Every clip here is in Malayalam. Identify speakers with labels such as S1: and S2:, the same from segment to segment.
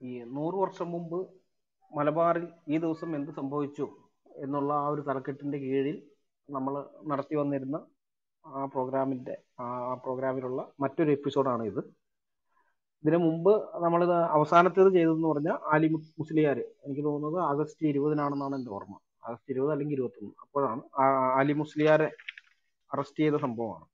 S1: ഈ നൂറ് വർഷം മുമ്പ് മലബാറിൽ ഈ ദിവസം എന്ത് സംഭവിച്ചു എന്നുള്ള ആ ഒരു തലക്കെട്ടിന്റെ കീഴിൽ നമ്മൾ നടത്തി വന്നിരുന്ന ആ പ്രോഗ്രാമിന്റെ ആ പ്രോഗ്രാമിലുള്ള മറ്റൊരു എപ്പിസോഡാണ് ഇത് ഇതിനു മുമ്പ് നമ്മൾ അവസാനത്തേത് ചെയ്തതെന്ന് പറഞ്ഞാൽ ആലി മു- മുസ്ലിയാർ എനിക്ക് തോന്നുന്നത് ആഗസ്റ്റ് ഇരുപതിനാണെന്നാണ് എൻ്റെ ഓർമ്മ ആഗസ്റ്റ് ഇരുപത് അല്ലെങ്കിൽ ഇരുപത്തൊന്ന് അപ്പോഴാണ് ആ ആലി മുസ്ലിയാരെ അറസ്റ്റ് ചെയ്ത സംഭവമാണ്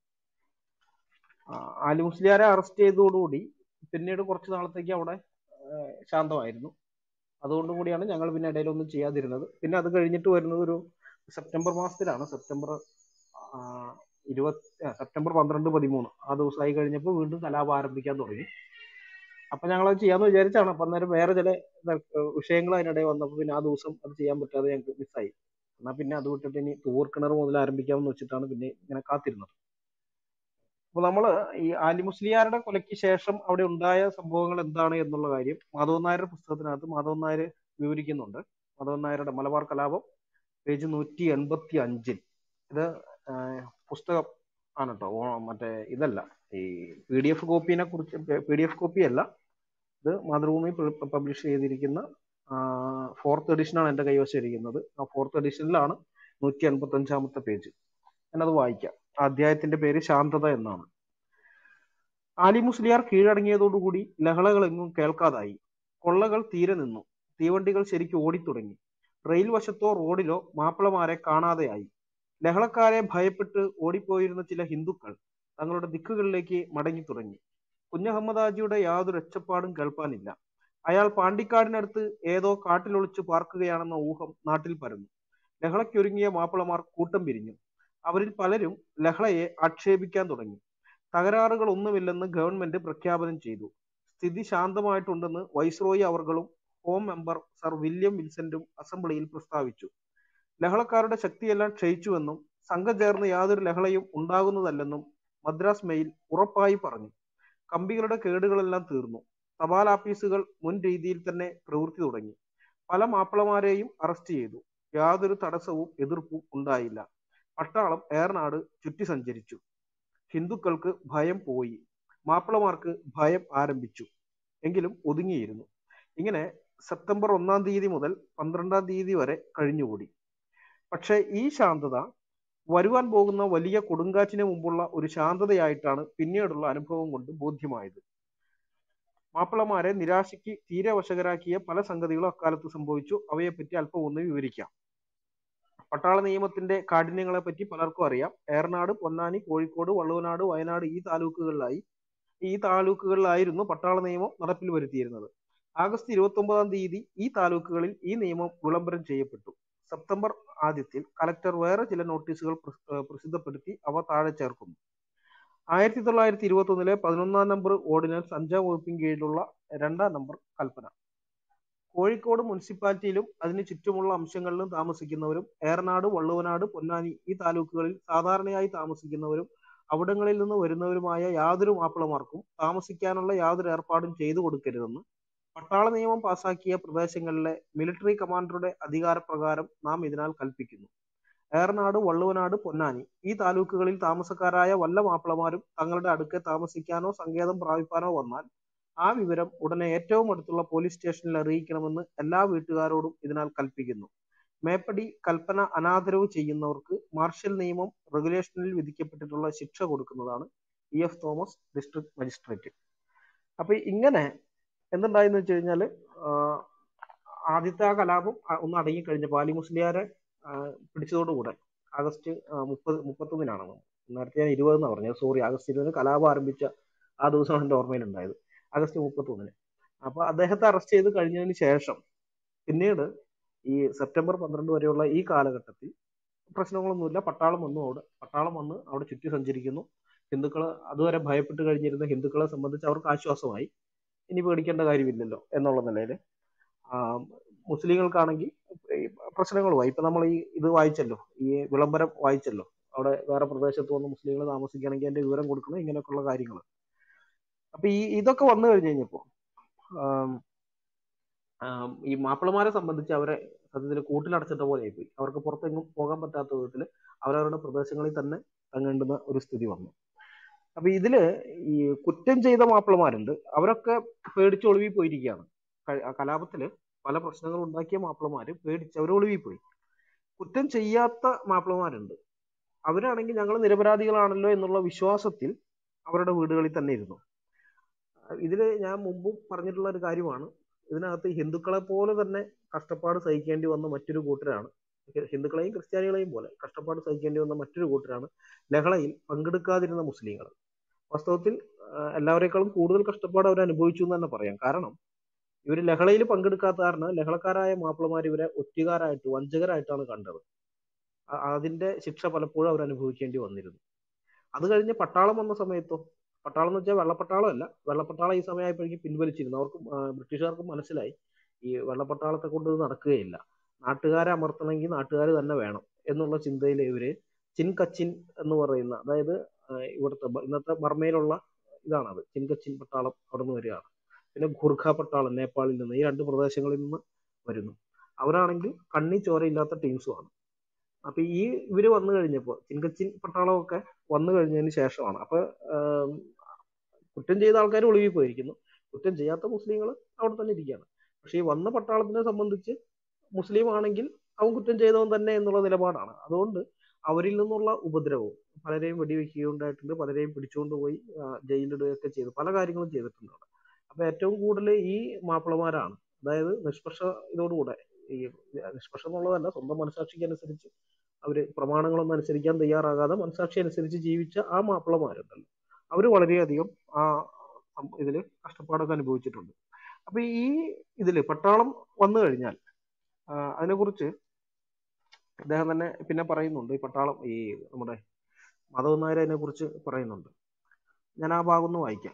S1: ആ, ആലി മുസ്ലിയാരെ അറസ്റ്റ് ചെയ്തതോടുകൂടി പിന്നീട് കുറച്ച് നാളത്തേക്ക് അവിടെ ഏഹ്, ശാന്തമായിരുന്നു അതുകൊണ്ട് കൂടിയാണ് ഞങ്ങൾ പിന്നെ ഇടയിലൊന്നും ചെയ്യാതിരുന്നത് പിന്നെ അത് കഴിഞ്ഞിട്ട് വരുന്നത് ഒരു സെപ്റ്റംബർ മാസത്തിലാണ് സെപ്റ്റംബർ ആ, ഇരുപത്തി ആ, സെപ്റ്റംബർ പന്ത്രണ്ട് പതിമൂന്ന് ആ ദിവസമായി കഴിഞ്ഞപ്പോൾ വീണ്ടും കലാപം ആരംഭിക്കാൻ തുടങ്ങി അപ്പൊ ഞങ്ങൾ അത് ചെയ്യാന്ന് വിചാരിച്ചാണ് അപ്പൊ അന്നേരം വേറെ ചില ഇത- വിഷയങ്ങൾ അതിനിടെ വന്നപ്പോൾ പിന്നെ ആ ദിവസം അത് ചെയ്യാൻ പറ്റാതെ ഞങ്ങൾക്ക് മിസ്സായി എന്നാ പിന്നെ അത് വിട്ടിട്ട് ഇനി തൂർക്കിണർ മുതൽ ആരംഭിക്കാമെന്ന് വെച്ചിട്ടാണ് പിന്നെ ഇങ്ങനെ കാത്തിരുന്നത് അപ്പൊ നമ്മള് ഈ ആലി മുസ്ലിയാരുടെ കൊലയ്ക്ക് ശേഷം അവിടെ ഉണ്ടായ സംഭവങ്ങൾ എന്താണ് എന്നുള്ള കാര്യം മാധവൻ നായരുടെ പുസ്തകത്തിനകത്ത് മാധവൻ നായർ വിവരിക്കുന്നുണ്ട് മാധവൻ നായരുടെ മലബാർ കലാപം പേജ് നൂറ്റി എൺപത്തി അഞ്ചിൽ ഇത് ആ, പുസ്തകം ആണ് കേട്ടോ ഓ- മറ്റേ ഇതല്ല ഈ പി ഡി എഫ് കോപ്പിനെ കുറിച്ച് പി ഡി എഫ് കോപ്പി അല്ല ഇത് മാതൃഭൂമി പബ്ലിഷ് ചെയ്തിരിക്കുന്ന ഫോർത്ത് എഡിഷനാണ് എൻ്റെ കൈവശം ഇരിക്കുന്നത് ആ ഫോർത്ത് എഡിഷനിലാണ് നൂറ്റി എൺപത്തി അഞ്ചാമത്തെ പേജ് ഞാനത് വായിക്കാം ആ അധ്യായത്തിന്റെ പേര് ശാന്തത എന്നാണ് ആലി മുസ്ലിയാർ കീഴടങ്ങിയതോടുകൂടി ലഹളകളെങ്ങും കേൾക്കാതായി കൊള്ളകൾ തീരെ നിന്നു തീവണ്ടികൾ ശരിക്കും ഓടിത്തുടങ്ങി റെയിൽ വശത്തോ റോഡിലോ മാപ്പിളമാരെ കാണാതെയായി ലഹളക്കാരെ ഭയപ്പെട്ട് ഓടിപ്പോയിരുന്ന ചില ഹിന്ദുക്കൾ തങ്ങളുടെ ദിക്കുകളിലേക്ക് മടങ്ങി തുടങ്ങി കുഞ്ഞഹമ്മദാജിയുടെ യാതൊരു ഒച്ചപ്പാടും കേൾപ്പാനില്ല അയാൾ പാണ്ടിക്കാടിനടുത്ത് ഏതോ കാട്ടിലൊളിച്ചു പാർക്കുകയാണെന്ന ഊഹം നാട്ടിൽ പരന്നു ലഹളയ്ക്കൊരുങ്ങിയ മാപ്പിളമാർ കൂട്ടം പിരിഞ്ഞു അവരിൽ പലരും ലഹളയെ ആക്ഷേപിക്കാൻ തുടങ്ങി തകരാറുകൾ ഒന്നുമില്ലെന്ന് ഗവൺമെന്റ് പ്രഖ്യാപനം ചെയ്തു സ്ഥിതി ശാന്തമായിട്ടുണ്ടെന്ന് വൈസ്രോയി അവർകളും ഹോം മെമ്പർ സർ വില്യം വിൻസെന്റും അസംബ്ലിയിൽ പ്രസ്താവിച്ചു ലഹളക്കാരുടെ ശക്തിയെല്ലാം ക്ഷയിച്ചുവെന്നും സംഘം ചേർന്ന് യാതൊരു ലഹളയും ഉണ്ടാകുന്നതല്ലെന്നും മദ്രാസ് മെയിൽ ഉറപ്പായി പറഞ്ഞു കമ്പികളുടെ കേടുകളെല്ലാം തീർന്നു തപാൽ ആപ്പീസുകൾ മുൻ രീതിയിൽ തന്നെ പ്രവൃത്തി തുടങ്ങി പല മാപ്പിളമാരെയും അറസ്റ്റ് ചെയ്തു യാതൊരു തടസ്സവും എതിർപ്പും ഉണ്ടായില്ല പട്ടാളം ഏറനാട് ചുറ്റി സഞ്ചരിച്ചു ഹിന്ദുക്കൾക്ക് ഭയം പോയി മാപ്പിളമാർക്ക് ഭയം ആരംഭിച്ചു എങ്കിലും ഒതുങ്ങിയിരുന്നു ഇങ്ങനെ സെപ്റ്റംബർ ഒന്നാം തീയതി മുതൽ പന്ത്രണ്ടാം തീയതി വരെ കഴിഞ്ഞുകൂടി പക്ഷേ ഈ ശാന്തത വരുവാൻ പോകുന്ന വലിയ കൊടുങ്കാറ്റിന് മുമ്പുള്ള ഒരു ശാന്തതയായിട്ടാണ് പിന്നീടുള്ള അനുഭവം കൊണ്ട് ബോധ്യമായത് മാപ്പിളമാരെ നിരാശയ്ക്ക് തീരെ വശകരാക്കിയ പല സംഗതികളും അക്കാലത്ത് സംഭവിച്ചു അവയെപ്പറ്റി അല്പം ഒന്ന് വിവരിക്കാം പട്ടാള നിയമത്തിന്റെ കാഠിന്യങ്ങളെ പറ്റി പലർക്കും അറിയാം ഏറനാട് പൊന്നാനി കോഴിക്കോട് വള്ളുവനാട് വയനാട് ഈ താലൂക്കുകളിലായി ഈ താലൂക്കുകളിലായിരുന്നു പട്ടാള നിയമം നടപ്പിൽ വരുത്തിയിരുന്നത് ആഗസ്റ്റ് ഇരുപത്തി ഒമ്പതാം തീയതി ഈ താലൂക്കുകളിൽ ഈ നിയമം വിളംബരം ചെയ്യപ്പെട്ടു സെപ്റ്റംബർ ആദ്യത്തിൽ കലക്ടർ വേറെ ചില നോട്ടീസുകൾ പ്രസ്- ഏഹ് പ്രസിദ്ധപ്പെടുത്തി അവ താഴെ ചേർക്കുന്നു ആയിരത്തി തൊള്ളായിരത്തി ഇരുപത്തി ഒന്നിലെ പതിനൊന്നാം നമ്പർ ഓർഡിനൻസ് അഞ്ചാം വകുപ്പിൻ കീഴിലുള്ള രണ്ടാം നമ്പർ കൽപ്പന കോഴിക്കോട് മുനിസിപ്പാലിറ്റിയിലും അതിന് ചുറ്റുമുള്ള അംശങ്ങളിലും താമസിക്കുന്നവരും ഏറനാട് വള്ളുവനാട് പൊന്നാനി ഈ താലൂക്കുകളിൽ സാധാരണയായി താമസിക്കുന്നവരും അവിടങ്ങളിൽ നിന്ന് വരുന്നവരുമായ യാതൊരു മാപ്പിളമാർക്കും താമസിക്കാനുള്ള യാതൊരു ഏർപ്പാടും ചെയ്തു കൊടുക്കരുതെന്ന് പട്ടാള നിയമം പാസാക്കിയ പ്രദേശങ്ങളിലെ മിലിറ്ററി കമാൻഡറുടെ അധികാരപ്രകാരം നാം ഇതിനാൽ കൽപ്പിക്കുന്നു ഏറനാട് വള്ളുവനാട് പൊന്നാനി ഈ താലൂക്കുകളിൽ താമസക്കാരായ വല്ല മാപ്പിളമാരും തങ്ങളുടെ അടുക്കെ താമസിക്കാനോ സങ്കേതം പ്രാപിപ്പാനോ വന്നാൽ ആ വിവരം ഉടനെ ഏറ്റവും അടുത്തുള്ള പോലീസ് സ്റ്റേഷനിൽ അറിയിക്കണമെന്ന് എല്ലാ വീട്ടുകാരോടും ഇതിനാൽ കൽപ്പിക്കുന്നു മേപ്പടി കൽപ്പന അനാദരവ് ചെയ്യുന്നവർക്ക് മാർഷൽ നിയമം റെഗുലേഷനിൽ വിധിക്കപ്പെട്ടിട്ടുള്ള ശിക്ഷ കൊടുക്കുന്നതാണ് E F Thomas district magistrate അപ്പൊ ഇങ്ങനെ എന്തുണ്ടായെന്ന് വെച്ച് കഴിഞ്ഞാല് ആഹ് ആദ്യത്തെ ആ കലാപം ആ- ഒന്ന് അടങ്ങി കഴിഞ്ഞപ്പോൾ അലി മുസ്ലിയാരെ ആഹ് പിടിച്ചതോടുകൂടെ ആഗസ്റ്റ് ആഹ് മുപ്പത് മുപ്പത്തൊന്നിനാണ് നേരത്തെ ഞാൻ ഇരുപതെന്ന് പറഞ്ഞത് സോറി ആഗസ്റ്റ് ഇരുപതിന് കലാപം ആരംഭിച്ച ആ ദിവസമാണ് എൻ്റെ ഓർമ്മയിലുണ്ടായത് ആഗസ്റ്റ് മുപ്പത്തൊന്നിന് അപ്പൊ അദ്ദേഹത്തെ അറസ്റ്റ് ചെയ്ത് കഴിഞ്ഞതിന് ശേഷം പിന്നീട് ഈ സെപ്റ്റംബർ പന്ത്രണ്ട് വരെയുള്ള ഈ കാലഘട്ടത്തിൽ പ്രശ്നങ്ങളൊന്നുമില്ല പട്ടാളം വന്നു അവിടെ പട്ടാളം വന്ന് അവിടെ ചുറ്റി സഞ്ചരിക്കുന്നു ഹിന്ദുക്കൾ അതുവരെ ഭയപ്പെട്ട് കഴിഞ്ഞിരുന്ന ഹിന്ദുക്കളെ സംബന്ധിച്ച് അവർക്ക് ആശ്വാസമായി ഇനി പേടിക്കേണ്ട കാര്യമില്ലല്ലോ എന്നുള്ള നിലയിൽ മുസ്ലിങ്ങൾക്കാണെങ്കിൽ ഈ പ്രശ്നങ്ങളുമായി ഇപ്പൊ നമ്മൾ ഈ ഇത് വായിച്ചല്ലോ ഈ വിളംബരം വായിച്ചല്ലോ അവിടെ വേറെ പ്രദേശത്ത് വന്ന് മുസ്ലിങ്ങൾ താമസിക്കുകയാണെങ്കിൽ അതിന്റെ വിവരം കൊടുക്കണം ഇങ്ങനെയൊക്കെയുള്ള കാര്യങ്ങൾ അപ്പൊ ഈ ഇതൊക്കെ വന്നു കഴിഞ്ഞ് കഴിഞ്ഞപ്പോ ആം, ആം, ഈ മാപ്പിളമാരെ സംബന്ധിച്ച് അവരെ സത്യത്തിൽ കൂട്ടിലടച്ചിട്ട പോലെ ആയിപ്പോയി അവർക്ക് പുറത്തെങ്ങും പോകാൻ പറ്റാത്ത വിധത്തിൽ അവരവരുടെ പ്രദേശങ്ങളിൽ തന്നെ തങ്ങേണ്ടുന്ന ഒരു സ്ഥിതി വന്നു അപ്പൊ ഇതില് ഈ കുറ്റം ചെയ്ത മാപ്പിളമാരുണ്ട് അവരൊക്കെ പേടിച്ച് ഒളിവിൽ പോയിരിക്കുകയാണ് കഴി- ആ കലാപത്തില് പല പ്രശ്നങ്ങൾ ഉണ്ടാക്കിയ മാപ്പിളമാര് പേടിച്ച് അവർ ഒളിവിൽ പോയി കുറ്റം ചെയ്യാത്ത മാപ്പിളമാരുണ്ട് അവരാണെങ്കിൽ ഞങ്ങൾ നിരപരാധികളാണല്ലോ എന്നുള്ള വിശ്വാസത്തിൽ അവരുടെ വീടുകളിൽ തന്നെ ഇരുന്നു ഇതിൽ ഞാൻ മുമ്പും പറഞ്ഞിട്ടുള്ള ഒരു കാര്യമാണ് ഇതിനകത്ത് ഹിന്ദുക്കളെ പോലെ തന്നെ കഷ്ടപ്പാട് സഹിക്കേണ്ടി വന്ന മറ്റൊരു കൂട്ടരാണ് ഹിന്ദുക്കളെയും ക്രിസ്ത്യാനികളെയും പോലെ കഷ്ടപ്പാട് സഹിക്കേണ്ടി വന്ന മറ്റൊരു കൂട്ടരാണ് ലഹളയിൽ പങ്കെടുക്കാതിരുന്ന മുസ്ലിങ്ങൾ വാസ്തവത്തിൽ ആ, എല്ലാവരെക്കാളും കൂടുതൽ കഷ്ടപ്പാട് അവർ അനുഭവിച്ചു എന്ന് തന്നെ പറയാം കാരണം ഇവർ ലഹളയിൽ പങ്കെടുക്കാത്ത കാരണം ലഹളക്കാരായ മാപ്പിളമാർ ഇവരെ ഒറ്റുകാരായിട്ട് വഞ്ചകരായിട്ടാണ് കണ്ടത് അ- അതിന്റെ ശിക്ഷ പലപ്പോഴും അവർ അനുഭവിക്കേണ്ടി വന്നിരുന്നു അത് കഴിഞ്ഞ് പട്ടാളം വന്ന സമയത്തോ പട്ടാളം എന്ന് വെച്ചാൽ വെള്ളപ്പട്ടാളം അല്ല വെള്ളപ്പട്ടാളം ഈ സമയമായപ്പോഴേക്കും പിൻവലിച്ചിരുന്നു അവർക്ക് ബ്രിട്ടീഷുകാർക്ക് മനസ്സിലായി ഈ വെള്ളപ്പട്ടാളത്തെ കൊണ്ട് ഇത് നടക്കുകയില്ല നാട്ടുകാരെ അമർത്തണമെങ്കിൽ നാട്ടുകാർ തന്നെ വേണം എന്നുള്ള ചിന്തയിൽ ഇവര് ചിൻ കച്ചിൻ എന്ന് പറയുന്ന അതായത് ആ, ഇവിടുത്തെ ബ- ഇന്നത്തെ ബർമയിലുള്ള ഇതാണത് ചിൻ കച്ചിൻ പട്ടാളം അവിടെ നിന്ന് വരികയാണ് പിന്നെ ഗുർഖ പട്ടാളം നേപ്പാളിൽ നിന്ന് ഈ രണ്ട് പ്രദേശങ്ങളിൽ നിന്ന് വരുന്നു അവരാണെങ്കിൽ കണ്ണി ചോരയില്ലാത്ത ടീംസുമാണ് അപ്പൊ ഈ ഇവര് വന്നു കഴിഞ്ഞപ്പോ ചിൻകച്ചിൻ പട്ടാളമൊക്കെ വന്നു കഴിഞ്ഞതിന് ശേഷമാണ് അപ്പൊ ആം, കുറ്റം ചെയ്ത ആൾക്കാർ ഒളിവിൽ പോയിരിക്കുന്നു കുറ്റം ചെയ്യാത്ത മുസ്ലിങ്ങൾ അവിടെ തന്നെ ഇരിക്കുകയാണ് പക്ഷെ ഈ വന്ന പട്ടാളത്തിനെ സംബന്ധിച്ച് മുസ്ലിം ആണെങ്കിൽ അവൻ കുറ്റം ചെയ്തവൻ തന്നെ എന്നുള്ള നിലപാടാണ് അതുകൊണ്ട് അവരിൽ നിന്നുള്ള ഉപദ്രവവും പലരെയും വെടിവെക്കുകയുണ്ടായിട്ടുണ്ട് പലരെയും പിടിച്ചുകൊണ്ട് പോയി ആ, ജയിലിടുകയൊക്കെ ചെയ്തു പല കാര്യങ്ങളും ചെയ്തിട്ടുണ്ട് അവിടെ അപ്പൊ ഏറ്റവും കൂടുതൽ ഈ മാപ്പിളമാരാണ് അതായത് നിഷ്പക്ഷ ഇതോടുകൂടെ ഈ നിഷ്പക്ഷം എന്നുള്ളതല്ല സ്വന്തം മനസാക്ഷിക്ക് അനുസരിച്ച് അവര് പ്രമാണങ്ങളൊന്നും അനുസരിക്കാൻ തയ്യാറാകാതെ മനസാക്ഷി അനുസരിച്ച് ജീവിച്ച ആ മാപ്പിളമാരുണ്ടല്ലോ അവര് വളരെയധികം ആ സം- ഇതില് കഷ്ടപ്പാടൊക്കെ അനുഭവിച്ചിട്ടുണ്ട് അപ്പൊ ഈ ഇതില് പട്ടാളം വന്നു കഴിഞ്ഞാൽ ആ, അതിനെക്കുറിച്ച് അദ്ദേഹം തന്നെ പിന്നെ പറയുന്നുണ്ട് ഈ പട്ടാളം ഈ നമ്മുടെ മാധവൻ നായർ അതിനെ കുറിച്ച് പറയുന്നുണ്ട് ഞാൻ ആ ഭാഗം ഒന്ന് വായിക്കാം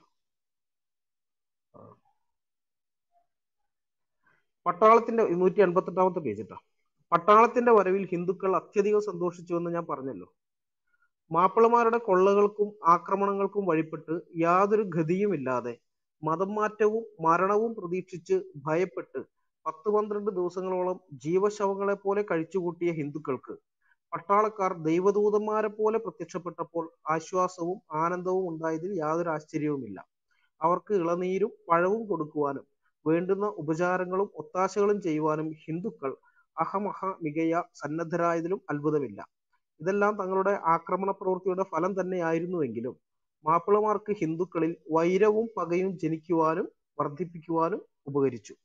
S1: പട്ടാളത്തിന്റെ നൂറ്റി എൺപത്തെട്ടാമത്തെ പേജ് ഇട്ടാ പട്ടാളത്തിന്റെ വരവിൽ ഹിന്ദുക്കൾ അത്യധികം സന്തോഷിച്ചു എന്ന് ഞാൻ പറഞ്ഞല്ലോ മാപ്പിളമാരുടെ കൊള്ളകൾക്കും ആക്രമണങ്ങൾക്കും വഴിപ്പെട്ട് യാതൊരു ഗതിയുമില്ലാതെ മതം മാറ്റവും മരണവും പ്രതീക്ഷിച്ച് ഭയപ്പെട്ട് പത്ത് പന്ത്രണ്ട് ദിവസങ്ങളോളം ജീവശവങ്ങളെ പോലെ കഴിച്ചുകൂട്ടിയ ഹിന്ദുക്കൾക്ക് പട്ടാളക്കാർ ദൈവദൂതന്മാരെ പോലെ പ്രത്യക്ഷപ്പെട്ടപ്പോൾ ആശ്വാസവും ആനന്ദവും ഉണ്ടായതിൽ യാതൊരു ആശ്ചര്യവുമില്ല അവർക്ക് ഇളനീരും പഴവും കൊടുക്കുവാനും വേണ്ടുന്ന ഉപചാരങ്ങളും ഒത്താശകളും ചെയ്യുവാനും ഹിന്ദുക്കൾ അഹമഹ മികയ സന്നദ്ധരായതിലും അത്ഭുതമില്ല ഇതെല്ലാം തങ്ങളുടെ ആക്രമണ പ്രവൃത്തിയുടെ ഫലം തന്നെയായിരുന്നുവെങ്കിലും മാപ്പിളമാർക്ക് ഹിന്ദുക്കളിൽ വൈരവും പകയും ജനിക്കുവാനും വർദ്ധിപ്പിക്കുവാനും ഉപകരിച്ചു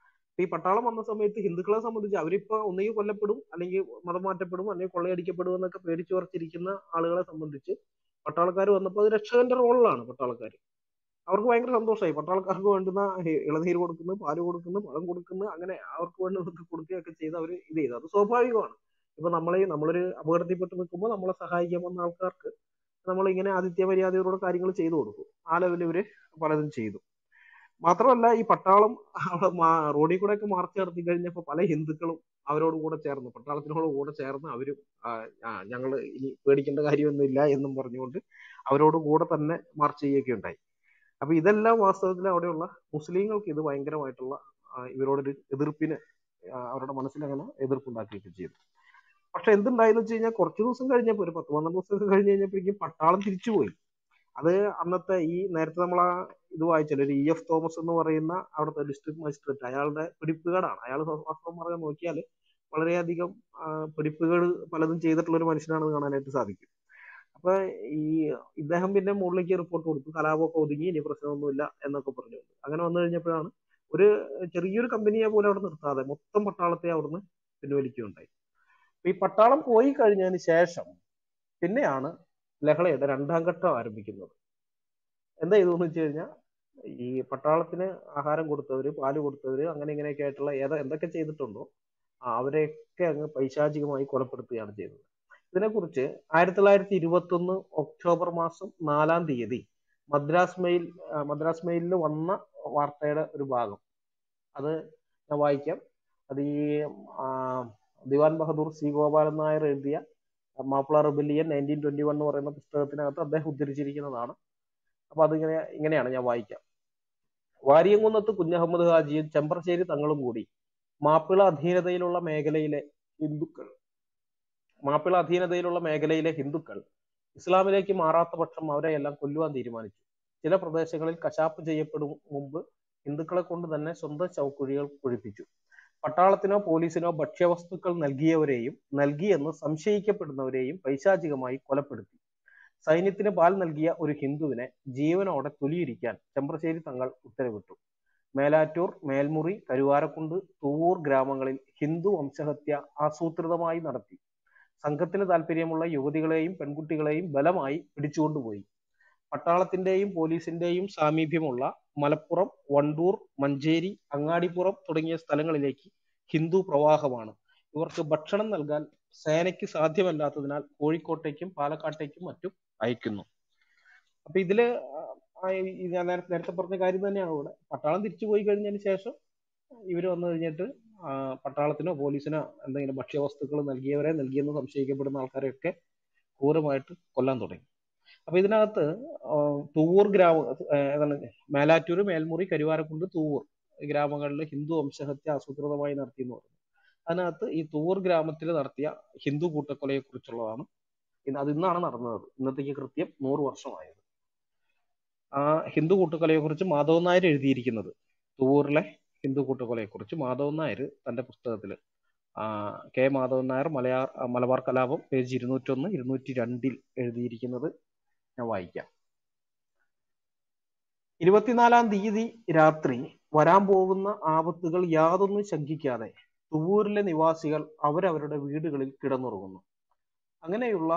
S1: ഈ പട്ടാളം വന്ന സമയത്ത് ഹിന്ദുക്കളെ സംബന്ധിച്ച് അവരിപ്പോ ഒന്നുകിൽ കൊല്ലപ്പെടും അല്ലെങ്കിൽ മതം മാറ്റപ്പെടും അല്ലെങ്കിൽ കൊള്ളയടിക്കപ്പെടും എന്നൊക്കെ പേടിച്ചു ഉറച്ചിരിക്കുന്ന ആളുകളെ സംബന്ധിച്ച് പട്ടാളക്കാർ വന്നപ്പോൾ അത് രക്ഷകന്റെ റോളിലാണ് പട്ടാളക്കാർ അവർക്ക് ഭയങ്കര സന്തോഷമായി പട്ടാളക്കാർക്ക് വേണ്ടുന്ന ഹെ- ഇളനീര് കൊടുക്കുന്നു പാല് കൊടുക്കുന്നു പഴം കൊടുക്കുന്നു അങ്ങനെ അവർക്ക് വേണ്ടുന്നതൊക്കെ കൊടുക്കുകയൊക്കെ ചെയ്ത് അവർ ഇത് ചെയ്തു അത് സ്വാഭാവികമാണ് ഇപ്പൊ നമ്മളെ നമ്മളൊരു അപകടത്തിൽപ്പെട്ട് നിൽക്കുമ്പോൾ നമ്മളെ സഹായിക്കാൻ വന്ന ആൾക്കാർക്ക് നമ്മൾ ഇങ്ങനെ ആതിഥ്യ മര്യാദയോടെ കാര്യങ്ങൾ ചെയ്തു കൊടുക്കും ആ ലെവലിൽ ഇവര് പലതും ചെയ്തു മാത്രമല്ല ഈ പട്ടാളം അവിടെ മാ- റോഡിൽ കൂടെ ഒക്കെ മാർച്ച് നടത്തി കഴിഞ്ഞപ്പോൾ പല ഹിന്ദുക്കളും അവരോട് കൂടെ ചേർന്ന് പട്ടാളത്തിനോട് കൂടെ ചേർന്ന് അവരും ആ, ആ, ഞങ്ങള് ഇനി പേടിക്കേണ്ട കാര്യമൊന്നുമില്ല എന്നും പറഞ്ഞുകൊണ്ട് അവരോട് കൂടെ തന്നെ മാർച്ച് ചെയ്യുകയൊക്കെ ഉണ്ടായി അപ്പൊ ഇതെല്ലാം വാസ്തവത്തിൽ അവിടെയുള്ള മുസ്ലിങ്ങൾക്ക് ഇത് ഭയങ്കരമായിട്ടുള്ള ആ, ഇവരോടൊരു എതിർപ്പിന് ആ, അവരുടെ മനസ്സിൽ അങ്ങനെ എതിർപ്പുണ്ടാക്കുകയൊക്കെ ചെയ്തു പക്ഷെ എന്തുണ്ടായെന്ന് വെച്ച് കഴിഞ്ഞാൽ കുറച്ച് ദിവസം കഴിഞ്ഞപ്പോൾ ഒരു പത്ത് പന്ത്രണ്ട് ദിവസം കഴിഞ്ഞ് കഴിഞ്ഞപ്പോഴേക്കും പട്ടാളം തിരിച്ചുപോയി അത് അന്നത്തെ ഈ നേരത്തെ നമ്മൾ ആ ഇത് വായിച്ചല്ലോ ഒരു ഇ എഫ് തോമസ് എന്ന് പറയുന്ന അവിടുത്തെ ഡിസ്ട്രിക്ട് മജിസ്ട്രേറ്റ് അയാളുടെ പിടിപ്പുകേടാണ് അയാൾ വാസ്തവം പറയാൻ നോക്കിയാൽ വളരെയധികം ആ, പിടിപ്പുകേട് പലതും ചെയ്തിട്ടുള്ള ഒരു മനുഷ്യനാണെന്ന് കാണാനായിട്ട് സാധിക്കും അപ്പൊ ഈ ഇദ്ദേഹം പിന്നെ മുകളിലേക്ക് റിപ്പോർട്ട് കൊടുത്തു കലാപമൊക്കെ ഒതുങ്ങി ഇനി പ്രശ്നമൊന്നുമില്ല എന്നൊക്കെ പറഞ്ഞു അങ്ങനെ വന്നു കഴിഞ്ഞപ്പോഴാണ് ഒരു ചെറിയൊരു കമ്പനിയെ പോലും അവിടെ നിർത്താതെ മൊത്തം പട്ടാളത്തെ അവിടുന്ന് പിൻവലിക്കുകയുണ്ടായി അപ്പൊ ഈ പട്ടാളം പോയി കഴിഞ്ഞതിന് ശേഷം പിന്നെയാണ് ലഹളയുടെ രണ്ടാം ഘട്ടം ആരംഭിക്കുന്നത് എന്താ ചെയ്തതെന്ന് വെച്ച് കഴിഞ്ഞാൽ ഈ പട്ടാളത്തിന് ആഹാരം കൊടുത്തവര് പാല് കൊടുത്തവര് അങ്ങനെ ഇങ്ങനെയൊക്കെ ആയിട്ടുള്ള ഏതാ എന്തൊക്കെ ചെയ്തിട്ടുണ്ടോ ആ, അവരെയൊക്കെ അങ്ങ് പൈശാചികമായി കൊലപ്പെടുത്തുകയാണ് ചെയ്തത് ഇതിനെക്കുറിച്ച് ആയിരത്തി തൊള്ളായിരത്തി ഇരുപത്തി ഒന്ന് ഒക്ടോബർ മാസം നാലാം തീയതി മദ്രാസ് മെയിൽ ആ, മദ്രാസ് മെയിലിൽ വന്ന വാർത്തയുടെ ഒരു ഭാഗം അത് ഞാൻ വായിക്കാം അത് ഈ ആ, ദിവാൻ ബഹദൂർ സി ഗോപാലൻ നായർ എഴുതിയ Mappila rebellion nineteen twenty one എന്ന് പറയുന്ന പുസ്തകത്തിനകത്ത് അദ്ദേഹം ഉദ്ധരിച്ചിരിക്കുന്നതാണ് അപ്പൊ അതിങ്ങനെ ഇങ്ങനെയാണ് ഞാൻ വായിക്കാം വാരിയംകുന്നത്ത് കുഞ്ഞഹമ്മദ് ഹാജിയും ചെമ്പ്രശ്ശേരി തങ്ങളും കൂടി മാപ്പിള അധീനതയിലുള്ള മേഖലയിലെ ഹിന്ദുക്കൾ മാപ്പിള അധീനതയിലുള്ള മേഖലയിലെ ഹിന്ദുക്കൾ ഇസ്ലാമിലേക്ക് മാറാത്ത പക്ഷം അവരെയെല്ലാം കൊല്ലുവാൻ തീരുമാനിച്ചു ചില പ്രദേശങ്ങളിൽ കശാപ്പ് ചെയ്യപ്പെടും മുമ്പ് ഹിന്ദുക്കളെ കൊണ്ട് തന്നെ സ്വന്തം ശവക്കുഴികൾ കുഴിപ്പിച്ചു പട്ടാളത്തിനോ പോലീസിനോ ഭക്ഷ്യവസ്തുക്കൾ നൽകിയവരെയും നൽകിയെന്ന് സംശയിക്കപ്പെടുന്നവരെയും പൈശാചികമായി കൊലപ്പെടുത്തി സൈന്യത്തിന് പാൽ നൽകിയ ഒരു ഹിന്ദുവിനെ ജീവനോടെ തൊലിയിരിക്കാൻ ചെമ്പ്രശ്ശേരി തങ്ങൾ ഉത്തരവിട്ടു മേലാറ്റൂർ മേൽമുറി കരുവാരക്കുണ്ട് തൂവൂർ ഗ്രാമങ്ങളിൽ ഹിന്ദു വംശഹത്യ ആസൂത്രിതമായി നടത്തി സംഘത്തിന് താല്പര്യമുള്ള യുവതികളെയും പെൺകുട്ടികളെയും ബലമായി പിടിച്ചുകൊണ്ടുപോയി പട്ടാളത്തിന്റെയും പോലീസിന്റെയും സാമീപ്യമുള്ള മലപ്പുറം വണ്ടൂർ മഞ്ചേരി അങ്ങാടിപ്പുറം തുടങ്ങിയ സ്ഥലങ്ങളിലേക്ക് ഹിന്ദു പ്രവാഹമാണ് ഇവർക്ക് ഭക്ഷണം നൽകാൻ സേനയ്ക്ക് സാധ്യമല്ലാത്തതിനാൽ കോഴിക്കോട്ടേക്കും പാലക്കാട്ടേക്കും മറ്റും അയക്കുന്നു അപ്പൊ ഇതില് ഞാൻ നേരത്തെ പറഞ്ഞ കാര്യം തന്നെയാണ് ഇവിടെ പട്ടാളം തിരിച്ചു പോയി കഴിഞ്ഞതിന് ശേഷം ഇവർ വന്നു കഴിഞ്ഞിട്ട് പട്ടാളത്തിനോ പോലീസിനോ എന്തെങ്കിലും ഭക്ഷ്യവസ്തുക്കൾ നൽകിയവരെ നൽകിയെന്ന് സംശയിക്കപ്പെടുന്ന ആൾക്കാരെയൊക്കെ ക്രൂരമായിട്ട് കൊല്ലാൻ തുടങ്ങി അപ്പൊ ഇതിനകത്ത് തൂവൂർ ഗ്രാമ ഏതാണ് മേലാറ്റൂർ മേൽമുറി കരുവാരക്കുണ്ട് തൂവൂർ ഗ്രാമങ്ങളിൽ ഹിന്ദു വംശഹത്യ ആസൂത്രിതമായി നടത്തി എന്ന് പറഞ്ഞു അതിനകത്ത് ഈ തൂവൂർ ഗ്രാമത്തിൽ നടത്തിയ ഹിന്ദു കൂട്ടക്കൊലയെ കുറിച്ചുള്ളതാണ് അത് ഇന്നാണ് നടന്നത് ഇന്നത്തേക്ക് കൃത്യം നൂറ് വർഷമായത് ആ ഹിന്ദു കൂട്ടക്കൊലയെ കുറിച്ച് മാധവൻ നായർ എഴുതിയിരിക്കുന്നത് തൂവൂരിലെ ഹിന്ദു കൂട്ടക്കൊലയെ കുറിച്ച് മാധവൻ നായർ തന്റെ പുസ്തകത്തിൽ കെ മാധവൻ നായർ മലയാർ മലബാർ കലാപം പേജ് ഇരുന്നൂറ്റൊന്ന് ഇരുന്നൂറ്റി രണ്ടിൽ എഴുതിയിരിക്കുന്നത് ഞാൻ വായിക്കാം ഇരുപത്തിനാലാം തീയതി രാത്രി വരാൻ പോകുന്ന ആപത്തുകൾ യാതൊന്നും ശങ്കിക്കാതെ തുവൂരിലെ നിവാസികൾ അവരവരുടെ വീടുകളിൽ കിടന്നുറങ്ങുന്നു അങ്ങനെയുള്ള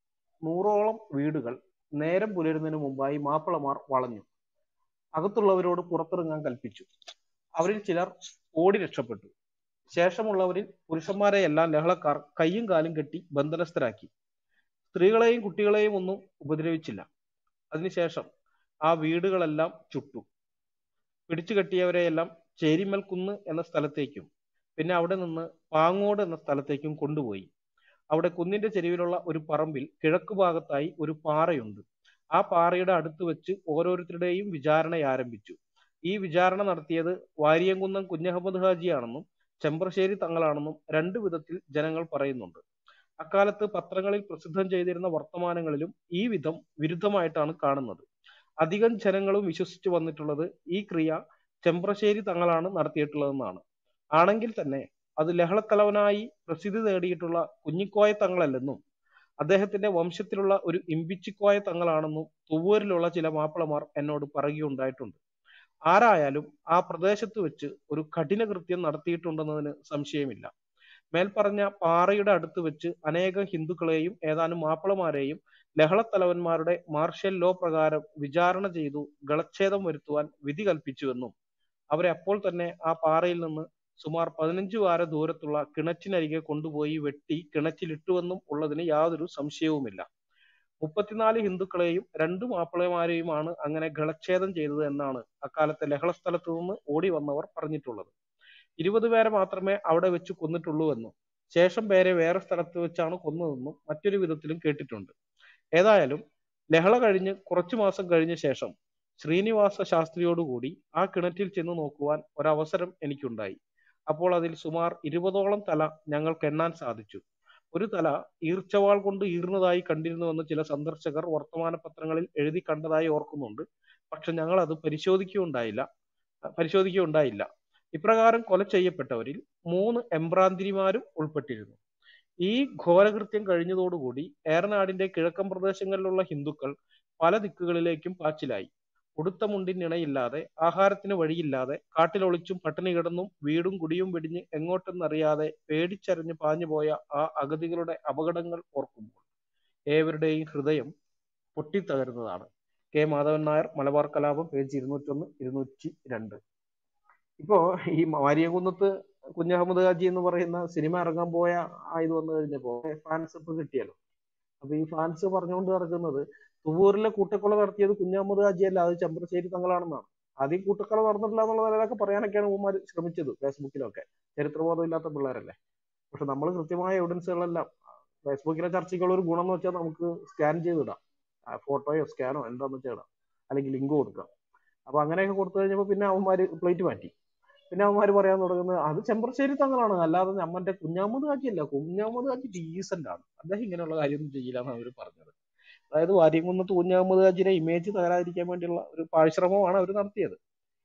S1: നൂറോളം വീടുകൾ നേരം പുലരുന്നതിന് മുമ്പായി മാപ്പിളമാർ വളഞ്ഞു അകത്തുള്ളവരോട് പുറത്തിറങ്ങാൻ കൽപ്പിച്ചു അവരിൽ ചിലർ ഓടി രക്ഷപ്പെട്ടു ശേഷമുള്ളവരിൽ പുരുഷന്മാരെ എല്ലാം ലഹളക്കാർ കയ്യും കാലും കെട്ടി ബന്ധനസ്ഥരാക്കി സ്ത്രീകളെയും കുട്ടികളെയും ഒന്നും ഉപദ്രവിച്ചില്ല അതിനുശേഷം ആ വീടുകളെല്ലാം ചുട്ടു പിടിച്ചു കെട്ടിയവരെയെല്ലാം ചേരിമൽ കുന്ന് എന്ന സ്ഥലത്തേക്കും പിന്നെ അവിടെ നിന്ന് പാങ്ങോട് എന്ന സ്ഥലത്തേക്കും കൊണ്ടുപോയി അവിടെ കുന്നിന്റെ ചെരുവിലുള്ള ഒരു പറമ്പിൽ കിഴക്ക് ഭാഗത്തായി ഒരു പാറയുണ്ട് ആ പാറയുടെ അടുത്ത് വെച്ച് ഓരോരുത്തരുടെയും വിചാരണ ആരംഭിച്ചു ഈ വിചാരണ നടത്തിയത് വാരിയംകുന്നം കുഞ്ഞഹമ്മദ് ഹാജിയാണെന്നും ചെമ്പ്രശ്ശേരി തങ്ങളാണെന്നും രണ്ടു വിധത്തിൽ ജനങ്ങൾ പറയുന്നുണ്ട് അക്കാലത്ത് പത്രങ്ങളിൽ പ്രസിദ്ധം ചെയ്തിരുന്ന വർത്തമാനങ്ങളിലും ഈ വിധം വിരുദ്ധമായിട്ടാണ് കാണുന്നത് അധികം ജനങ്ങളും വിശ്വസിച്ചു വന്നിട്ടുള്ളത് ഈ ക്രിയ ചെമ്പ്രശ്ശേരി തങ്ങളാണ് നടത്തിയിട്ടുള്ളതെന്നാണ് ആണെങ്കിൽ തന്നെ അത് ലഹളത്തലവനായി പ്രസിദ്ധി നേടിയിട്ടുള്ള കുഞ്ഞിക്കോയ തങ്ങളല്ലെന്നും അദ്ദേഹത്തിന്റെ വംശത്തിലുള്ള ഒരു ഇമ്പിച്ചിക്കോയ തങ്ങളാണെന്നും തുവൂരിലുള്ള ചില മാപ്പിളമാർ എന്നോട് പറയുകയുണ്ടായിട്ടുണ്ട് ആരായാലും ആ പ്രദേശത്ത് വെച്ച് ഒരു കഠിന കൃത്യം നടത്തിയിട്ടുണ്ടെന്നതിന് സംശയമില്ല മേൽപ്പറഞ്ഞ പാറയുടെ അടുത്ത് വെച്ച് അനേകം ഹിന്ദുക്കളെയും ഏതാനും മാപ്പിളമാരെയും ലഹളത്തലവന്മാരുടെ മാർഷ്യൽ ലോ പ്രകാരം വിചാരണ ചെയ്തു ഗളച്ഛേദം വരുത്തുവാൻ വിധി കൽപ്പിച്ചുവെന്നും അവരെ അപ്പോൾ തന്നെ ആ പാറയിൽ നിന്ന് സുമാർ പതിനഞ്ച് വാര ദൂരത്തുള്ള കിണറ്റിനരികെ കൊണ്ടുപോയി വെട്ടി കിണറ്റിലിട്ടുവെന്നും ഉള്ളതിന് യാതൊരു സംശയവുമില്ല മുപ്പത്തിനാല് ഹിന്ദുക്കളെയും രണ്ട് മാപ്പിളമാരെയുമാണ് അങ്ങനെ ഗളച്ഛേദം ചെയ്തത് എന്നാണ് അക്കാലത്തെ ലഹള സ്ഥലത്തു നിന്ന് ഓടി വന്നവർ പറഞ്ഞിട്ടുള്ളത് ഇരുപത് പേരെ മാത്രമേ അവിടെ വെച്ച് കൊന്നിട്ടുള്ളൂവെന്നും ശേഷം പേരെ വേറെ സ്ഥലത്ത് വെച്ചാണ് കൊന്നതെന്നും മറ്റൊരു വിധത്തിലും കേട്ടിട്ടുണ്ട് ഏതായാലും ലഹള കഴിഞ്ഞ് കുറച്ചു മാസം കഴിഞ്ഞ ശേഷം ശ്രീനിവാസ ശാസ്ത്രിയോടുകൂടി ആ കിണറ്റിൽ ചെന്ന് നോക്കുവാൻ ഒരവസരം എനിക്കുണ്ടായി അപ്പോൾ അതിൽ സുമാർ ഇരുപതോളം തല ഞങ്ങൾക്ക് എണ്ണാൻ സാധിച്ചു ഒരു തല ഈർച്ചവാൾ കൊണ്ട് ഈർന്നതായി കണ്ടിരുന്നുവെന്ന് ചില സന്ദർശകർ വർത്തമാന പത്രങ്ങളിൽ എഴുതി കണ്ടതായി ഓർക്കുന്നുണ്ട് പക്ഷെ ഞങ്ങൾ അത് പരിശോധിക്കുകയുണ്ടായില്ല പരിശോധിക്കുകയുണ്ടായില്ല ഇപ്രകാരം കൊല ചെയ്യപ്പെട്ടവരിൽ മൂന്ന് എംബ്രാന്തിരിമാരും ഉൾപ്പെട്ടിരുന്നു ഈ ഘോരകൃത്യം കഴിഞ്ഞതോടുകൂടി ഏറനാടിന്റെ കിഴക്കൻ പ്രദേശങ്ങളിലുള്ള ഹിന്ദുക്കൾ പല ദിക്കുകളിലേക്കും പാച്ചിലായി ഉടുത്ത മുണ്ടിനിണയില്ലാതെ ആഹാരത്തിന് വഴിയില്ലാതെ കാട്ടിലൊളിച്ചും പട്ടിണി കിടന്നും വീടും കുടിയും വെടിഞ്ഞ് എങ്ങോട്ടെന്നറിയാതെ പേടിച്ചരഞ്ഞ് പാഞ്ഞുപോയ ആ അഗതികളുടെ അപകടങ്ങൾ ഓർക്കുമ്പോൾ ഏവരുടെയും ഹൃദയം പൊട്ടിത്തകരുന്നതാണ് കെ മാധവൻ നായർ മലബാർ കലാപം പേജ് ഇരുന്നൂറ്റൊന്ന് ഇരുന്നൂറ്റി രണ്ട് ഇപ്പോ ഈ വാരിയകുന്നത്ത് കുഞ്ഞഹമ്മദ് ഹാജി എന്ന് പറയുന്ന സിനിമ ഇറങ്ങാൻ പോയ ആ ഇത് വന്നു കഴിഞ്ഞപ്പോ ഫാൻസ് ഇപ്പൊ കിട്ടിയല്ലോ അപ്പൊ ഈ ഫാൻസ് പറഞ്ഞുകൊണ്ട് നടക്കുന്നത് തുവൂരിലെ കൂട്ടക്കൊല നടത്തിയത് കുഞ്ഞഹമ്മദ് ഹാജി അല്ല അത് ചെമ്പ്രശ്ശേരി തങ്ങളാണെന്നാണ് ആദ്യം കൂട്ടക്കൊല നടന്നിട്ടില്ല എന്നുള്ള നിലയിലൊക്കെ പറയാനൊക്കെയാണ് ഉമ്മാർ ശ്രമിച്ചത് ഫേസ്ബുക്കിലൊക്കെ ചരിത്രബോധം ഇല്ലാത്ത പിള്ളേരല്ലേ പക്ഷെ നമ്മൾ കൃത്യമായ എവിഡൻസുകളെല്ലാം ഫേസ്ബുക്കിലെ ചർച്ചയ്ക്കുള്ള ഒരു ഗുണം എന്ന് വെച്ചാൽ നമുക്ക് സ്കാൻ ചെയ്തിടാം ഫോട്ടോയോ സ്കാനോ എന്താന്ന് വെച്ചാൽ ഇടാം അല്ലെങ്കിൽ ലിങ്ക് കൊടുക്കാം അപ്പൊ അങ്ങനെയൊക്കെ കൊടുത്തു കഴിഞ്ഞപ്പോൾ പിന്നെ അവന്മാര് പ്ലേറ്റ് മാറ്റി പിന്നെ അവന്മാര് പറയാൻ തുടങ്ങുന്നത് അത് ചെമ്പ്രശ്ശേരി തങ്ങളാണ് അല്ലാതെ നമ്മന്റെ കുഞ്ഞാമത് കാച്ചിയല്ല കുഞ്ഞാമത് കാച്ചി ഡീസന്റ് ആണ് അദ്ദേഹം ഇങ്ങനെയുള്ള കാര്യമൊന്നും ചെയ്യില്ല എന്നാണ് അവർ പറഞ്ഞത് അതായത് വാര്യംകുന്നത്ത് കുഞ്ഞാമത് കാച്ചിയുടെ ഇമേജ് തകരാതിരിക്കാൻ വേണ്ടിയുള്ള ഒരു പാഴ്ശ്രമമാണ് അവർ നടത്തിയത്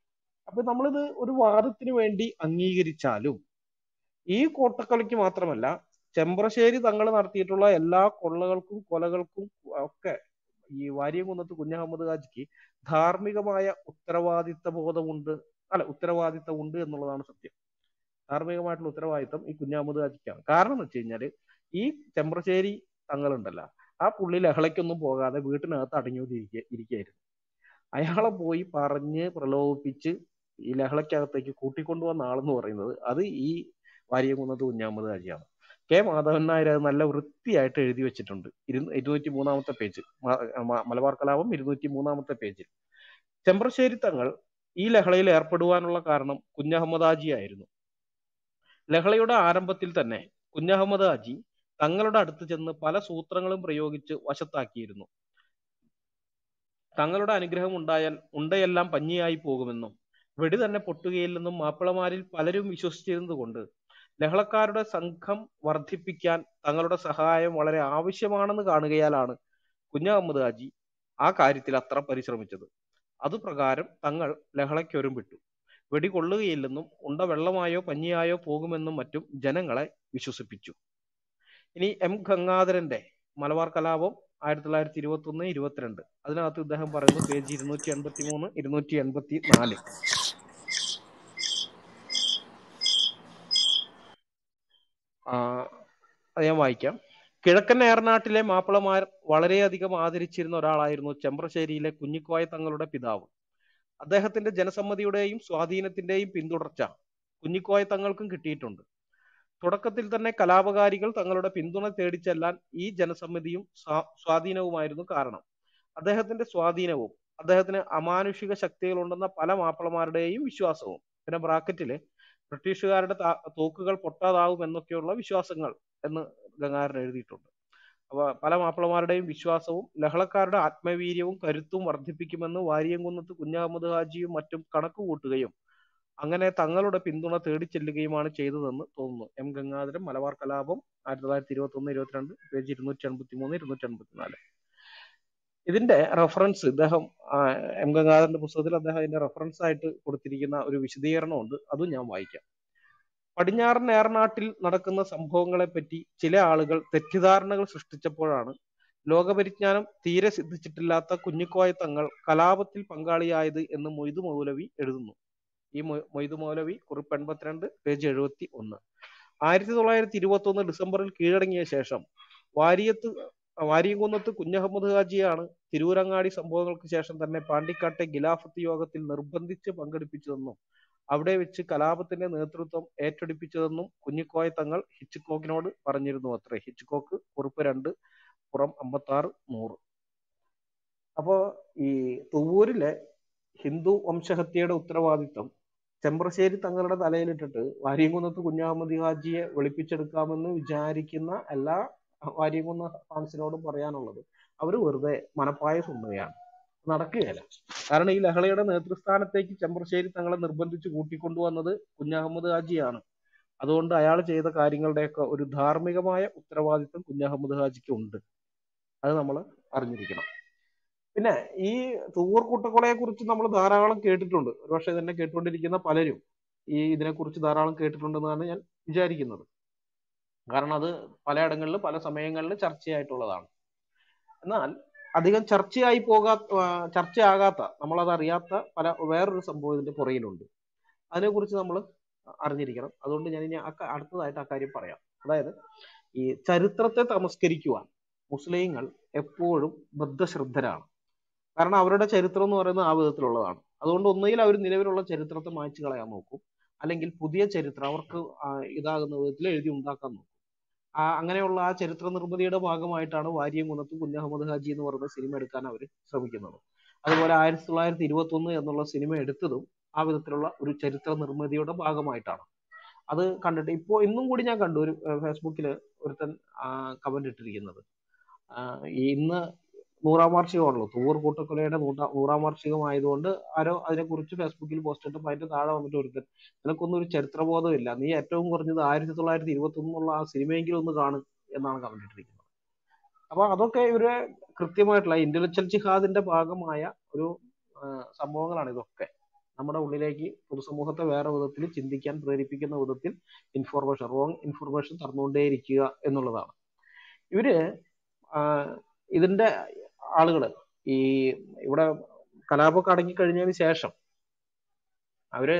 S1: അപ്പൊ നമ്മളിത് ഒരു വാദത്തിന് വേണ്ടി അംഗീകരിച്ചാലും ഈ കോട്ടക്കളിക്ക് മാത്രമല്ല ചെമ്പ്രശ്ശേരി തങ്ങൾ നടത്തിയിട്ടുള്ള എല്ലാ കൊള്ളകൾക്കും കൊലകൾക്കും ഒക്കെ ഈ വാര്യംകുന്നത്ത് കുഞ്ഞഹമ്മദ് ഹാജിക്ക് ധാർമ്മികമായ ഉത്തരവാദിത്ത ബോധമുണ്ട് അല്ല ഉത്തരവാദിത്തം ഉണ്ട് എന്നുള്ളതാണ് സത്യം ധാർമ്മികമായിട്ടുള്ള ഉത്തരവാദിത്തം ഈ കുഞ്ഞഹമ്മദ് ഹാജിക്കാണ് കാരണം എന്ന് വെച്ച് കഴിഞ്ഞാല് ഈ ചെമ്പ്രശ്ശേരി തങ്ങളുണ്ടല്ല ആ പുള്ളി ലഹളയ്ക്കൊന്നും പോകാതെ വീട്ടിനകത്ത് അടങ്ങിയിരിക്കുക ഇരിക്കുകയായിരുന്നു അയാളെ പോയി പറഞ്ഞ് പ്രലോഭിപ്പിച്ച് ഈ ലഹളയ്ക്കകത്തേക്ക് കൂട്ടിക്കൊണ്ടുവന്ന ആളെന്ന് പറയുന്നത് അത് ഈ വാര്യംകുന്നത്ത് കുഞ്ഞഹമ്മദ് ഹാജിയാണ് കെ മാധവൻ നായർ അത് നല്ല വൃത്തിയായിട്ട് എഴുതി വെച്ചിട്ടുണ്ട് ഇരു ഇരുന്നൂറ്റി മൂന്നാമത്തെ പേജ് മലബാർ കലാപം ഇരുന്നൂറ്റി മൂന്നാമത്തെ പേജിൽ ചെമ്പ്രശ്ശേരി തങ്ങൾ ഈ ലഹളയിൽ ഏർപ്പെടുവാനുള്ള കാരണം കുഞ്ഞഹമ്മദ് ഹാജി ആയിരുന്നു ലഹളയുടെ ആരംഭത്തിൽ തന്നെ കുഞ്ഞഹമ്മദ് ഹാജി തങ്ങളുടെ അടുത്ത് ചെന്ന് പല സൂത്രങ്ങളും പ്രയോഗിച്ച് വശത്താക്കിയിരുന്നു തങ്ങളുടെ അനുഗ്രഹം ഉണ്ടായാൽ ഉണ്ടയെല്ലാം പഞ്ഞിയായി പോകുമെന്നും വെടി തന്നെ പൊട്ടുകയില്ലെന്നും മാപ്പിളമാരിൽ പലരും വിശ്വസിച്ചിരുന്നത് കൊണ്ട് ലഹളക്കാരുടെ സംഘം വർദ്ധിപ്പിക്കാൻ തങ്ങളുടെ സഹായം വളരെ ആവശ്യമാണെന്ന് കാണുകയാലാണ് കുഞ്ഞഹമ്മദ് ഹാജി ആ കാര്യത്തിൽ അത്ര പരിശ്രമിച്ചത് അതുപ്രകാരം തങ്ങൾ ലഹളയ്ക്കൊരുമ്പിട്ടു വെടി കൊള്ളുകയില്ലെന്നും ഉണ്ട വെള്ളമായോ പഞ്ഞിയായോ പോകുമെന്നും മറ്റും ജനങ്ങളെ വിശ്വസിപ്പിച്ചു ഇനി എം ഗംഗാധരന്റെ മലബാർ കലാപം ആയിരത്തി തൊള്ളായിരത്തി ഇരുപത്തി ഒന്ന് ഇരുപത്തിരണ്ട് അതിനകത്ത് ഇദ്ദേഹം പറയുന്നു പേജ് ഇരുന്നൂറ്റി എൺപത്തി മൂന്ന് ഇരുന്നൂറ്റി എൺപത്തി നാല് അത് ഞാൻ വായിക്കാം കിഴക്കൻ ഏറനാട്ടിലെ മാപ്പിളമാർ വളരെയധികം ആദരിച്ചിരുന്ന ഒരാളായിരുന്നു ചെമ്പ്രശ്ശേരിയിലെ കുഞ്ഞിക്കോയ തങ്ങളുടെ പിതാവ് അദ്ദേഹത്തിന്റെ ജനസമ്മതിയുടെയും സ്വാധീനത്തിന്റെയും പിന്തുടർച്ച കുഞ്ഞിക്കോയ തങ്ങൾക്കും കിട്ടിയിട്ടുണ്ട് തുടക്കത്തിൽ തന്നെ കലാപകാരികൾ തങ്ങളുടെ പിന്തുണ തേടിച്ചെല്ലാൻ ഈ ജനസമ്മതിയും സ്വാധീനവുമായിരുന്നു കാരണം അദ്ദേഹത്തിന്റെ സ്വാധീനവും അദ്ദേഹത്തിന് അമാനുഷിക ശക്തികളുണ്ടെന്ന പല മാപ്പിളമാരുടെയും വിശ്വാസവും പിന്നെ ബ്രാക്കറ്റില് ബ്രിട്ടീഷുകാരുടെ തോക്കുകൾ പൊട്ടാതാവും എന്നൊക്കെയുള്ള വിശ്വാസങ്ങൾ എന്ന് ഗംഗാധരൻ എഴുതിയിട്ടുണ്ട് അപ്പൊ പല മാപ്പിളമാരുടെയും വിശ്വാസവും ലഹളക്കാരുടെ ആത്മവീര്യവും കരുത്തും വർദ്ധിപ്പിക്കുമെന്ന് വാരിയംകുന്നത്ത് കുഞ്ഞഹമ്മദ് ഹാജിയും മറ്റും കണക്ക് കൂട്ടുകയും അങ്ങനെ തങ്ങളുടെ പിന്തുണ തേടിച്ചെല്ലുകയുമാണ് ചെയ്തതെന്ന് തോന്നുന്നു എം ഗംഗാധരൻ മലബാർ കലാപം ആയിരത്തി തൊള്ളായിരത്തി ഇരുപത്തി ഒന്ന് ഇരുപത്തിരണ്ട് പേജ് ഇരുന്നൂറ്റി എൺപത്തി മൂന്ന് ഇരുന്നൂറ്റി എൺപത്തി നാല് ഇതിന്റെ റെഫറൻസ് ഇദ്ദേഹം എം ഗംഗാധരന്റെ പുസ്തകത്തിൽ അദ്ദേഹം അതിന്റെ റെഫറൻസ് ആയിട്ട് കൊടുത്തിരിക്കുന്ന ഒരു വിശദീകരണമുണ്ട് അതും ഞാൻ വായിക്കാം പടിഞ്ഞാറൻ ഏറനാട്ടിൽ നടക്കുന്ന സംഭവങ്ങളെ പറ്റി ചില ആളുകൾ തെറ്റിദ്ധാരണകൾ സൃഷ്ടിച്ചപ്പോഴാണ് ലോകപരിജ്ഞാനം തീരെ സിദ്ധിച്ചിട്ടില്ലാത്ത കുഞ്ഞിക്കോയ തങ്ങൾ കലാപത്തിൽ പങ്കാളിയായത് എന്ന് മൊയ്തു മൗലവി എഴുതുന്നു ഈ മൊയ്തു മൗലവി കുറിപ്പ് എൺപത്തിരണ്ട് പേജ് എഴുപത്തി ഒന്ന് ആയിരത്തി തൊള്ളായിരത്തി ഇരുപത്തി ഒന്ന് ഡിസംബറിൽ കീഴടങ്ങിയ ശേഷം വാരിയത്ത് വാരിയംകുന്നത്ത് കുഞ്ഞഹമ്മദ് ഹാജിയാണ് തിരൂരങ്ങാടി സംഭവങ്ങൾക്ക് ശേഷം തന്നെ പാണ്ടിക്കാട്ടെ ഗിലാഫത്ത് യോഗത്തിൽ നിർബന്ധിച്ച് പങ്കെടുപ്പിച്ചതെന്നും അവിടെ വെച്ച് കലാപത്തിന്റെ നേതൃത്വം ഏറ്റെടുപ്പിച്ചതെന്നും കുഞ്ഞിക്കോയ തങ്ങൾ ഹിച്ച്കോക്കിനോട് പറഞ്ഞിരുന്നു അത്രേ ഹിച്ച്കോക്ക് കുറിപ്പ് രണ്ട് പുറം അമ്പത്തി ആറ് നൂറ് അപ്പോ ഈ തുവൂരിലെ ഹിന്ദു വംശഹത്യയുടെ ഉത്തരവാദിത്തം ചെമ്പ്രശ്ശേരി തങ്ങളുടെ തലയിലിട്ടിട്ട് വാര്യംകുന്നത്ത് കുഞ്ഞാമതി ഹാജിയെ വെളുപ്പിച്ചെടുക്കാമെന്ന് വിചാരിക്കുന്ന എല്ലാ വാര്യംകുന്ന ഫാൻസിനോടും പറയാനുള്ളത് അവർ വെറുതെ മനപ്പായ സുണ്ണയാണ് നടക്കുകയല്ല കാരണം ഈ ലഹളയുടെ നേതൃസ്ഥാനത്തേക്ക് ചെമ്പ്രശ്ശേരി തങ്ങളെ നിർബന്ധിച്ച് കൂട്ടിക്കൊണ്ടുവന്നത് കുഞ്ഞഹമ്മദ് ഹാജിയാണ് അതുകൊണ്ട് അയാൾ ചെയ്ത കാര്യങ്ങളുടെയൊക്കെ ഒരു ധാർമ്മികമായ ഉത്തരവാദിത്വം കുഞ്ഞഹമ്മദ് ഹാജിക്ക് ഉണ്ട് അത് നമ്മൾ അറിഞ്ഞിരിക്കണം പിന്നെ ഈ തൂവൂർ കൂട്ടക്കൊലയെ കുറിച്ച് നമ്മൾ ധാരാളം കേട്ടിട്ടുണ്ട് ഒരുപക്ഷെ തന്നെ കേട്ടുകൊണ്ടിരിക്കുന്ന പലരും ഈ ഇതിനെക്കുറിച്ച് ധാരാളം കേട്ടിട്ടുണ്ടെന്നാണ് ഞാൻ വിചാരിക്കുന്നത് കാരണം അത് പലയിടങ്ങളിൽ പല സമയങ്ങളിൽ ചർച്ചയായിട്ടുള്ളതാണ് എന്നാൽ അധികം ചർച്ചയായി പോകാ ചർച്ചയാകാത്ത നമ്മളത് അറിയാത്ത പല വേറൊരു സംഭവം ഇതിന്റെ പുറകിലുണ്ട് അതിനെക്കുറിച്ച് നമ്മൾ അറിഞ്ഞിരിക്കണം അതുകൊണ്ട് ഞാൻ ഇനി അടുത്തതായിട്ട് ആ കാര്യം പറയാം അതായത് ഈ ചരിത്രത്തെ തമസ്കരിക്കുവാൻ മുസ്ലിങ്ങൾ എപ്പോഴും ബദ്ധശ്രദ്ധരാണ് കാരണം അവരുടെ ചരിത്രം എന്ന് പറയുന്നത് ആ വിധത്തിലുള്ളതാണ് അതുകൊണ്ട് ഒന്നുകിൽ അവർ നിലവിലുള്ള ചരിത്രത്തെ മായ്ച്ചു കളയാൻ നോക്കും അല്ലെങ്കിൽ പുതിയ ചരിത്രം അവർക്ക് ഇതാകുന്ന വിധത്തിൽ എഴുതി ഉണ്ടാക്കാൻ നോക്കും ആ അങ്ങനെയുള്ള ആ ചരിത്ര നിർമ്മിതിയുടെ ഭാഗമായിട്ടാണ് വാര്യം കുന്നത്ത് കുഞ്ഞഹമ്മദ് ഹാജി എന്ന് പറയുന്ന സിനിമ എടുക്കാൻ അവർ ശ്രമിക്കുന്നത് അതുപോലെ ആയിരത്തി തൊള്ളായിരത്തി ഇരുപത്തി ഒന്ന് എന്നുള്ള സിനിമ എടുത്തതും ആ വിധത്തിലുള്ള ഒരു ചരിത്ര നിർമ്മിതിയുടെ ഭാഗമായിട്ടാണ് അത് കണ്ടിട്ട് ഇപ്പോൾ ഇന്നും കൂടി ഞാൻ കണ്ടു ഒരു ഫേസ്ബുക്കിൽ ഒരുത്തൻ കമന്റ് ഇട്ടിരിക്കുന്നത് ഇന്ന് നൂറാം വാർഷികമാണല്ലോ തൂവർ കൂട്ടക്കൊലയുടെ നൂറ്റാ നൂറാം വാർഷികമായതുകൊണ്ട് ആരോ അതിനെക്കുറിച്ച് ഫേസ്ബുക്കിൽ പോസ്റ്റ് ഇട്ടപ്പോൾ അതിന്റെ താഴെ വന്നിട്ട് ഒരുത്തൻ നിനക്കൊന്നും ഒരു ചരിത്രബോധമില്ല നീ ഏറ്റവും കുറഞ്ഞത് ആയിരത്തി തൊള്ളായിരത്തി ഇരുപത്തി ഒന്നുള്ള ആ സിനിമയെങ്കിലും ഒന്ന് കാണു എന്നാണ് കമന്റ് ഇട്ടിരിക്കുന്നത് അപ്പൊ അതൊക്കെ ഇവരെ കൃത്യമായിട്ടുള്ള ഇന്റലക്ച്വൽ ജിഹാദിന്റെ ഭാഗമായ ഒരു സംഭവങ്ങളാണ് ഇതൊക്കെ നമ്മുടെ ഉള്ളിലേക്ക് പൊതുസമൂഹത്തെ വേറെ വിധത്തിൽ ചിന്തിക്കാൻ പ്രേരിപ്പിക്കുന്ന വിധത്തിൽ ഇൻഫോർമേഷൻ റോങ് ഇൻഫോർമേഷൻ തന്നുകൊണ്ടേയിരിക്കുക എന്നുള്ളതാണ് ഇവര് ഇതിന്റെ ആളുകൾ ഈ ഇവിടെ കലാപമൊക്കെ അടങ്ങിക്കഴിഞ്ഞതിന് ശേഷം അവര്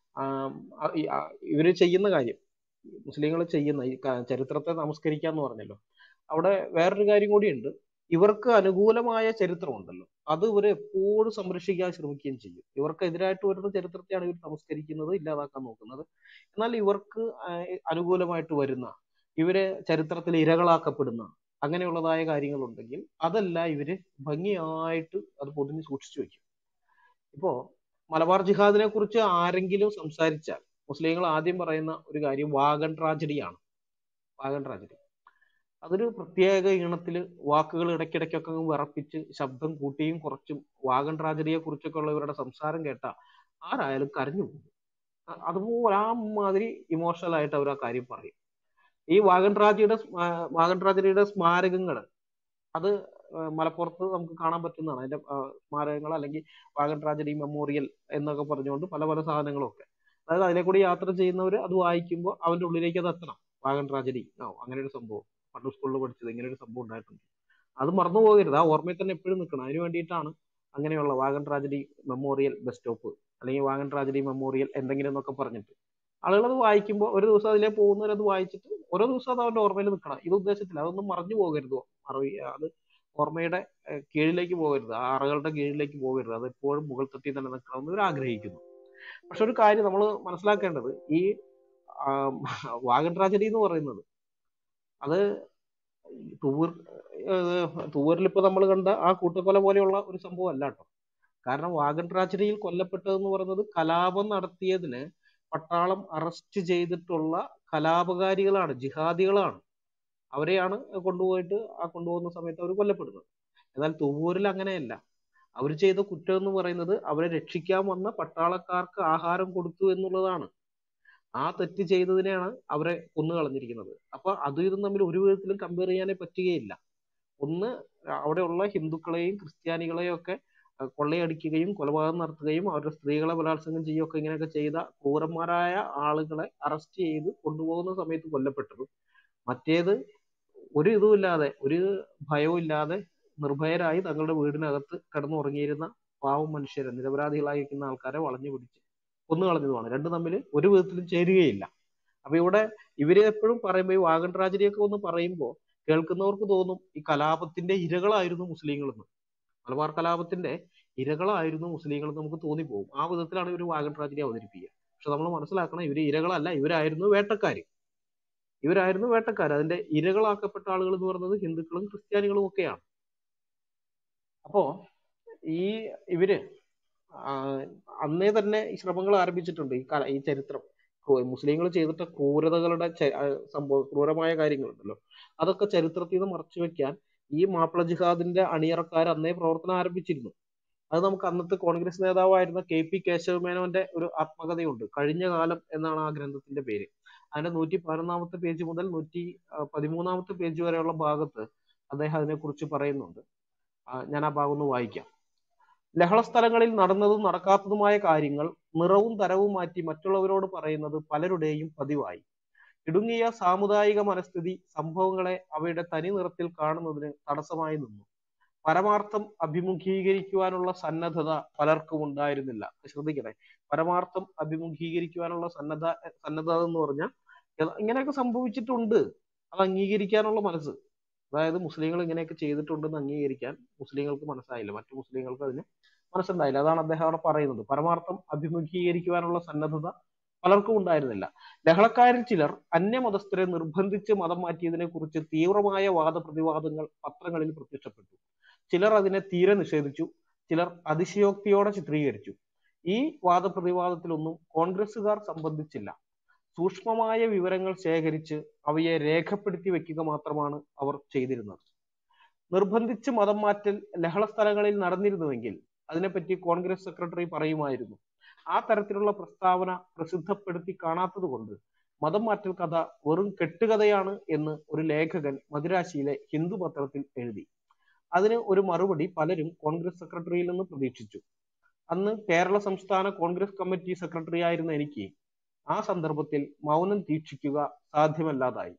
S1: ഇവര് ചെയ്യുന്ന കാര്യം മുസ്ലിങ്ങൾ ചെയ്യുന്ന ഈ ചരിത്രത്തെ നമസ്കരിക്കുക എന്ന് പറഞ്ഞല്ലോ അവിടെ വേറൊരു കാര്യം കൂടിയുണ്ട് ഇവർക്ക് അനുകൂലമായ ചരിത്രമുണ്ടല്ലോ അത് ഇവർ എപ്പോഴും സംരക്ഷിക്കാൻ ശ്രമിക്കുകയും ചെയ്യും ഇവർക്ക് എതിരായിട്ട് വരുന്ന ചരിത്രത്തെയാണ് ഇവർ നമസ്കരിക്കുന്നത് ഇല്ലാതാക്കാൻ നോക്കുന്നത് എന്നാൽ ഇവർക്ക് അനുകൂലമായിട്ട് വരുന്ന ഇവര് ചരിത്രത്തിൽ ഇരകളാക്കപ്പെടുന്ന അങ്ങനെയുള്ളതായ കാര്യങ്ങളുണ്ടെങ്കിൽ അതെല്ലാം ഇവര് ഭംഗിയായിട്ട് അത് പൊതിഞ്ഞ് സൂക്ഷിച്ചു വെക്കും ഇപ്പോ മലബാർ ജിഹാദിനെ കുറിച്ച് ആരെങ്കിലും സംസാരിച്ചാൽ മുസ്ലിങ്ങൾ ആദ്യം പറയുന്ന ഒരു കാര്യം വാഗൺ ട്രാജഡിയാണ് വാഗൺ ട്രാജഡി അതൊരു പ്രത്യേക ഈണത്തിൽ വാക്കുകൾ ഇടയ്ക്കിടയ്ക്കൊക്കെ വിറപ്പിച്ച് ശബ്ദം കൂട്ടിയും കുറച്ചും വാഗൺ ട്രാജഡിയെ കുറിച്ചൊക്കെ ഉള്ള ഇവരുടെ സംസാരം കേട്ട ആരായാലും കരഞ്ഞു പോകും അതുപോലെ ആ മാതിരി ഇമോഷണൽ ആയിട്ട് അവർ ആ കാര്യം പറയും ഈ വാഗൺ ട്രാജഡിയുടെ വാഗൺ ട്രാജഡിയുടെ സ്മാരകങ്ങൾ അത് മലപ്പുറത്ത് നമുക്ക് കാണാൻ പറ്റുന്നതാണ് അതിന്റെ സ്മാരകങ്ങൾ അല്ലെങ്കിൽ വാഗൺ ട്രാജഡി മെമ്മോറിയൽ എന്നൊക്കെ പറഞ്ഞുകൊണ്ട് പല പല സാധനങ്ങളും ഒക്കെ അതായത് അതിലെ കൂടി യാത്ര ചെയ്യുന്നവർ അത് വായിക്കുമ്പോൾ അവന്റെ ഉള്ളിലേക്ക് അത് എത്തണം വാഗൺ ട്രാജഡി ഓ അങ്ങനെ ഒരു സംഭവം പണ്ട് സ്കൂളിൽ പഠിച്ചത് ഇങ്ങനെ ഒരു സംഭവം ഉണ്ടായിട്ടുണ്ട് അത് മറന്നു പോകരുത് ആ ഓർമ്മയിൽ തന്നെ എപ്പോഴും നിൽക്കണം അതിന് വേണ്ടിയിട്ടാണ് അങ്ങനെയുള്ള wagon tragedy memorial bus stop അല്ലെങ്കിൽ വാഗൺ ട്രാജഡി മെമ്മോറിയൽ എന്തെങ്കിലും എന്നൊക്കെ പറഞ്ഞിട്ട് ആളുകൾ അത് വായിക്കുമ്പോൾ ഒരു ദിവസം അതിലേ പോകുന്നവരത് വായിച്ചിട്ട് ഓരോ ദിവസം അത് അവന്റെ ഓർമ്മയിൽ നിൽക്കണം ഇത് ഉദ്ദേശത്തില്ല അതൊന്നും മറഞ്ഞു പോകരുത് മറവി അത് ഓർമ്മയുടെ കീഴിലേക്ക് പോകരുത് ആ അറകളുടെ കീഴിലേക്ക് പോകരുത് അത് എപ്പോഴും മുകൾ തട്ടി തന്നെ നിൽക്കണമെന്ന് ഇവർ ആഗ്രഹിക്കുന്നു പക്ഷെ ഒരു കാര്യം നമ്മൾ മനസ്സിലാക്കേണ്ടത് ഈ വാഗൺ ട്രാജഡി എന്ന് പറയുന്നത് അത് തൂവൂർ തൂവൂരിൽ ഇപ്പൊ നമ്മൾ കണ്ട ആ കൂട്ടക്കൊല പോലെയുള്ള ഒരു സംഭവം അല്ല കേട്ടോ കാരണം വാഗൺ ട്രാജഡിയിൽ കൊല്ലപ്പെട്ടതെന്ന് പറയുന്നത് കലാപം നടത്തിയതിന് പട്ടാളം അറസ്റ്റ് ചെയ്തിട്ടുള്ള കലാപകാരികളാണ് ജിഹാദികളാണ് അവരെയാണ് കൊണ്ടുപോയിട്ട് ആ കൊണ്ടുപോകുന്ന സമയത്ത് അവർ കൊല്ലപ്പെടുന്നത് എന്നാൽ തുവൂരിൽ അങ്ങനെയല്ല അവർ ചെയ്ത കുറ്റം എന്ന് പറയുന്നത് അവരെ രക്ഷിക്കാൻ വന്ന പട്ടാളക്കാർക്ക് ആഹാരം കൊടുത്തു എന്നുള്ളതാണ് ആ തെറ്റ് ചെയ്തതിനെയാണ് അവരെ കൊന്നു കളഞ്ഞിരിക്കുന്നത് അപ്പൊ അതും ഇതും തമ്മിൽ ഒരു വിധത്തിലും കമ്പയർ ചെയ്യാനേ പറ്റുകയില്ല ഒന്ന് അവിടെയുള്ള ഹിന്ദുക്കളെയും ക്രിസ്ത്യാനികളെയും ഒക്കെ കൊള്ളയടിക്കുകയും കൊലപാതകം നടത്തുകയും അവരുടെ സ്ത്രീകളെ ബലാത്സംഗം ചെയ്യുകയൊക്കെ ഇങ്ങനെയൊക്കെ ചെയ്ത ക്രൂരന്മാരായ ആളുകളെ അറസ്റ്റ് ചെയ്ത് കൊണ്ടുപോകുന്ന സമയത്ത് കൊല്ലപ്പെട്ടതും മറ്റേത് ഒരു ഇതുമില്ലാതെ ഒരു ഭയവും ഇല്ലാതെ നിർഭയരായി തങ്ങളുടെ വീടിനകത്ത് കിടന്നുറങ്ങിയിരുന്ന പാവം മനുഷ്യരെ നിരപരാധികളായി നിൽക്കുന്ന ആൾക്കാരെ വളഞ്ഞു പിടിച്ച് കൊന്നു കളഞ്ഞതുമാണ് രണ്ടും തമ്മിൽ ഒരു വിധത്തിലും ചേരുകയില്ല അപ്പൊ ഇവിടെ ഇവര് എപ്പോഴും പറയുമ്പോൾ ഈ വാഗൺ ട്രാജഡിയൊക്കെ ഒന്ന് പറയുമ്പോൾ കേൾക്കുന്നവർക്ക് തോന്നും ഈ കലാപത്തിന്റെ ഇരകളായിരുന്നു മുസ്ലിങ്ങളെന്ന് മലബാർ കലാപത്തിന്റെ ഇരകളായിരുന്നു മുസ്ലിങ്ങൾ നമുക്ക് തോന്നിപ്പോകും ആ വിധത്തിലാണ് ഇവർ വാഗൺ ട്രാജഡി അവതരിപ്പിക്കുക പക്ഷെ നമ്മൾ മനസ്സിലാക്കണം ഇവര് ഇരകളല്ല ഇവരായിരുന്നു വേട്ടക്കാര് ഇവരായിരുന്നു വേട്ടക്കാർ അതിന്റെ ഇരകളാക്കപ്പെട്ട ആളുകൾ എന്ന് പറയുന്നത് ഹിന്ദുക്കളും ക്രിസ്ത്യാനികളും ഒക്കെയാണ് അപ്പോ ഈ ഇവര് അന്നേ തന്നെ ഈ ശ്രമങ്ങൾ ആരംഭിച്ചിട്ടുണ്ട് ഈ കല ഈ ചരിത്രം മുസ്ലിങ്ങൾ ചെയ്തിട്ട ക്രൂരതകളുടെ സംഭവം ക്രൂരമായ കാര്യങ്ങളുണ്ടല്ലോ അതൊക്കെ ചരിത്രത്തിൽ നിന്ന് മറച്ചു വെക്കാൻ ഈ മാപ്പിള ജിഹാദിന്റെ അണിയറക്കാർ അന്നേ പ്രവർത്തനം ആരംഭിച്ചിരുന്നു അത് നമുക്ക് അന്നത്തെ കോൺഗ്രസ് നേതാവായിരുന്ന കെ പി കേശവമേനോന്റെ ഒരു ആത്മകഥയുണ്ട് കഴിഞ്ഞ കാലം എന്നാണ് ആ ഗ്രന്ഥത്തിന്റെ പേര് അതിന്റെ നൂറ്റി പതിനൊന്നാമത്തെ പേജ് മുതൽ നൂറ്റി പതിമൂന്നാമത്തെ പേജ് വരെയുള്ള ഭാഗത്ത് അദ്ദേഹം അതിനെക്കുറിച്ച് പറയുന്നുണ്ട് ഞാൻ ആ ഭാഗം ഒന്ന് വായിക്കാം ലഹള സ്ഥലങ്ങളിൽ നടന്നതും നടക്കാത്തതുമായ കാര്യങ്ങൾ നിറവും തരവും മാറ്റി മറ്റുള്ളവരോട് പറയുന്നത് പലരുടെയും പതിവായി ഇടുങ്ങിയ സാമുദായിക മനസ്ഥിതി സംഭവങ്ങളെ അവയുടെ തനി നിറത്തിൽ കാണുന്നതിന് തടസ്സമായി നിന്നു പരമാർത്ഥം അഭിമുഖീകരിക്കുവാനുള്ള സന്നദ്ധത പലർക്കും ഉണ്ടായിരുന്നില്ല ശ്രദ്ധിക്കട്ടെ പരമാർത്ഥം അഭിമുഖീകരിക്കുവാനുള്ള സന്നദ്ധ സന്നദ്ധത എന്ന് പറഞ്ഞാൽ ഇങ്ങനെയൊക്കെ സംഭവിച്ചിട്ടുണ്ട് അത് അംഗീകരിക്കാനുള്ള മനസ്സ് അതായത് മുസ്ലിങ്ങൾ ഇങ്ങനെയൊക്കെ ചെയ്തിട്ടുണ്ടെന്ന് അംഗീകരിക്കാൻ മുസ്ലിങ്ങൾക്ക് മനസ്സായില്ല മറ്റു മുസ്ലിങ്ങൾക്ക് അതിന് മനസ്സുണ്ടായില്ല അതാണ് അദ്ദേഹം അവിടെ പറയുന്നത് പരമാർത്ഥം അഭിമുഖീകരിക്കുവാനുള്ള സന്നദ്ധത പലർക്കും ഉണ്ടായിരുന്നില്ല ലഹളക്കാരിൽ ചിലർ അന്യമതസ്ഥരെ നിർബന്ധിച്ച് മതം മാറ്റിയതിനെ കുറിച്ച് തീവ്രമായ വാദപ്രതിവാദങ്ങൾ പത്രങ്ങളിൽ പ്രത്യക്ഷപ്പെട്ടു ചിലർ അതിനെ തീരെ നിഷേധിച്ചു ചിലർ അതിശയോക്തിയോടെ ചിത്രീകരിച്ചു ഈ വാദപ്രതിവാദത്തിലൊന്നും കോൺഗ്രസുകാർ സംബന്ധിച്ചില്ല സൂക്ഷ്മമായ വിവരങ്ങൾ ശേഖരിച്ച് അവയെ രേഖപ്പെടുത്തി വെക്കുക മാത്രമാണ് അവർ ചെയ്തിരുന്നത് നിർബന്ധിച്ച് മതം മാറ്റൽ ലഹള സ്ഥലങ്ങളിൽ നടന്നിരുന്നുവെങ്കിൽ അതിനെപ്പറ്റി കോൺഗ്രസ് സെക്രട്ടറി പറയുമായിരുന്നു ആ തരത്തിലുള്ള പ്രസ്താവന പ്രസിദ്ധപ്പെടുത്തി കാണാത്തത് കൊണ്ട് മതം മാറ്റൽ കഥ വെറും കെട്ടുകഥയാണ് എന്ന് ഒരു ലേഖകൻ മദുരാശിയിലെ ഹിന്ദു പത്രത്തിൽ എഴുതി അതിന് ഒരു മറുപടി പലരും കോൺഗ്രസ് സെക്രട്ടറിയിൽ നിന്ന് പ്രതീക്ഷിച്ചു അന്ന് കേരള സംസ്ഥാന കോൺഗ്രസ് കമ്മിറ്റി സെക്രട്ടറി ആയിരുന്ന എനിക്ക് ആ സന്ദർഭത്തിൽ മൗനം ദീക്ഷിക്കുക സാധ്യമല്ലാതായി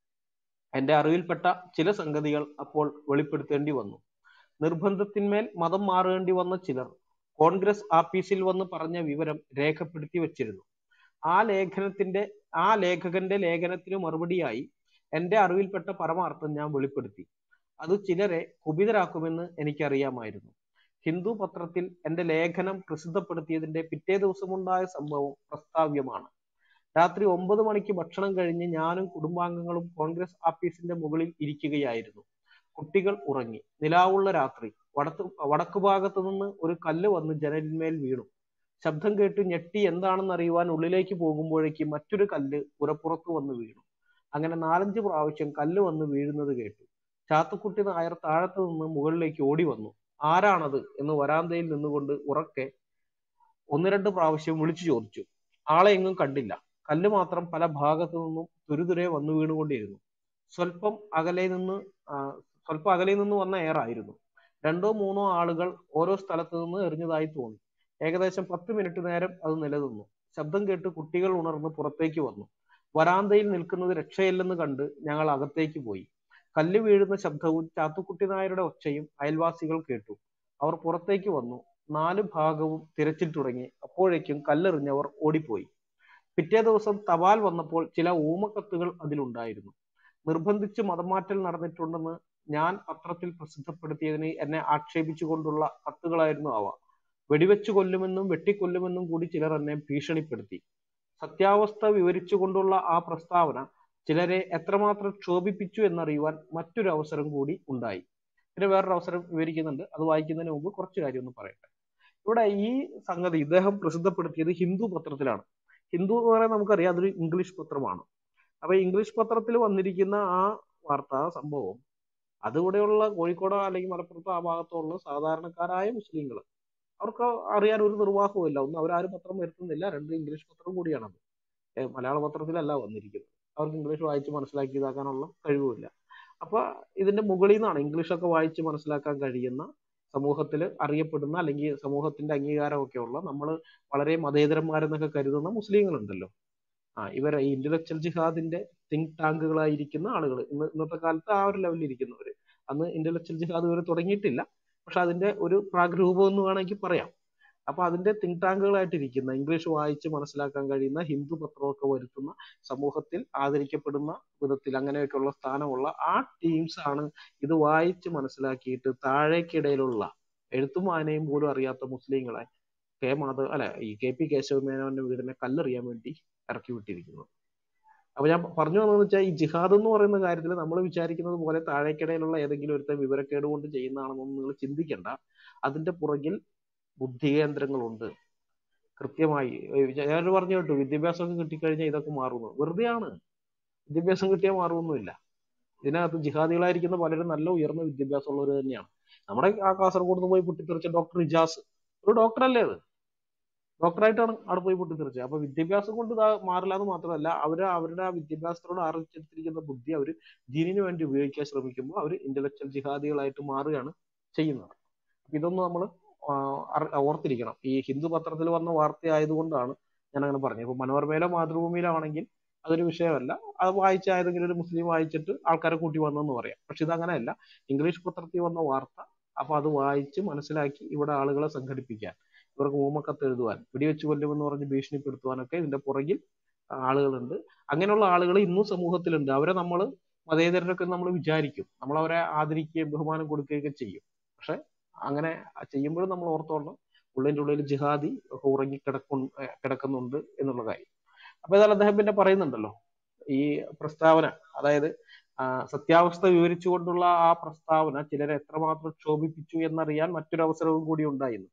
S1: എന്റെ അറിവിൽപ്പെട്ട ചില സംഗതികൾ അപ്പോൾ വെളിപ്പെടുത്തേണ്ടി വന്നു നിർബന്ധത്തിന്മേൽ മതം മാറേണ്ടി വന്ന ചിലർ കോൺഗ്രസ് ആഫീസിൽ വന്ന് പറഞ്ഞ വിവരം രേഖപ്പെടുത്തി വച്ചിരുന്നു ആ ലേഖനത്തിന്റെ ആ ലേഖകന്റെ ലേഖനത്തിന് മറുപടിയായി എന്റെ അറിവിൽപ്പെട്ട പരമാർത്ഥം ഞാൻ വെളിപ്പെടുത്തി അത് ചിലരെ കുപിതരാക്കുമെന്ന് എനിക്കറിയാമായിരുന്നു ഹിന്ദു പത്രത്തിൽ എന്റെ ലേഖനം പ്രസിദ്ധപ്പെടുത്തിയതിന്റെ പിറ്റേ ദിവസമുണ്ടായ സംഭവം പ്രസ്താവ്യമാണ് രാത്രി ഒമ്പത് മണിക്ക് ഭക്ഷണം കഴിഞ്ഞ് ഞാനും കുടുംബാംഗങ്ങളും കോൺഗ്രസ് ആഫീസിന്റെ മുകളിൽ ഇരിക്കുകയായിരുന്നു കുട്ടികൾ ഉറങ്ങി നിലാവുള്ള രാത്രി വടക്ക് വടക്കു ഭാഗത്തു നിന്ന് ഒരു കല്ല് വന്ന് ജനലിന്മേൽ വീണു ശബ്ദം കേട്ട് ഞെട്ടി എന്താണെന്ന് അറിയുവാൻ ഉള്ളിലേക്ക് പോകുമ്പോഴേക്ക് മറ്റൊരു കല്ല് പുറപ്പുറത്ത് വന്ന് വീണു അങ്ങനെ നാലഞ്ച് പ്രാവശ്യം കല്ല് വന്ന് വീഴുന്നത് കേട്ടു ചാത്തുക്കുട്ടി നായർ താഴത്തു നിന്ന് മുകളിലേക്ക് ഓടി വന്നു ആരാണത് എന്ന് വരാന്തയിൽ നിന്നുകൊണ്ട് ഉറക്കെ ഒന്ന് രണ്ട് പ്രാവശ്യം വിളിച്ചു ചോദിച്ചു ആളെ എങ്ങും കണ്ടില്ല കല്ല് മാത്രം പല ഭാഗത്തു നിന്നും തുരുതുരെ വന്നു വീണുകൊണ്ടിരുന്നു സ്വല്പം അകലെ നിന്ന് സ്വല്പം അകലെ നിന്ന് വന്ന എയറായിരുന്നു രണ്ടോ മൂന്നോ ആളുകൾ ഓരോ സ്ഥലത്തു നിന്ന് എറിഞ്ഞതായി തോന്നി ഏകദേശം പത്ത് മിനിറ്റ് നേരം അത് നിലനിന്നു ശബ്ദം കേട്ട് കുട്ടികൾ ഉണർന്ന് പുറത്തേക്ക് വന്നു വരാന്തയിൽ നിൽക്കുന്നത് രക്ഷയില്ലെന്ന് കണ്ട് ഞങ്ങൾ അകത്തേക്ക് പോയി കല്ല് വീഴുന്ന ശബ്ദവും ചാത്തുക്കുട്ടി നായരുടെ ഒച്ചയും അയൽവാസികൾ കേട്ടു അവർ പുറത്തേക്ക് വന്നു നാല് ഭാഗവും തിരച്ചിൽ തുടങ്ങി അപ്പോഴേക്കും കല്ലെറിഞ്ഞവർ ഓടിപ്പോയി പിറ്റേ ദിവസം തപാൽ വന്നപ്പോൾ ചില ഊമക്കത്തുകൾ അതിലുണ്ടായിരുന്നു നിർബന്ധിച്ച് മതമാറ്റൽ നടന്നിട്ടുണ്ടെന്ന് ഞാൻ പത്രത്തിൽ പ്രസിദ്ധപ്പെടുത്തിയതിന് എന്നെ ആക്ഷേപിച്ചുകൊണ്ടുള്ള കത്തുകളായിരുന്നു അവ വെടിവെച്ചു കൊല്ലുമെന്നും വെട്ടിക്കൊല്ലുമെന്നും കൂടി ചിലർ എന്നെ ഭീഷണിപ്പെടുത്തി സത്യാവസ്ഥ വിവരിച്ചുകൊണ്ടുള്ള ആ പ്രസ്താവന ചിലരെ എത്രമാത്രം ക്ഷോഭിപ്പിച്ചു എന്നറിയുവാൻ മറ്റൊരു അവസരം കൂടി ഉണ്ടായി പിന്നെ വേറൊരു അവസരം വിവരിക്കുന്നുണ്ട് അത് വായിക്കുന്നതിന് മുമ്പ് കുറച്ച് കാര്യം ഒന്ന് പറയട്ടെ ഇവിടെ ഈ സംഗതി ഇദ്ദേഹം പ്രസിദ്ധപ്പെടുത്തിയത് ഹിന്ദു പത്രത്തിലാണ് ഹിന്ദു എന്ന് പറയാൻ നമുക്കറിയാം അതൊരു ഇംഗ്ലീഷ് പത്രമാണ് അപ്പൊ ഇംഗ്ലീഷ് പത്രത്തിൽ വന്നിരിക്കുന്ന ആ വാർത്ത സംഭവം അതിവിടെയുള്ള കോഴിക്കോടോ അല്ലെങ്കിൽ മലപ്പുറത്തോ ആ ഭാഗത്തോ ഉള്ള സാധാരണക്കാരായ മുസ്ലിങ്ങൾ അവർക്ക് അറിയാൻ ഒരു നിർവാഹവും ഇല്ല ഒന്ന് അവരാരും പത്രം വരുത്തുന്നില്ല രണ്ട് ഇംഗ്ലീഷ് പത്രം കൂടിയാണത് മലയാള പത്രത്തിലല്ല വന്നിരിക്കുന്നത് അവർക്ക് ഇംഗ്ലീഷ് വായിച്ച് മനസ്സിലാക്കി ഇതാക്കാനുള്ള കഴിവുമില്ല അപ്പൊ ഇതിന്റെ മുകളിൽ നിന്നാണ് ഇംഗ്ലീഷൊക്കെ വായിച്ച് മനസ്സിലാക്കാൻ കഴിയുന്ന സമൂഹത്തിൽ അറിയപ്പെടുന്ന അല്ലെങ്കിൽ സമൂഹത്തിന്റെ അംഗീകാരമൊക്കെ ഉള്ള നമ്മൾ വളരെ മതേതരന്മാരെന്നൊക്കെ കരുതുന്ന മുസ്ലിങ്ങളുണ്ടല്ലോ ആ ഇവർ ഈ ഇന്റലക്ച്വൽ ജിഹാദിന്റെ തിങ്ക് ടാങ്കുകളായിരിക്കുന്ന ആളുകൾ ഇന്ന് ഇന്നത്തെ കാലത്ത് ആ ഒരു ലെവലിൽ ഇരിക്കുന്നവര് അന്ന് ഇന്റലക്ച്വൽ ജിഹാദ് ഇവർ തുടങ്ങിയിട്ടില്ല പക്ഷെ അതിന്റെ ഒരു പ്രാഗ്രൂപം എന്ന് വേണമെങ്കിൽ പറയാം അപ്പൊ അതിന്റെ തിങ്ക് ടാങ്കുകളായിട്ടിരിക്കുന്ന ഇംഗ്ലീഷ് വായിച്ച് മനസ്സിലാക്കാൻ കഴിയുന്ന ഹിന്ദു പത്രമൊക്കെ വരുത്തുന്ന സമൂഹത്തിൽ ആദരിക്കപ്പെടുന്ന വിധത്തിൽ അങ്ങനെയൊക്കെയുള്ള സ്ഥാനമുള്ള ആ ടീംസ് ആണ് ഇത് വായിച്ച് മനസ്സിലാക്കിയിട്ട് താഴേക്കിടയിലുള്ള എഴുത്തും വായനയും പോലും അറിയാത്ത മുസ്ലിങ്ങളെ കെ മാധവ് അല്ല ഈ കെ പി കേശവമേനോന്റെ വീടിനെ കല്ലെറിയാൻ വേണ്ടി ഇറക്കി വിട്ടിരിക്കുന്നത് അപ്പൊ ഞാൻ പറഞ്ഞു വന്നതെന്ന് വെച്ചാൽ ഈ ജിഹാദ് എന്ന് പറയുന്ന കാര്യത്തിൽ നമ്മൾ വിചാരിക്കുന്നത് പോലെ താഴേക്കിടയിലുള്ള ഏതെങ്കിലും ഒരുത്തൻ വിവരക്കേട് കൊണ്ട് ചെയ്യുന്നതാണെന്നൊന്നും നിങ്ങൾ ചിന്തിക്കണ്ട അതിന്റെ പുറകിൽ ബുദ്ധികേന്ദ്രങ്ങളുണ്ട് കൃത്യമായി ഞാൻ പറഞ്ഞു കേട്ടു വിദ്യാഭ്യാസമൊക്കെ കിട്ടിക്കഴിഞ്ഞാൽ ഇതൊക്കെ മാറുന്നു വെറുതെയാണ് വിദ്യാഭ്യാസം കിട്ടിയാൽ മാറുമൊന്നുമില്ല ഇതിനകത്ത് ജിഹാദികളായിരിക്കുന്ന പലരും നല്ല ഉയർന്ന വിദ്യാഭ്യാസമുള്ളവർ തന്നെയാണ് നമ്മുടെ ആ കാസർഗോഡ് നിന്ന് പോയി പൊട്ടിത്തെറിച്ച ഡോക്ടർ ഇജാസ് ഒരു ഡോക്ടറല്ലേ അത് ഡോക്ടറായിട്ടാണ് അവിടെ പോയി പൊട്ടിത്തെറിച്ചത് അപ്പൊ വിദ്യാഭ്യാസം കൊണ്ട് ഇതാ മാറില്ല എന്ന് മാത്രമല്ല അവര് അവരുടെ ആ വിദ്യാഭ്യാസത്തോട് ആർജിച്ചെടുത്തിരിക്കുന്ന ബുദ്ധി അവർ ദീനിനു വേണ്ടി ഉപയോഗിക്കാൻ ശ്രമിക്കുമ്പോൾ അവർ ഇന്റലക്ച്വൽ ജിഹാദികളായിട്ട് മാറുകയാണ് ചെയ്യുന്നത് അപ്പൊ ഇതൊന്നും നമ്മൾ ഓർത്തിരിക്കണം ഈ ഹിന്ദു പത്രത്തിൽ വന്ന വാർത്ത ആയതുകൊണ്ടാണ് ഞാൻ അങ്ങനെ പറഞ്ഞത് ഇപ്പൊ മനോരമയിലോ മാതൃഭൂമിയിലോ ആണെങ്കിൽ അതൊരു വിഷയമല്ല അത് വായിച്ച ഏതെങ്കിലും ഒരു മുസ്ലിം വായിച്ചിട്ട് ആൾക്കാരെ കൂട്ടി വന്നെന്ന് പറയാം പക്ഷെ ഇത് അങ്ങനെയല്ല ഇംഗ്ലീഷ് പത്രത്തിൽ വന്ന വാർത്ത അപ്പൊ അത് വായിച്ച് മനസ്സിലാക്കി ഇവിടെ ആളുകളെ സംഘടിപ്പിക്കാൻ ഇവർക്ക് ഊമക്കത്ത് എഴുതുവാൻ വെടിവെച്ച് കൊല്ലുമെന്ന് പറഞ്ഞ് ഭീഷണിപ്പെടുത്തുവാനൊക്കെ ഇതിന്റെ പുറകിൽ ആളുകളുണ്ട് അങ്ങനെയുള്ള ആളുകൾ ഇന്നും സമൂഹത്തിലുണ്ട് അവരെ നമ്മൾ മതേതരരൊക്കെ നമ്മൾ വിചാരിക്കും നമ്മൾ അവരെ ആദരിക്കുകയും ബഹുമാനം കൊടുക്കുകയൊക്കെ ചെയ്യും പക്ഷെ അങ്ങനെ ചെയ്യുമ്പോഴും നമ്മൾ ഓർത്തോളണം ഉള്ളിൻ്റെ ഉള്ളിൽ ജിഹാദി ഒക്കെ ഉറങ്ങി കിടക്കു കിടക്കുന്നുണ്ട് എന്നുള്ള കാര്യം അപ്പൊ ഏതായാലും അദ്ദേഹം പിന്നെ പറയുന്നുണ്ടല്ലോ ഈ പ്രസ്താവന അതായത് സത്യാവസ്ഥ വിവരിച്ചുകൊണ്ടുള്ള ആ പ്രസ്താവന ചിലരെ എത്രമാത്രം ക്ഷോഭിപ്പിച്ചു എന്നറിയാൻ മറ്റൊരു അവസരവും കൂടി ഉണ്ടായിരുന്നു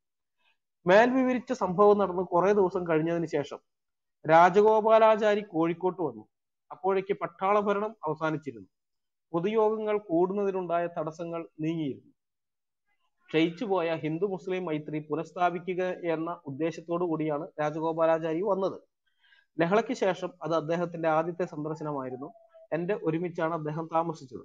S1: മേൽ വിവരിച്ച സംഭവം നടന്ന് കുറെ ദിവസം കഴിഞ്ഞതിന് ശേഷം രാജഗോപാലാചാരി കോഴിക്കോട്ട് വന്നു അപ്പോഴേക്ക് പട്ടാള ഭരണം അവസാനിച്ചിരുന്നു പൊതുയോഗങ്ങൾ കൂടുന്നതിനുണ്ടായ തടസ്സങ്ങൾ നീങ്ങിയിരുന്നു ക്ഷയിച്ചുപോയ ഹിന്ദു മുസ്ലിം മൈത്രി പുനഃസ്ഥാപിക്കുക എന്ന ഉദ്ദേശത്തോടു കൂടിയാണ് രാജഗോപാലാചാരി വന്നത് ലഹളയ്ക്ക് ശേഷം അത് അദ്ദേഹത്തിന്റെ ആദ്യത്തെ സന്ദർശനമായിരുന്നു എന്റെ ഒരുമിച്ചാണ് അദ്ദേഹം താമസിച്ചത്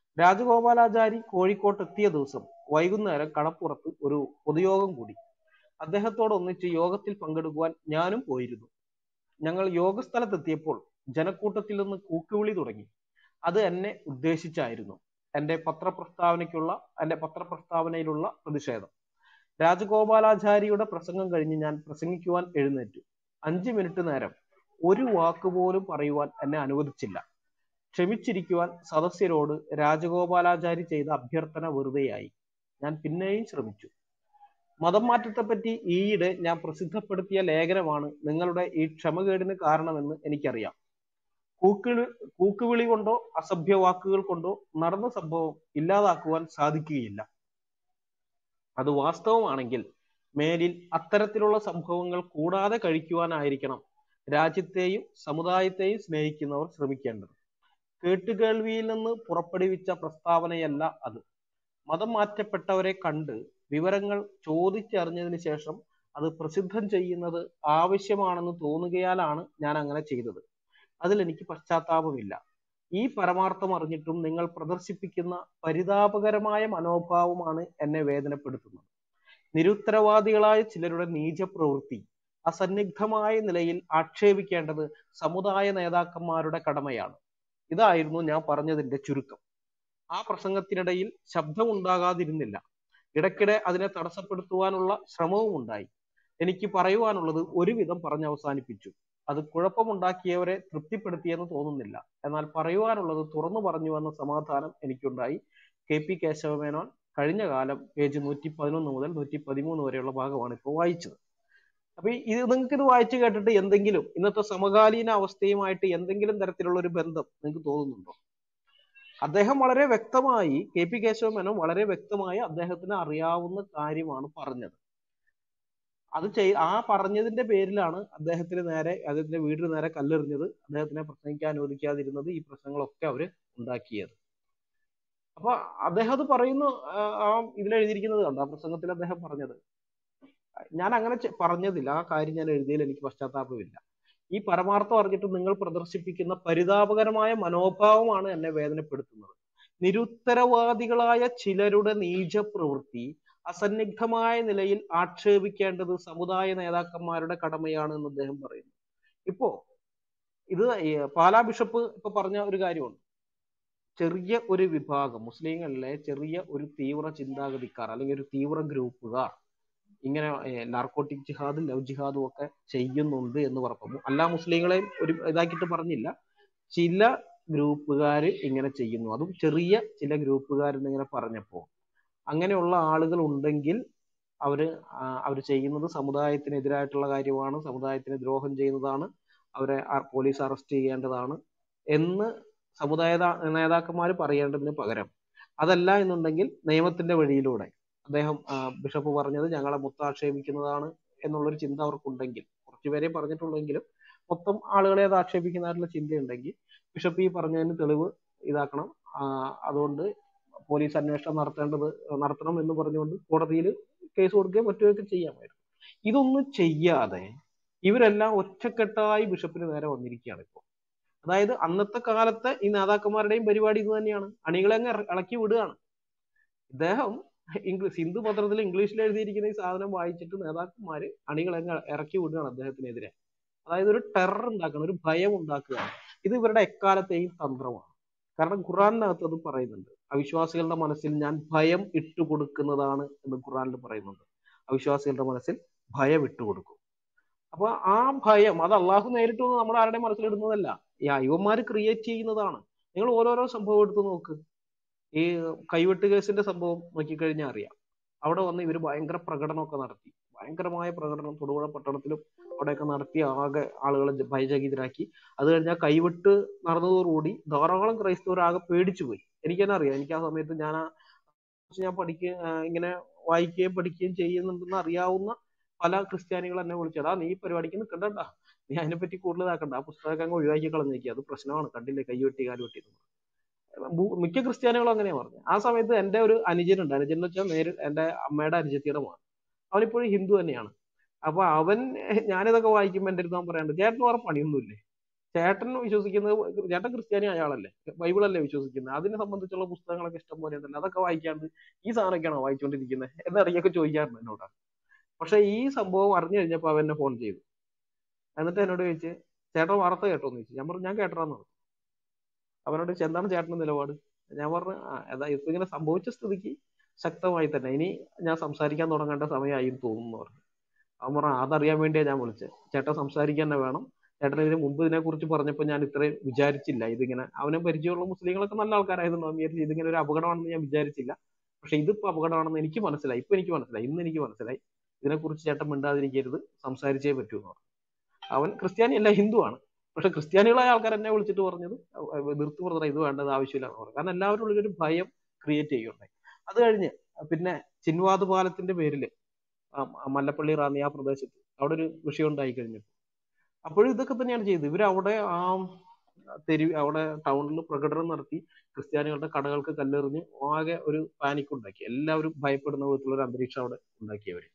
S1: രാജഗോപാലാചാരി കോഴിക്കോട്ട് എത്തിയ ദിവസം വൈകുന്നേരം കടപ്പുറത്ത് ഒരു പൊതുയോഗം കൂടി അദ്ദേഹത്തോടൊന്നിച്ച് യോഗത്തിൽ പങ്കെടുക്കുവാൻ ഞാനും പോയിരുന്നു ഞങ്ങൾ യോഗസ്ഥലത്തെത്തിയപ്പോൾ ജനക്കൂട്ടത്തിൽ നിന്ന് കൂക്കുവിളി തുടങ്ങി അത് എന്നെ ഉദ്ദേശിച്ചായിരുന്നു എന്റെ പത്രപ്രസ്താവനയ്ക്കുള്ള എന്റെ പത്രപ്രസ്താവനയിലുള്ള പ്രതിഷേധം രാജഗോപാലാചാരിയുടെ പ്രസംഗം കഴിഞ്ഞ് ഞാൻ പ്രസംഗിക്കുവാൻ എഴുന്നേറ്റു അഞ്ച് മിനിറ്റ് നേരം ഒരു വാക്ക് പോലും പറയുവാൻ എന്നെ അനുവദിച്ചില്ല ക്ഷമിച്ചിരിക്കുവാൻ സദസ്യരോട് രാജഗോപാലാചാരി ചെയ്ത അഭ്യർത്ഥന വെറുതെയായി ഞാൻ പിന്നെയും ശ്രമിച്ചു മതം മാറ്റത്തെപ്പറ്റി ഈയിടെ ഞാൻ പ്രസിദ്ധപ്പെടുത്തിയ ലേഖനമാണ് നിങ്ങളുടെ ഈ ക്ഷമകേടിന് കാരണമെന്ന് എനിക്കറിയാം കൂക്കിളി കൂക്കുവിളി കൊണ്ടോ അസഭ്യ വാക്കുകൾ കൊണ്ടോ നടന്ന സംഭവം ഇല്ലാതാക്കുവാൻ സാധിക്കുകയില്ല അത് വാസ്തവമാണെങ്കിൽ മേലിൽ അത്തരത്തിലുള്ള സംഭവങ്ങൾ കൂടാതെ കഴിക്കുവാനായിരിക്കണം രാജ്യത്തെയും സമുദായത്തെയും സ്നേഹിക്കുന്നവർ ശ്രമിക്കേണ്ടത് കേട്ടുകേൾവിയിൽ നിന്ന് പുറപ്പെടുവിച്ച പ്രസ്താവനയല്ല അത് മതം മാറ്റപ്പെട്ടവരെ കണ്ട് വിവരങ്ങൾ ചോദിച്ചറിഞ്ഞതിന് ശേഷം അത് പ്രസിദ്ധം ചെയ്യുന്നത് ആവശ്യമാണെന്ന് തോന്നുകയാലാണ് ഞാൻ അങ്ങനെ ചെയ്തത് അതിൽ എനിക്ക് പശ്ചാത്താപമില്ല ഈ പരമാർത്ഥം അറിഞ്ഞിട്ടും നിങ്ങൾ പ്രദർശിപ്പിക്കുന്ന പരിതാപകരമായ മനോഭാവമാണ് എന്നെ വേദനപ്പെടുത്തുന്നത് നിരുത്തരവാദികളായ ചിലരുടെ നീചപ്രവൃത്തി അസന്നിഗ്ധമായ നിലയിൽ ആക്ഷേപിക്കേണ്ടത് സമുദായ നേതാക്കന്മാരുടെ കടമയാണ് ഇതായിരുന്നു ഞാൻ പറഞ്ഞതിന്റെ ചുരുക്കം ആ പ്രസംഗത്തിനിടയിൽ ശബ്ദമുണ്ടാകാതിരുന്നില്ല ഇടയ്ക്കിടെ അതിനെ തടസ്സപ്പെടുത്തുവാനുള്ള ശ്രമവും ഉണ്ടായി എനിക്ക് പറയുവാനുള്ളത് ഒരുവിധം പറഞ്ഞ് അവസാനിപ്പിച്ചു അത് കുഴപ്പമുണ്ടാക്കിയവരെ തൃപ്തിപ്പെടുത്തിയെന്ന് തോന്നുന്നില്ല എന്നാൽ പറയുവാനുള്ളത് തുറന്നു പറഞ്ഞു എന്ന സമാധാനം എനിക്കുണ്ടായി കെ പി കേശവമേനോൻ കഴിഞ്ഞ കാലം പേജ് നൂറ്റി പതിനൊന്ന് മുതൽ നൂറ്റി പതിമൂന്ന് വരെയുള്ള ഭാഗമാണ് ഇപ്പോൾ വായിച്ചത് അപ്പൊ ഇത് നിങ്ങൾക്ക് ഇത് വായിച്ചു കേട്ടിട്ട് എന്തെങ്കിലും ഇന്നത്തെ സമകാലീന അവസ്ഥയുമായിട്ട് എന്തെങ്കിലും തരത്തിലുള്ള ഒരു ബന്ധം നിങ്ങൾക്ക് തോന്നുന്നുണ്ടോ അദ്ദേഹം വളരെ വ്യക്തമായി കെ പി കേശവമേനോൻ വളരെ വ്യക്തമായി അദ്ദേഹത്തിന് അറിയാവുന്ന കാര്യമാണ് പറഞ്ഞത് അത് ചെയ് ആ പറഞ്ഞതിന്റെ പേരിലാണ് അദ്ദേഹത്തിന് നേരെ അദ്ദേഹത്തിന്റെ വീടിന് നേരെ കല്ലെറിഞ്ഞത് അദ്ദേഹത്തിനെ പ്രസംഗിക്കാൻ അനുവദിക്കാതിരുന്നത് ഈ പ്രശ്നങ്ങളൊക്കെ അവര് ഉണ്ടാക്കിയത് അപ്പൊ അദ്ദേഹം അത് പറയുന്നു ആ ഇതിലെഴുതിയിരിക്കുന്നത് കണ്ടോ ആ പ്രസംഗത്തിൽ അദ്ദേഹം പറഞ്ഞത് ഞാൻ അങ്ങനെ പറഞ്ഞതില്ല ആ കാര്യം ഞാൻ എഴുതിയതിൽ എനിക്ക് പശ്ചാത്താപമില്ല ഈ പരമാർത്ഥം അറിഞ്ഞിട്ട് നിങ്ങൾ പ്രദർശിപ്പിക്കുന്ന പരിതാപകരമായ മനോഭാവമാണ് എന്നെ വേദനപ്പെടുത്തുന്നത് നിരുത്തരവാദികളായ ചിലരുടെ നീച പ്രവൃത്തി അസന്നിഗ്ധമായ നിലയിൽ ആക്ഷേപിക്കേണ്ടത് സമുദായ നേതാക്കന്മാരുടെ കടമയാണ് എന്ന് അദ്ദേഹം പറയുന്നു ഇപ്പോ ഇത് പാലാ ബിഷപ്പ് ഇപ്പൊ പറഞ്ഞ ഒരു കാര്യമുണ്ട് ചെറിയ ഒരു വിഭാഗം മുസ്ലിങ്ങളിലെ ചെറിയ ഒരു തീവ്ര ചിന്താഗതിക്കാർ അല്ലെങ്കിൽ ഒരു തീവ്ര ഗ്രൂപ്പുകാർ ഇങ്ങനെ നാർക്കോട്ടിക് ജിഹാദും ലവ് ജിഹാദും ഒക്കെ ചെയ്യുന്നുണ്ട് എന്ന് പറഞ്ഞു എല്ലാ മുസ്ലിങ്ങളെയും ഒരു ഇതാക്കിയിട്ട് പറഞ്ഞില്ല ചില ഗ്രൂപ്പുകാർ ഇങ്ങനെ ചെയ്യുന്നു അതും ചെറിയ ചില ഗ്രൂപ്പുകാർ ഇങ്ങനെ പറഞ്ഞപ്പോൾ അങ്ങനെയുള്ള ആളുകൾ ഉണ്ടെങ്കിൽ അവര് അവർ ചെയ്യുന്നത് സമുദായത്തിനെതിരായിട്ടുള്ള കാര്യമാണ് സമുദായത്തിന് ദ്രോഹം ചെയ്യുന്നതാണ് അവരെ പോലീസ് അറസ്റ്റ് ചെയ്യേണ്ടതാണ് എന്ന് സമുദായ നേതാക്കന്മാർ പറയേണ്ടതിന് പകരം അതല്ല എന്നുണ്ടെങ്കിൽ നിയമത്തിന്റെ വഴിയിലൂടെ അദ്ദേഹം ബിഷപ്പ് പറഞ്ഞത് ഞങ്ങളെ മുത്താക്ഷേപിക്കുന്നതാണ് എന്നുള്ളൊരു ചിന്ത അവർക്കുണ്ടെങ്കിൽ കുറച്ചുപേരെ പറഞ്ഞിട്ടുള്ളെങ്കിലും മൊത്തം ആളുകളെ അത് ആക്ഷേപിക്കുന്നതായിട്ടുള്ള ചിന്തയുണ്ടെങ്കിൽ ബിഷപ്പ് ഈ പറഞ്ഞതിന് തെളിവ് ഇതാക്കണം അതുകൊണ്ട് പോലീസ് അന്വേഷണം നടത്തേണ്ടത് നടത്തണം എന്ന് പറഞ്ഞുകൊണ്ട് കോടതിയിൽ കേസ് കൊടുക്കുകയും മറ്റുമൊക്കെ ചെയ്യാമായിരുന്നു ഇതൊന്നും ചെയ്യാതെ ഇവരെല്ലാം ഒറ്റക്കെട്ടായി ബിഷപ്പിന് നേരെ വന്നിരിക്കുകയാണ് ഇപ്പോൾ അതായത് അന്നത്തെ കാലത്തെ ഈ നേതാക്കന്മാരുടെയും പരിപാടി ഇത് തന്നെയാണ് അണികളെ അങ്ങ് ഇളക്കി വിടുകയാണ് ഇദ്ദേഹം ഇംഗ്ലീഷ് ഹിന്ദു പത്രത്തിൽ ഇംഗ്ലീഷിൽ എഴുതിയിരിക്കുന്ന ഈ സാധനം വായിച്ചിട്ട് നേതാക്കന്മാര് അണികളെ അങ്ങ് ഇറക്കി വിടുകയാണ് അദ്ദേഹത്തിനെതിരെ അതായത് ഒരു ടെറർ ഉണ്ടാക്കണം ഒരു ഭയം ഉണ്ടാക്കുകയാണ് ഇത് ഇവരുടെ എക്കാലത്തെയും തന്ത്രമാണ് കാരണം ഖുറാനകത്ത് അത് പറയുന്നുണ്ട് അവിശ്വാസികളുടെ മനസ്സിൽ ഞാൻ ഭയം ഇട്ടുകൊടുക്കുന്നതാണ് എന്ന് ഖുറാനിൽ പറയുന്നുണ്ട് അവിശ്വാസികളുടെ മനസ്സിൽ ഭയം ഇട്ടുകൊടുക്കും അപ്പൊ ആ ഭയം അത് അള്ളാഹു നേരിട്ട് നമ്മുടെ ആരുടെയും മനസ്സിലിടുന്നതല്ല ഈ അയ്യന്മാര് ക്രിയേറ്റ് ചെയ്യുന്നതാണ് നിങ്ങൾ ഓരോരോ സംഭവം എടുത്ത് നോക്ക് ഈ കൈവെട്ട് കേസിന്റെ സംഭവം നോക്കിക്കഴിഞ്ഞാൽ അറിയാം അവിടെ വന്ന് ഇവർ ഭയങ്കര പ്രകടനമൊക്കെ നടത്തി ഭയങ്കരമായ പ്രകടനം തൊടുപുഴ പട്ടണത്തിലും അവിടെയൊക്കെ നടത്തി ആകെ ആളുകളെ ഭയചകിതരാക്കി അത് കഴിഞ്ഞാൽ കൈവിട്ട് നടന്നതോടുകൂടി ധാരാളം ക്രൈസ്തവർ ആകെ പേടിച്ചു പോയി എനിക്കെന്നെ അറിയാം എനിക്ക് ആ സമയത്ത് ഞാൻ ആ ഞാൻ പഠിക്കുക ഇങ്ങനെ വായിക്കുകയും പഠിക്കുകയും ചെയ്യുന്നുണ്ടെന്ന് അറിയാവുന്ന പല ക്രിസ്ത്യാനികൾ എന്നെ വിളിച്ചടാ നീ പരിപാടിക്ക് നിൽക്കണ്ടട്ടാ നീ അതിനെപ്പറ്റി കൂടുതൽ ഇതാക്കണ്ട ആ പുസ്തകമൊക്കെ അങ്ങ് ഒഴിവാക്കി കളഞ്ഞേക്കുക അത് പ്രശ്നമാണ് കണ്ടില്ലേ കൈവെട്ടി കാലുവെട്ടി മിക്ക ക്രിസ്ത്യാനികളും അങ്ങനെയാ പറഞ്ഞു ആ സമയത്ത് എൻ്റെ ഒരു അനുജനുണ്ട് അനുജൻ എന്ന് വെച്ചാൽ നേരിൽ എൻ്റെ അമ്മയുടെ അനുജത്തിയുടെ മോൻ അവനിപ്പോഴും ഹിന്ദു തന്നെയാണ് അപ്പൊ അവൻ ഞാനിതൊക്കെ വായിക്കുമ്പോൾ എൻ്റെ അടുത്ത് അവൻ പറയാണ്ട് ചേട്ടന് വേറെ പണിയൊന്നുമില്ലേ ചേട്ടൻ വിശ്വസിക്കുന്നത് ചേട്ടൻ ക്രിസ്ത്യാനി അയാളല്ലേ ബൈബിളല്ലേ വിശ്വസിക്കുന്നത് അതിനെ സംബന്ധിച്ചുള്ള പുസ്തകങ്ങളൊക്കെ ഇഷ്ടം പോലെ ഉണ്ടല്ലോ അതൊക്കെ വായിക്കാണ്ട് ഈ സാധനമൊക്കെയാണോ വായിച്ചുകൊണ്ടിരിക്കുന്നത് എന്നറിയൊക്കെ ചോദിക്കാറുണ്ട് എന്നോട് പക്ഷെ ഈ സംഭവം അറിഞ്ഞു കഴിഞ്ഞപ്പോൾ അവൻ എന്നെ ഫോൺ ചെയ്തു എന്നിട്ട് എന്നോട് ചോദിച്ച് ചേട്ടൻ വാർത്ത കേട്ടോ എന്ന് ചോദിച്ചു ഞാൻ പറഞ്ഞു ഞാൻ കേട്ടറാന്ന് പറഞ്ഞു അവനോട് ചോദിച്ചു എന്താണ് ചേട്ടന്റെ നിലപാട് ഞാൻ പറഞ്ഞു ആ അതാ ഇപ്പൊ ഇങ്ങനെ സംഭവിച്ച സ്ഥിതിക്ക് ശക്തമായി തന്നെ ഇനി ഞാൻ സംസാരിക്കാൻ തുടങ്ങേണ്ട സമയമായി എന്ന് തോന്നുന്നു എന്ന് പറഞ്ഞു അവൻ പറഞ്ഞു അതറിയാൻ വേണ്ടിയാ ഞാൻ വിളിച്ചത് ചേട്ടൻ സംസാരിക്കാൻ തന്നെ വേണം ചേട്ടൻ ഇതിന് മുമ്പ് ഇതിനെ കുറിച്ച് പറഞ്ഞപ്പോൾ ഞാൻ ഇത്രയും വിചാരിച്ചില്ല ഇതിങ്ങനെ അവനെ പരിചയമുള്ള മുസ്ലിങ്ങളൊക്കെ നല്ല ആൾക്കാരായതുകൊണ്ട് അവൻ വിചാരിച്ചു ഇതിങ്ങനെ ഒരു അപകടമാണെന്ന് ഞാൻ വിചാരിച്ചില്ല പക്ഷെ ഇതിപ്പോ അപകടമാണെന്ന് എനിക്ക് മനസ്സിലായി ഇപ്പൊ എനിക്ക് മനസ്സിലായി ഇന്ന് എനിക്ക് മനസ്സിലായി ഇതിനെക്കുറിച്ച് ചേട്ടൻ മിണ്ടാതിരിക്കരുത് സംസാരിച്ചേ പറ്റൂ എന്ന് പറഞ്ഞു അവൻ ക്രിസ്ത്യാനി അല്ല ഹിന്ദുവാണ് പക്ഷെ ക്രിസ്ത്യാനികളായ ആൾക്കാർ എന്നെ വിളിച്ചിട്ട് പറഞ്ഞത് നിർത്തി പറഞ്ഞത് ഇത് വേണ്ടത് ആവശ്യമില്ല എന്ന് പറഞ്ഞു കാരണം എല്ലാവരും ഉള്ളിലൊരു ഭയം ക്രിയേറ്റ് ചെയ്യുണ്ടായി അത് കഴിഞ്ഞ് പിന്നെ ചിൻവാദ് പാലത്തിന്റെ പേരില് മല്ലപ്പള്ളി റാന്നി ആ പ്രദേശത്ത് അവിടെ ഒരു വിഷയം ഉണ്ടായി കഴിഞ്ഞു അപ്പോഴും ഇതൊക്കെ തന്നെയാണ് ചെയ്തത് ഇവരവിടെ ആ തെരുവ് അവിടെ ടൗണിൽ പ്രകടനം നടത്തി ക്രിസ്ത്യാനികളുടെ കടകൾക്ക് കല്ലെറിഞ്ഞ് ആകെ ഒരു പാനിക് ഉണ്ടാക്കി എല്ലാവരും ഭയപ്പെടുന്ന വിധത്തിലുള്ള ഒരു അന്തരീക്ഷം അവിടെ ഉണ്ടാക്കിയവര്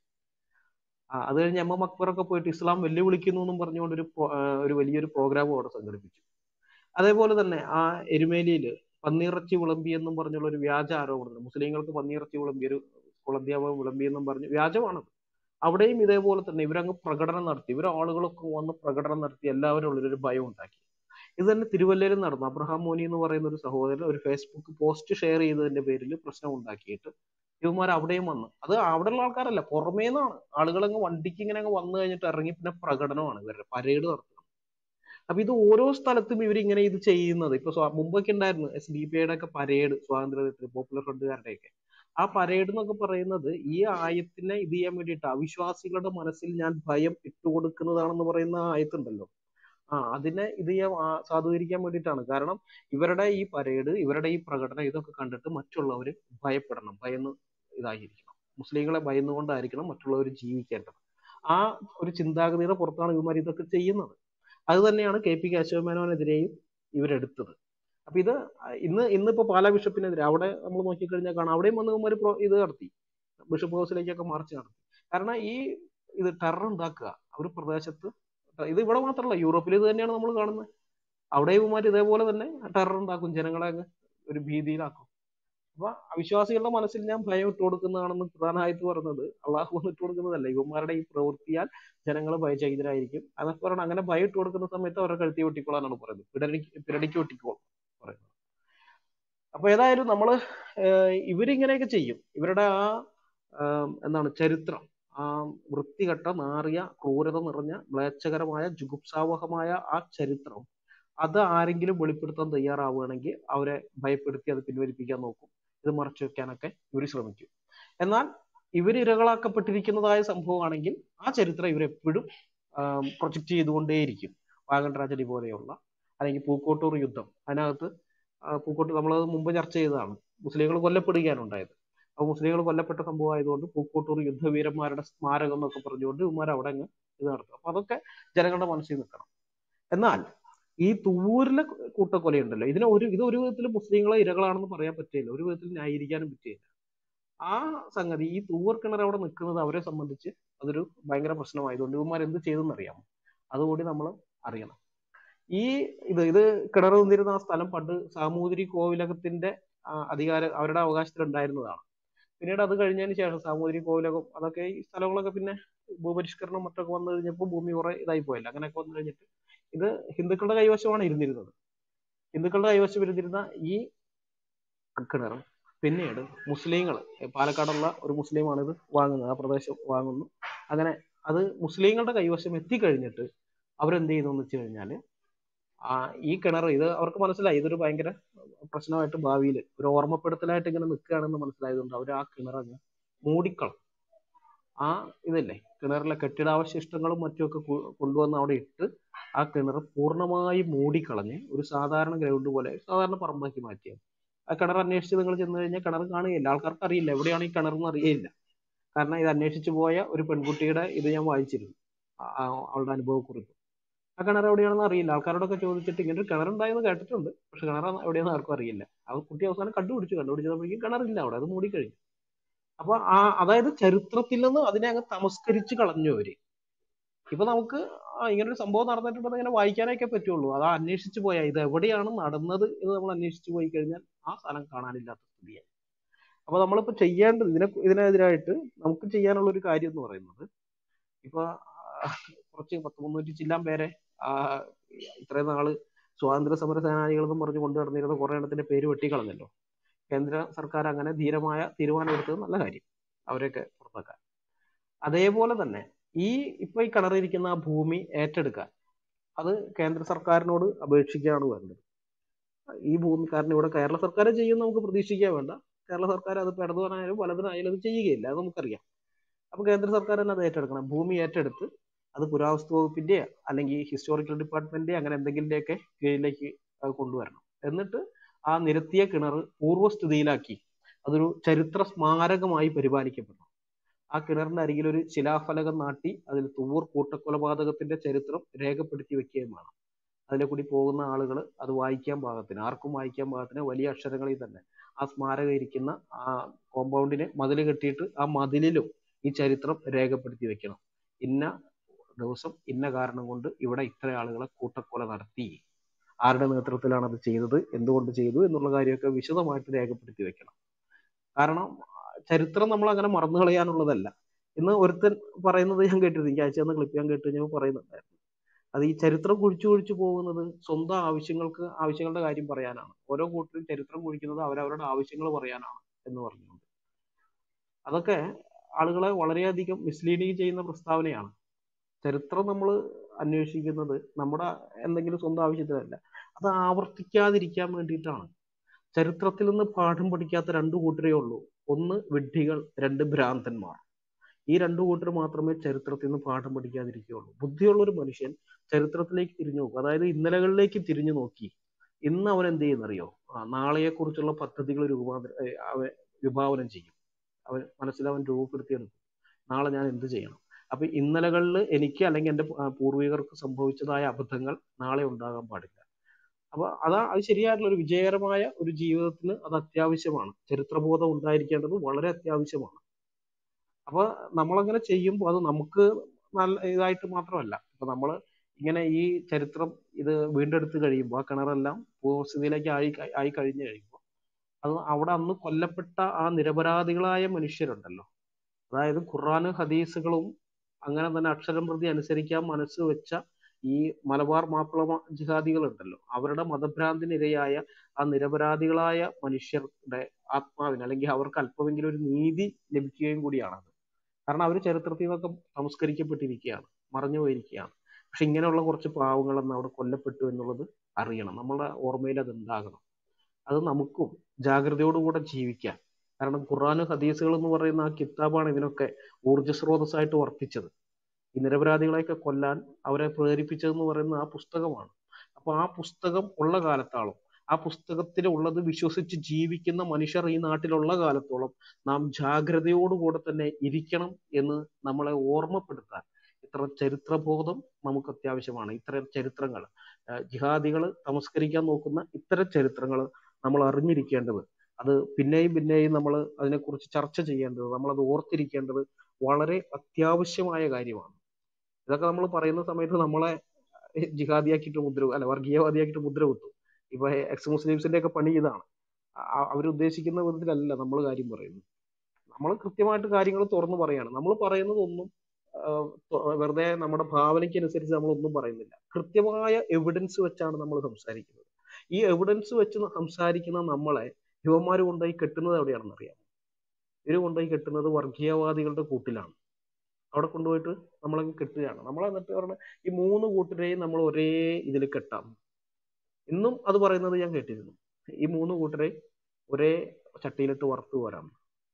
S1: അത് കഴിഞ്ഞ് എം എം അക്ബറൊക്കെ പോയിട്ട് ഇസ്ലാം വെല്ലുവിളിക്കുന്നു എന്നും പറഞ്ഞുകൊണ്ട് ഒരു ഒരു വലിയൊരു പ്രോഗ്രാം അവിടെ സംഘടിപ്പിച്ചു അതേപോലെ തന്നെ ആ എരുമേലിയിൽ പന്നിയിറച്ചി വിളമ്പി എന്നും പറഞ്ഞുള്ള ഒരു വ്യാജ ആരോപണം മുസ്ലിങ്ങൾക്ക് പന്നിയിറച്ചി വിളമ്പി ഒരു കുളന്തിയാവ് വിളമ്പി എന്നും പറഞ്ഞ് വ്യാജമാണത് അവിടെയും ഇതേപോലെ തന്നെ ഇവരങ്ങ് പ്രകടനം നടത്തി ഇവർ ആളുകളൊക്കെ വന്ന് പ്രകടനം നടത്തി എല്ലാവരും ഉള്ളൊരു ഭയം ഉണ്ടാക്കി ഇത് തന്നെ തിരുവല്ലയിൽ നടന്നു അബ്രഹാം മോനി എന്ന് പറയുന്ന ഒരു സഹോദരൻ ഒരു ഫേസ്ബുക്ക് പോസ്റ്റ് ഷെയർ ചെയ്തതിന്റെ പേരിൽ പ്രശ്നം ഉണ്ടാക്കിയിട്ട് ഇവന്മാർ അവിടെയും വന്നു അത് അവിടെയുള്ള ആൾക്കാരല്ല പുറമേ നിന്നാണ് ആളുകളങ്ങ് വണ്ടിക്ക് ഇങ്ങനെ അങ്ങ് വന്നു കഴിഞ്ഞിട്ട് ഇറങ്ങി പിന്നെ പ്രകടനമാണ് ഇവരുടെ പരേഡ് നടത്തുന്നത് അപ്പൊ ഇത് ഓരോ സ്ഥലത്തും ഇവർ ഇങ്ങനെ ഇത് ചെയ്യുന്നത് ഇപ്പൊ മുമ്പൊക്കെ ഉണ്ടായിരുന്നു എസ് ഡി പി ഐയുടെ ഒക്കെ പരേഡ് സ്വാതന്ത്ര്യത്തിന് പോപ്പുലർ ഫ്രണ്ടുകാരുടെ ഒക്കെ ആ പരേഡ് എന്നൊക്കെ പറയുന്നത് ഈ ആയത്തിനെ ഇത് ചെയ്യാൻ വേണ്ടിയിട്ട് അവിശ്വാസികളുടെ മനസ്സിൽ ഞാൻ ഭയം ഇട്ടുകൊടുക്കുന്നതാണെന്ന് പറയുന്ന ആയത്തുണ്ടല്ലോ ആ അതിനെ ഇത് ചെയ്യാൻ സാധൂകരിക്കാൻ വേണ്ടിയിട്ടാണ് കാരണം ഇവരുടെ ഈ പരേഡ് ഇവരുടെ ഈ പ്രകടനം ഇതൊക്കെ കണ്ടിട്ട് മറ്റുള്ളവർ ഭയപ്പെടണം ഭയന്ന് ഇതായിരിക്കണം മുസ്ലിങ്ങളെ ഭയന്നുകൊണ്ടായിരിക്കണം മറ്റുള്ളവർ ജീവിക്കേണ്ടത് ആ ഒരു ചിന്താഗതിയുടെ പുറത്താണ് ഇവന്മാർ ഇതൊക്കെ ചെയ്യുന്നത് അത് തന്നെയാണ് കെ പി കേശവമേനോനെതിരെയും ഇവരെടുത്തത് അപ്പൊ ഇത് ഇന്ന് ഇന്നിപ്പോ പാലാ ബിഷപ്പിനെതിരെ അവിടെ നമ്മൾ നോക്കിക്കഴിഞ്ഞാൽ കാണാം അവിടെയും വന്ന് ഇവന്മാർ ഇത് നടത്തി ബിഷപ്പ് ഹൗസിലേക്കൊക്കെ മാർച്ച് നടത്തി കാരണം ഈ ഇത് ടെറർ ഉണ്ടാക്കുക ഒരു പ്രദേശത്ത് ഇത് ഇവിടെ മാത്രമല്ല യൂറോപ്പിൽ ഇത് തന്നെയാണ് നമ്മൾ കാണുന്നത് അവിടെ ഇവന്മാർ ഇതേപോലെ തന്നെ ടെറർ ഉണ്ടാക്കും ജനങ്ങളെ അങ്ങ് ഒരു ഭീതിയിലാക്കും അപ്പൊ അവിശ്വാസികളുടെ മനസ്സിൽ ഞാൻ ഭയം ഇട്ട് കൊടുക്കുന്നതാണെന്ന് പ്രധാനമായിട്ട് പറഞ്ഞത് അള്ളാഹു ഇട്ട് കൊടുക്കുന്നതല്ല ഇവന്മാരുടെ ഈ പ്രവൃത്തിയാൽ ജനങ്ങൾ ഭയചകിതരായിരിക്കും അതൊക്കെ പറയണം അങ്ങനെ ഭയം ഇട്ട് കൊടുക്കുന്ന സമയത്ത് അവരെ കഴുത്തി വെട്ടിക്കോളാനാണ് പറയുന്നത് പിടടിക്ക് പിരടിക്ക് വെട്ടിക്കോളും പറയുന്നത് അപ്പൊ ഏതായാലും നമ്മള് ഇവരിങ്ങനെയൊക്കെ ചെയ്യും ഇവരുടെ ആ എന്താണ് ചരിത്രം ആ വൃത്തികെട്ട നാറിയ ക്രൂരത നിറഞ്ഞ മ്ലേച്ഛകരമായ ജുഗുപ്സാവഹമായ ആ ചരിത്രം അത് ആരെങ്കിലും വെളിപ്പെടുത്താൻ തയ്യാറാവുകയാണെങ്കിൽ അവരെ ഭയപ്പെടുത്തി അത് പിൻവലിപ്പിക്കാൻ നോക്കും ഇത് മറച്ചു വെക്കാനൊക്കെ ഇവർ ശ്രമിക്കും എന്നാൽ ഇവർ ഇരകളാക്കപ്പെട്ടിരിക്കുന്നതായ സംഭവമാണെങ്കിൽ ആ ചരിത്രം ഇവരെപ്പോഴും പ്രൊജക്റ്റ് ചെയ്തുകൊണ്ടേയിരിക്കും വാഗൺ ട്രാജഡി പോലെയുള്ള അല്ലെങ്കിൽ പൂക്കോട്ടൂർ യുദ്ധം അതിനകത്ത് പൂക്കോട്ട് നമ്മളത് മുമ്പ് ചർച്ച ചെയ്തതാണ് മുസ്ലിങ്ങൾ കൊല്ലപ്പെടുകയാണ് ഉണ്ടായത് അപ്പോൾ മുസ്ലിങ്ങൾ കൊല്ലപ്പെട്ട സംഭവം ആയതുകൊണ്ട് പൂക്കോട്ടൂർ യുദ്ധവീരന്മാരുടെ സ്മാരകം എന്നൊക്കെ പറഞ്ഞുകൊണ്ട് ഇവന്മാർ അവിടെ അങ്ങ് ഇത് നടത്തും അപ്പൊ അതൊക്കെ ജനങ്ങളുടെ മനസ്സിൽ നിൽക്കണം എന്നാൽ ഈ തൂരിലെ കൂട്ടക്കൊലയുണ്ടല്ലോ ഇതിനെ ഒരു ഇത് ഒരു വിധത്തിൽ മുസ്ലിങ്ങളെ ഇരകളാണെന്ന് പറയാൻ പറ്റില്ല ഒരു വിധത്തിൽ ന്യായീകരിക്കാനും പറ്റില്ല ആ സംഗതി ഈ തൂവർ കിണർ അവിടെ നിൽക്കുന്നത് അവരെ സംബന്ധിച്ച് അതൊരു ഭയങ്കര പ്രശ്നമായതുകൊണ്ട് ഇവന്മാർ എന്ത് ചെയ്തെന്ന് അറിയാമോ അതുകൂടി നമ്മൾ അറിയണം ഈ ഇത് ഇത് കിണർ നിന്നിരുന്ന ആ സ്ഥലം പണ്ട് സാമൂതിരി കോവിലകത്തിന്റെ അധികാര അവരുടെ അവകാശത്തിൽ ഉണ്ടായിരുന്നതാണ് പിന്നീട് അത് കഴിഞ്ഞതിന് ശേഷം സാമൂതിരി കോവിലകം അതൊക്കെ ഈ സ്ഥലങ്ങളൊക്കെ പിന്നെ ഭൂപരിഷ്കരണം മറ്റൊക്കെ വന്നു കഴിഞ്ഞപ്പോൾ ഭൂമി കുറെ ഇതായി പോയില്ല അങ്ങനെയൊക്കെ വന്നു കഴിഞ്ഞിട്ട് ഇത് ഹിന്ദുക്കളുടെ കൈവശമാണ് ഇരുന്നിരുന്നത് ഹിന്ദുക്കളുടെ കൈവശം ഇരുന്നിരുന്ന ഈ കിണർ പിന്നീട് മുസ്ലിങ്ങൾ പാലക്കാടുള്ള ഒരു മുസ്ലിമാണ് ഇത് വാങ്ങുന്നത് ആ പ്രദേശം വാങ്ങുന്നു അങ്ങനെ അത് മുസ്ലിങ്ങളുടെ കൈവശം എത്തിക്കഴിഞ്ഞിട്ട് അവരെന്ത് ചെയ്യുന്നു എന്ന് വെച്ച് കഴിഞ്ഞാൽ ആ ഈ കിണർ ഇത് അവർക്ക് മനസ്സിലായി ഇതൊരു ഭയങ്കര പ്രശ്നമായിട്ട് ഭാവിയിൽ ഒരു ഓർമ്മപ്പെടുത്തലായിട്ട് ഇങ്ങനെ നിൽക്കുകയാണെന്ന് മനസ്സിലായതുകൊണ്ട് അവർ ആ കിണറങ്ങ് മൂടിക്കളഞ്ഞു ആ ഇതല്ലേ കിണറിലെ കെട്ടിടാവശിഷ്ടങ്ങളും മറ്റുമൊക്കെ കൊണ്ടുവന്ന് അവിടെ ഇട്ട് ആ കിണർ പൂർണ്ണമായി മൂടിക്കളഞ്ഞ് ഒരു സാധാരണ ഗ്രൗണ്ട് പോലെ സാധാരണ പറമ്പാക്കി മാറ്റിയത് ആ കിണർ അന്വേഷിച്ച് നിങ്ങൾ ചെന്ന് കഴിഞ്ഞാൽ കിണർ കാണുകയില്ല ആൾക്കാർക്ക് അറിയില്ല എവിടെയാണ് ഈ കിണറെന്ന് അറിയില്ല കാരണം ഇത് അന്വേഷിച്ചു പോയ ഒരു പെൺകുട്ടിയുടെ ഇത് ഞാൻ വായിച്ചിരുന്നു അവളുടെ അനുഭവക്കുറിപ്പ് ആ കിണർ എവിടെയാണെന്ന് അറിയില്ല ആൾക്കാരോടൊക്കെ ചോദിച്ചിട്ട് ഇങ്ങനെ ഒരു കിണറുണ്ടായെന്ന് കേട്ടിട്ടുണ്ട് പക്ഷെ കിണർ എവിടെയാണെന്ന് ആർക്കും അറിയില്ല ആ കുട്ടി അവസാനം കണ്ടുപിടിച്ചു കണ്ടുപിടിച്ചപ്പോഴേക്കും കിണറില്ല അവിടെ അത് മൂടിക്കഴിഞ്ഞു അപ്പൊ ആ അതായത് ചരിത്രത്തിൽ നിന്ന് അതിനെ അങ്ങ് തമസ്കരിച്ച് കളഞ്ഞു അവര് ഇപ്പൊ നമുക്ക് ഇങ്ങനെ ഒരു സംഭവം നടന്നിട്ടുണ്ടെന്ന് ഇങ്ങനെ വായിക്കാനൊക്കെ പറ്റുള്ളൂ അത് അന്വേഷിച്ചു പോയാൽ ഇത് എവിടെയാണ് നടന്നത് എന്ന് നമ്മൾ അന്വേഷിച്ചു പോയി കഴിഞ്ഞാൽ ആ സ്ഥലം കാണാനില്ലാത്ത സ്ഥിതിയായി അപ്പൊ നമ്മളിപ്പോ ചെയ്യേണ്ടത് ഇതിനെ ഇതിനെതിരായിട്ട് നമുക്ക് ചെയ്യാനുള്ള ഒരു കാര്യം എന്ന് പറയുന്നത് ഇപ്പൊ ആ, കുറച്ച് പത്ത് മുന്നൂറ്റി ചില്ലാൻ പേരെ ആ, ഇത്രയും നാള് സ്വാതന്ത്ര്യ സമര സേനാനികൾ എന്നും പറഞ്ഞ് കൊണ്ടു നടന്നിരുന്ന കുറെ എണ്ണത്തിന്റെ പേര് വെട്ടിക്കളഞ്ഞല്ലോ കേന്ദ്ര സർക്കാർ അങ്ങനെ ധീരമായ തീരുമാനമെടുത്തത് നല്ല കാര്യം അവരെയൊക്കെ പുറത്താക്കാൻ അതേപോലെ തന്നെ ഈ ഇപ്പൊ ഈ കിണറിയിരിക്കുന്ന ആ ഭൂമി ഏറ്റെടുക്കാൻ അത് കേന്ദ്ര സർക്കാരിനോട് അപേക്ഷിക്കുകയാണ് വേണ്ടത് ഈ ഭൂമി കാരണം ഇവിടെ കേരള സർക്കാർ ചെയ്യും നമുക്ക് പ്രതീക്ഷിക്കാൻ വേണ്ട കേരള സർക്കാർ അത് ഇപ്പൊ ഇടതുവനായാലും വലതുനായാലും അത് ചെയ്യുകയില്ല അത് നമുക്കറിയാം അപ്പൊ കേന്ദ്ര സർക്കാർ തന്നെ അത് ഏറ്റെടുക്കണം ഭൂമി ഏറ്റെടുത്ത് അത് പുരാവസ്തു വകുപ്പിന്റെ അല്ലെങ്കിൽ ഹിസ്റ്റോറിക്കൽ ഡിപ്പാർട്ട്മെന്റ് അങ്ങനെ എന്തെങ്കിലുമൊക്കെ കീഴിലേക്ക് അത് കൊണ്ടുവരണം എന്നിട്ട് ആ നിരത്തിയ കിണർ പൂർവ്വസ്ഥിതിയിലാക്കി അതൊരു ചരിത്ര സ്മാരകമായി പരിപാലിക്കപ്പെടണം ആ കിണറിന്റെ അരികിൽ ഒരു ശിലാഫലകം നാട്ടി അതിൽ തൂർ കൂട്ടക്കൊലപാതകത്തിന്റെ ചരിത്രം രേഖപ്പെടുത്തി വെക്കുകയും വേണം അതിലെ കൂടി പോകുന്ന ആളുകൾ അത് വായിക്കാൻ പാകത്തിന് ആർക്കും വായിക്കാൻ പാകത്തിന് വലിയ അക്ഷരങ്ങളിൽ തന്നെ ആ സ്മാരകം ഇരിക്കുന്ന ആ കോമ്പൗണ്ടിന് മതിൽ കെട്ടിയിട്ട് ആ മതിലിലും ഈ ചരിത്രം രേഖപ്പെടുത്തി വെക്കണം ഇന്ന ദിവസം ഇന്ന കാരണം കൊണ്ട് ഇവിടെ ഇത്ര ആളുകളെ കൂട്ടക്കൊല നടത്തി ആരുടെ നേതൃത്വത്തിലാണ് അത് ചെയ്തത് എന്തുകൊണ്ട് ചെയ്തു എന്നുള്ള കാര്യമൊക്കെ വിശദമായിട്ട് രേഖപ്പെടുത്തി വെക്കണം കാരണം ചരിത്രം നമ്മൾ അങ്ങനെ മറന്നു കളയാനുള്ളതല്ല ഇന്ന് ഒരുത്തൻ പറയുന്നത് ഞാൻ കേട്ടിരുന്നു എനിക്ക് അയച്ചു തന്ന ക്ലിപ്പ് ഞാൻ കേട്ട് കഴിഞ്ഞപ്പോൾ പറയുന്നുണ്ടായിരുന്നു അത് ഈ ചരിത്രം കുഴിച്ചു കുഴിച്ചു പോകുന്നത് സ്വന്തം ആവശ്യങ്ങൾക്ക് ആവശ്യങ്ങളുടെ കാര്യം പറയാനാണ് ഓരോ കൂട്ടരും ചരിത്രം കുഴിക്കുന്നത് അവരവരുടെ ആവശ്യങ്ങൾ പറയാനാണ് എന്ന് പറഞ്ഞുകൊണ്ട് അതൊക്കെ ആളുകളെ വളരെയധികം മിസ്ലീഡിങ് ചെയ്യുന്ന പ്രസ്താവനയാണ് ചരിത്രം നമ്മൾ അന്വേഷിക്കുന്നത് നമ്മുടെ എന്തെങ്കിലും സ്വന്തം ആവശ്യത്തിനല്ല അത് ആവർത്തിക്കാതിരിക്കാൻ വേണ്ടിയിട്ടാണ് ചരിത്രത്തിൽ നിന്ന് പാഠം പഠിക്കാത്ത രണ്ടു കൂട്ടരേ ഉള്ളൂ ഒന്ന് വിഡ്ഢികൾ രണ്ട് ഭ്രാന്തന്മാർ ഈ രണ്ടു കൂട്ടർ മാത്രമേ ചരിത്രത്തിൽ നിന്ന് പാഠം പഠിക്കാതിരിക്കുകയുള്ളൂ ബുദ്ധിയുള്ള ഒരു മനുഷ്യൻ ചരിത്രത്തിലേക്ക് തിരിഞ്ഞു നോക്കും അതായത് ഇന്നലകളിലേക്ക് തിരിഞ്ഞു നോക്കി ഇന്ന് അവൻ എന്ത് ചെയ്യുന്നറിയോ ആ നാളെയെ കുറിച്ചുള്ള പദ്ധതികൾ രൂപാന്തര ഏ, അവൻ വിഭാവനം ചെയ്യും അവൻ മനസ്സിൽ അവൻ രൂപപ്പെടുത്തിയെടുക്കും നാളെ ഞാൻ എന്ത് ചെയ്യണം അപ്പൊ ഇന്നലകളിൽ എനിക്ക് അല്ലെങ്കിൽ എൻ്റെ പൂ- ആ, പൂർവികർക്ക് സംഭവിച്ചതായ അബദ്ധങ്ങൾ നാളെ ഉണ്ടാകാൻ പാടില്ല അപ്പൊ അതാ അത് ശരിയായിട്ടുള്ള ഒരു വിജയകരമായ ഒരു ജീവിതത്തിന് അത് അത്യാവശ്യമാണ് ചരിത്രബോധം ഉണ്ടായിരിക്കേണ്ടത് വളരെ അത്യാവശ്യമാണ് അപ്പൊ നമ്മളങ്ങനെ ചെയ്യുമ്പോൾ അത് നമുക്ക് നല്ല ഇതായിട്ട് മാത്രമല്ല ഇപ്പൊ നമ്മൾ ഇങ്ങനെ ഈ ചരിത്രം ഇത് വീണ്ടെടുത്ത് കഴിയുമ്പോൾ ആ കിണറെല്ലാം പൂർവ്വസ്ഥിതിയിലേക്ക് ആയി ആയി കഴിഞ്ഞു കഴിയുമ്പോൾ അത് അവിടെ അന്ന് കൊല്ലപ്പെട്ട ആ നിരപരാധികളായ മനുഷ്യരുണ്ടല്ലോ അതായത് ഖുർആാന് ഹദീസുകളും അങ്ങനെ തന്നെ അക്ഷരം പ്രതി അനുസരിക്കാൻ മനസ്സ് വെച്ച ഈ മലബാർ മാപ്പിള ജിഹാദികളുണ്ടല്ലോ അവരുടെ മതഭ്രാന്തിനിരയായ ആ നിരപരാധികളായ മനുഷ്യരുടെ ആത്മാവിന് അല്ലെങ്കിൽ അവർക്ക് അല്പമെങ്കിലും ഒരു നീതി ലഭിക്കുകയും കൂടിയാണത് കാരണം അവർ ചരിത്രത്തിൽ നിന്നൊക്കെ സംസ്കരിക്കപ്പെട്ടിരിക്കുകയാണ് മറഞ്ഞു പോയിരിക്കുകയാണ് പക്ഷെ ഇങ്ങനെയുള്ള കുറച്ച് പാവങ്ങളൊന്നും അവിടെ കൊല്ലപ്പെട്ടു എന്നുള്ളത് അറിയണം നമ്മുടെ ഓർമ്മയിൽ അത് ഉണ്ടാകണം അത് നമുക്കും ജാഗ്രതയോടുകൂടെ ജീവിക്കാൻ കാരണം ഖുർആാനും ഹദീസുകൾ എന്ന് പറയുന്ന ആ കിതാബാണ് ഇതിനൊക്കെ ഊർജ്ജസ്രോതസ്സായിട്ട് വർത്തിച്ചത് ഈ നിരപരാധികളെയൊക്കെ കൊല്ലാൻ അവരെ പ്രേരിപ്പിച്ചതെന്ന് പറയുന്ന ആ പുസ്തകമാണ് അപ്പൊ ആ പുസ്തകം ഉള്ള കാലത്താളും ആ പുസ്തകത്തിൽ ഉള്ളത് വിശ്വസിച്ച് ജീവിക്കുന്ന മനുഷ്യർ ഈ നാട്ടിലുള്ള കാലത്തോളം നാം ജാഗ്രതയോടുകൂടെ തന്നെ ഇരിക്കണം എന്ന് നമ്മളെ ഓർമ്മപ്പെടുത്താൻ ഇത്ര ചരിത്രബോധം നമുക്ക് അത്യാവശ്യമാണ് ഇത്തരം ചരിത്രങ്ങൾ ജിഹാദികൾ തമസ്കരിക്കാൻ നോക്കുന്ന ഇത്തരം ചരിത്രങ്ങൾ നമ്മൾ അറിഞ്ഞിരിക്കേണ്ടത് അത് പിന്നെയും പിന്നെയും നമ്മൾ അതിനെക്കുറിച്ച് ചർച്ച ചെയ്യേണ്ടത് നമ്മളത് ഓർത്തിരിക്കേണ്ടത് വളരെ അത്യാവശ്യമായ കാര്യമാണ് ഇതൊക്കെ നമ്മൾ പറയുന്ന സമയത്ത് നമ്മളെ ജിഹാദിയാക്കിയിട്ട് മുദ്ര അല്ല വർഗീയവാദിയാക്കിയിട്ട് മുദ്ര കുത്തും ഇപ്പൊ എക്സ് മുസ്ലിംസിന്റെ ഒക്കെ പണി ഇതാണ് അവരുദ്ദേശിക്കുന്ന വിധത്തിലല്ല നമ്മൾ കാര്യം പറയുന്നത് നമ്മൾ കൃത്യമായിട്ട് കാര്യങ്ങൾ തുറന്നു പറയാണ് നമ്മൾ പറയുന്നത് ഒന്നും വെറുതെ നമ്മുടെ ഭാവനയ്ക്ക് അനുസരിച്ച് നമ്മൾ ഒന്നും പറയുന്നില്ല കൃത്യമായ എവിഡൻസ് വെച്ചാണ് നമ്മൾ സംസാരിക്കുന്നത് ഈ എവിഡൻസ് വെച്ച് സംസാരിക്കുന്ന നമ്മളെ യുവന്മാർ കൊണ്ടുപോയി കെട്ടുന്നത് എവിടെയാണെന്ന് അറിയാം ഇവർ കൊണ്ടുപോയി കെട്ടുന്നത് വർഗീയവാദികളുടെ കൂട്ടിലാണ് അവിടെ കൊണ്ടുപോയിട്ട് നമ്മളങ്ങ് കെട്ടുകയാണ് നമ്മൾ എന്നിട്ട് പറഞ്ഞ ഈ മൂന്ന് കൂട്ടരെയും നമ്മൾ ഒരേ ഇതിൽ കെട്ടാം ഇന്നും അത് പറയുന്നത് ഞാൻ കേട്ടിരുന്നു ഈ മൂന്ന് കൂട്ടരെ ഒരേ ചട്ടിയിലിട്ട് വറുത്തു പോരാം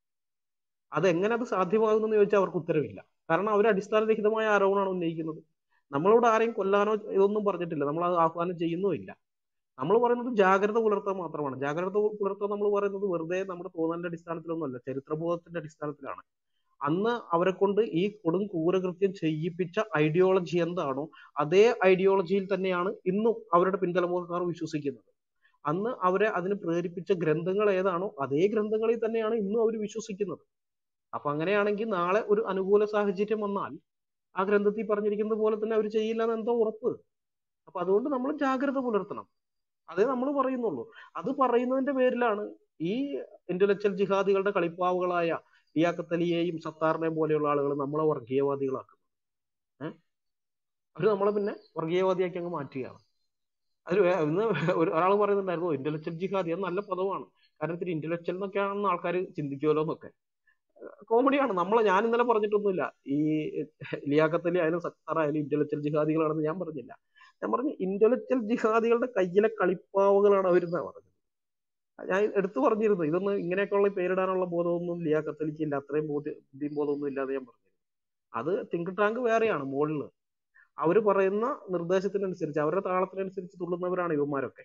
S1: അതെങ്ങനെ അത് സാധ്യമാകുമെന്ന് ചോദിച്ചാൽ അവർക്ക് ഉത്തരവില്ല കാരണം അവർ അടിസ്ഥാനരഹിതമായ ആരോപണമാണ് ഉന്നയിക്കുന്നത് നമ്മളോട് ആരെയും കൊല്ലാനോ ഇതൊന്നും പറഞ്ഞിട്ടില്ല നമ്മൾ അത് ആഹ്വാനം ചെയ്യുന്നുമില്ല നമ്മൾ പറയുന്നത് ജാഗ്രത പുലർത്താൻ മാത്രമാണ് ജാഗ്രത പുലർത്താൻ നമ്മൾ പറയുന്നത് വെറുതെ നമ്മുടെ തോന്നലിന്റെ അടിസ്ഥാനത്തിലൊന്നുമല്ല ചരിത്രബോധത്തിന്റെ അടിസ്ഥാനത്തിലാണ് അന്ന് അവരെ കൊണ്ട് ഈ കൊടും ക്രൂരകൃത്യം ചെയ്യിപ്പിച്ച ഐഡിയോളജി എന്താണോ അതേ ഐഡിയോളജിയിൽ തന്നെയാണ് ഇന്നും അവരുടെ പിന്തലമുറക്കാർ വിശ്വസിക്കുന്നത് അന്ന് അവരെ അതിന് പ്രേരിപ്പിച്ച ഗ്രന്ഥങ്ങൾ ഏതാണോ അതേ ഗ്രന്ഥങ്ങളിൽ തന്നെയാണ് ഇന്നും അവർ വിശ്വസിക്കുന്നത് അപ്പൊ അങ്ങനെയാണെങ്കിൽ നാളെ ഒരു അനുകൂല സാഹചര്യം വന്നാൽ ആ ഗ്രന്ഥത്തിൽ പറഞ്ഞിരിക്കുന്നത് പോലെ തന്നെ അവർ ചെയ്യില്ല എന്ന് എന്തോ ഉറപ്പ് അപ്പൊ അതുകൊണ്ട് നമ്മൾ ജാഗ്രത പുലർത്തണം അതേ നമ്മൾ പറയുന്നുള്ളൂ അത് പറയുന്നതിന്റെ പേരിലാണ് ഈ ഇന്റലക്ച്വൽ ജിഹാദികളുടെ കളിപ്പാവുകളായ ലിയാഖത്തലിയെയും സത്താറിനെയും പോലെയുള്ള ആളുകൾ നമ്മളെ വർഗീയവാദികളാക്കും ഏഹ് അവർ നമ്മളെ പിന്നെ വർഗീയവാദിയാക്കി അങ്ങ് മാറ്റുകയാണ് അതിൽ വേ- ഇന്ന് ഒരു ഒരാൾ പറയുന്നുണ്ടായിരുന്നു ഇന്റലക്ച്വൽ ജിഹാദി അത് നല്ല പദമാണ് കാരണം ഇത്തിരി ഇന്റലക്ച്വൽ എന്നൊക്കെയാണെന്ന് ആൾക്കാർ ചിന്തിക്കുമല്ലോ എന്നൊക്കെ കോമഡിയാണ് നമ്മളെ ഞാൻ ഇന്നലെ പറഞ്ഞിട്ടൊന്നുമില്ല ഈ ലിയാഖത്തലി ആയാലും സത്താർ ആയാലും ഇന്റലക്ച്വൽ ജിഹാദികളാണെന്ന് ഞാൻ പറഞ്ഞില്ല ഞാൻ പറഞ്ഞു ഇന്റലക്ച്വൽ ജിഹാദികളുടെ കയ്യിലെ കളിപ്പാവുകളാണ് അവരെന്നാ പറഞ്ഞത് ഞാൻ എടുത്തു പറഞ്ഞിരുന്നു ഇതൊന്നും ഇങ്ങനെയൊക്കെയുള്ള പേരിടാനുള്ള ബോധമൊന്നും ലിയാഖത്തലിക്ക് ഇല്ല അത്രയും ബോധ്യ ബുദ്ധിയും ബോധമൊന്നും ഇല്ലാതെ ഞാൻ പറഞ്ഞു അത് തിങ്ക് ടാങ്ക് വേറെയാണ് മുകളിൽ അവർ പറയുന്ന നിർദ്ദേശത്തിനനുസരിച്ച് അവരുടെ താളത്തിനനുസരിച്ച് തുള്ളുന്നവരാണ് ഇവന്മാരൊക്കെ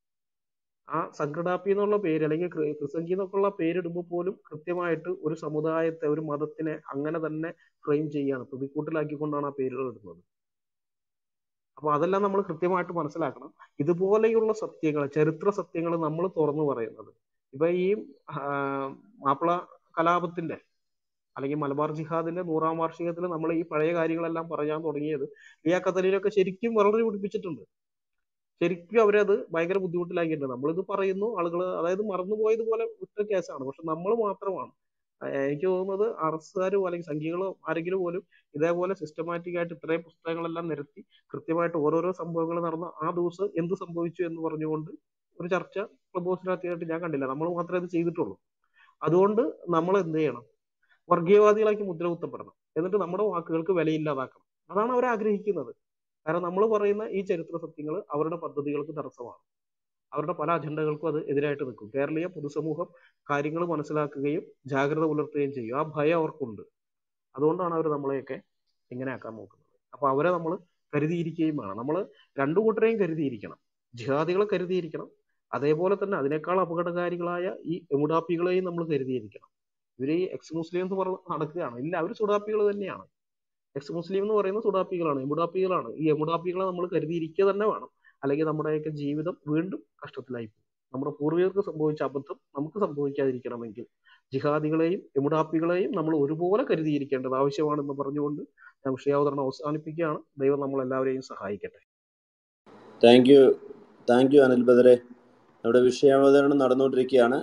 S1: ആ സംഘടാപ്പി എന്നുള്ള പേര് അല്ലെങ്കിൽ ക്രി- ക്രിസംഗി എന്നൊക്കെയുള്ള പേരിടുമ്പോൾ പോലും കൃത്യമായിട്ട് ഒരു സമുദായത്തെ ഒരു മതത്തിനെ അങ്ങനെ തന്നെ ഫ്രെയിം ചെയ്യാണ് പ്രതിക്കൂട്ടിലാക്കിക്കൊണ്ടാണ് ആ പേരുകൾ ഇടുന്നത് അപ്പൊ അതെല്ലാം നമ്മൾ കൃത്യമായിട്ട് മനസ്സിലാക്കണം ഇതുപോലെയുള്ള സത്യങ്ങൾ ചരിത്ര സത്യങ്ങൾ നമ്മൾ തുറന്നു പറയുന്നത് ഇപ്പൊ ഈ ആ, മാപ്പിള കലാപത്തിന്റെ അല്ലെങ്കിൽ മലബാർ ജിഹാദിന്റെ നൂറാം വാർഷികത്തിൽ നമ്മൾ ഈ പഴയ കാര്യങ്ങളെല്ലാം പറയാൻ തുടങ്ങിയത് ലിയാ കത്തലിനൊക്കെ ശരിക്കും വളരെ പിടിപ്പിച്ചിട്ടുണ്ട് ശരിക്കും അവരത് ഭയങ്കര ബുദ്ധിമുട്ടിലാക്കിയിട്ടുണ്ട് നമ്മളിത് പറയുന്നു ആളുകൾ അതായത് മറന്നുപോയതുപോലെ വിട്ട കേസാണ് പക്ഷെ നമ്മൾ മാത്രമാണ് ഏഹ് എനിക്ക് തോന്നുന്നത് അറസ്റ്റുകാരോ അല്ലെങ്കിൽ സംഖ്യകളോ ആരെങ്കിലും പോലും ഇതേപോലെ സിസ്റ്റമാറ്റിക് ആയിട്ട് ഇത്രയും പുസ്തകങ്ങളെല്ലാം നിരത്തി കൃത്യമായിട്ട് ഓരോരോ സംഭവങ്ങൾ നടന്ന ആ ദിവസം എന്ത് സംഭവിച്ചു എന്ന് പറഞ്ഞുകൊണ്ട് ഒരു ചർച്ച ക്ലബ് ഹൗസിനകത്തായിട്ട് ഞാൻ കണ്ടില്ല നമ്മൾ മാത്രമേ ഇത് ചെയ്തിട്ടുള്ളൂ അതുകൊണ്ട് നമ്മൾ എന്ത് ചെയ്യണം വർഗീയവാദികളാക്കി മുദ്ര കുത്തപ്പെടണം എന്നിട്ട് നമ്മുടെ വാക്കുകൾക്ക് വിലയില്ലാതാക്കണം അതാണ് അവർ ആഗ്രഹിക്കുന്നത് കാരണം നമ്മൾ പറയുന്ന ഈ ചരിത്ര സത്യങ്ങൾ അവരുടെ പദ്ധതികൾക്ക് തടസ്സമാണ് അവരുടെ പല അജണ്ടകൾക്കും അത് എതിരായിട്ട് നിൽക്കും കേരളീയ പൊതുസമൂഹം കാര്യങ്ങൾ മനസ്സിലാക്കുകയും ജാഗ്രത പുലർത്തുകയും ചെയ്യും ആ ഭയം അവർക്കുണ്ട് അതുകൊണ്ടാണ് അവർ നമ്മളെയൊക്കെ ഇങ്ങനെ ആക്കാൻ നോക്കുന്നത് അപ്പൊ അവരെ നമ്മൾ കരുതിയിരിക്കുകയും വേണം നമ്മൾ രണ്ടു കൂട്ടരെയും കരുതിയിരിക്കണം ജിഹാദികളെ കരുതിയിരിക്കണം അതേപോലെ തന്നെ അതിനേക്കാൾ അപകടകാരികളായ ഈ എമുഡാപ്പികളെയും നമ്മൾ കരുതിയിരിക്കണം ഇവര് ഈ എക്സ് മുസ്ലിം എന്ന് പറഞ്ഞ് നടക്കുകയാണ് ഇല്ല അവർ സുഡാപ്പികൾ തന്നെയാണ് എക്സ് മുസ്ലിം എന്ന് പറയുന്ന സുഡാപ്പികളാണ് എമുഡാപ്പികളാണ് ഈ എമുഡാപ്പികളെ നമ്മൾ കരുതിയിരിക്കുക തന്നെ വേണം അല്ലെങ്കിൽ നമ്മുടെയൊക്കെ ജീവിതം വീണ്ടും കഷ്ടത്തിലായി പോകും നമ്മുടെ പൂർവികർക്ക് സംഭവിച്ച അബദ്ധം നമുക്ക് സംഭവിക്കാതിരിക്കണമെങ്കിൽ ജിഹാദികളെയും എമുഡാപ്പികളെയും നമ്മൾ ഒരുപോലെ കരുതിയിരിക്കേണ്ടത് ആവശ്യമാണെന്ന് പറഞ്ഞുകൊണ്ട് ഞാൻ വിഷയാവതരണം അവസാനിപ്പിക്കുകയാണ് ദൈവം നമ്മൾ എല്ലാവരെയും സഹായിക്കട്ടെ
S2: thank you thank you Anil ബദറെ നമ്മുടെ വിഷയാവതരണം നടന്നുകൊണ്ടിരിക്കുകയാണ്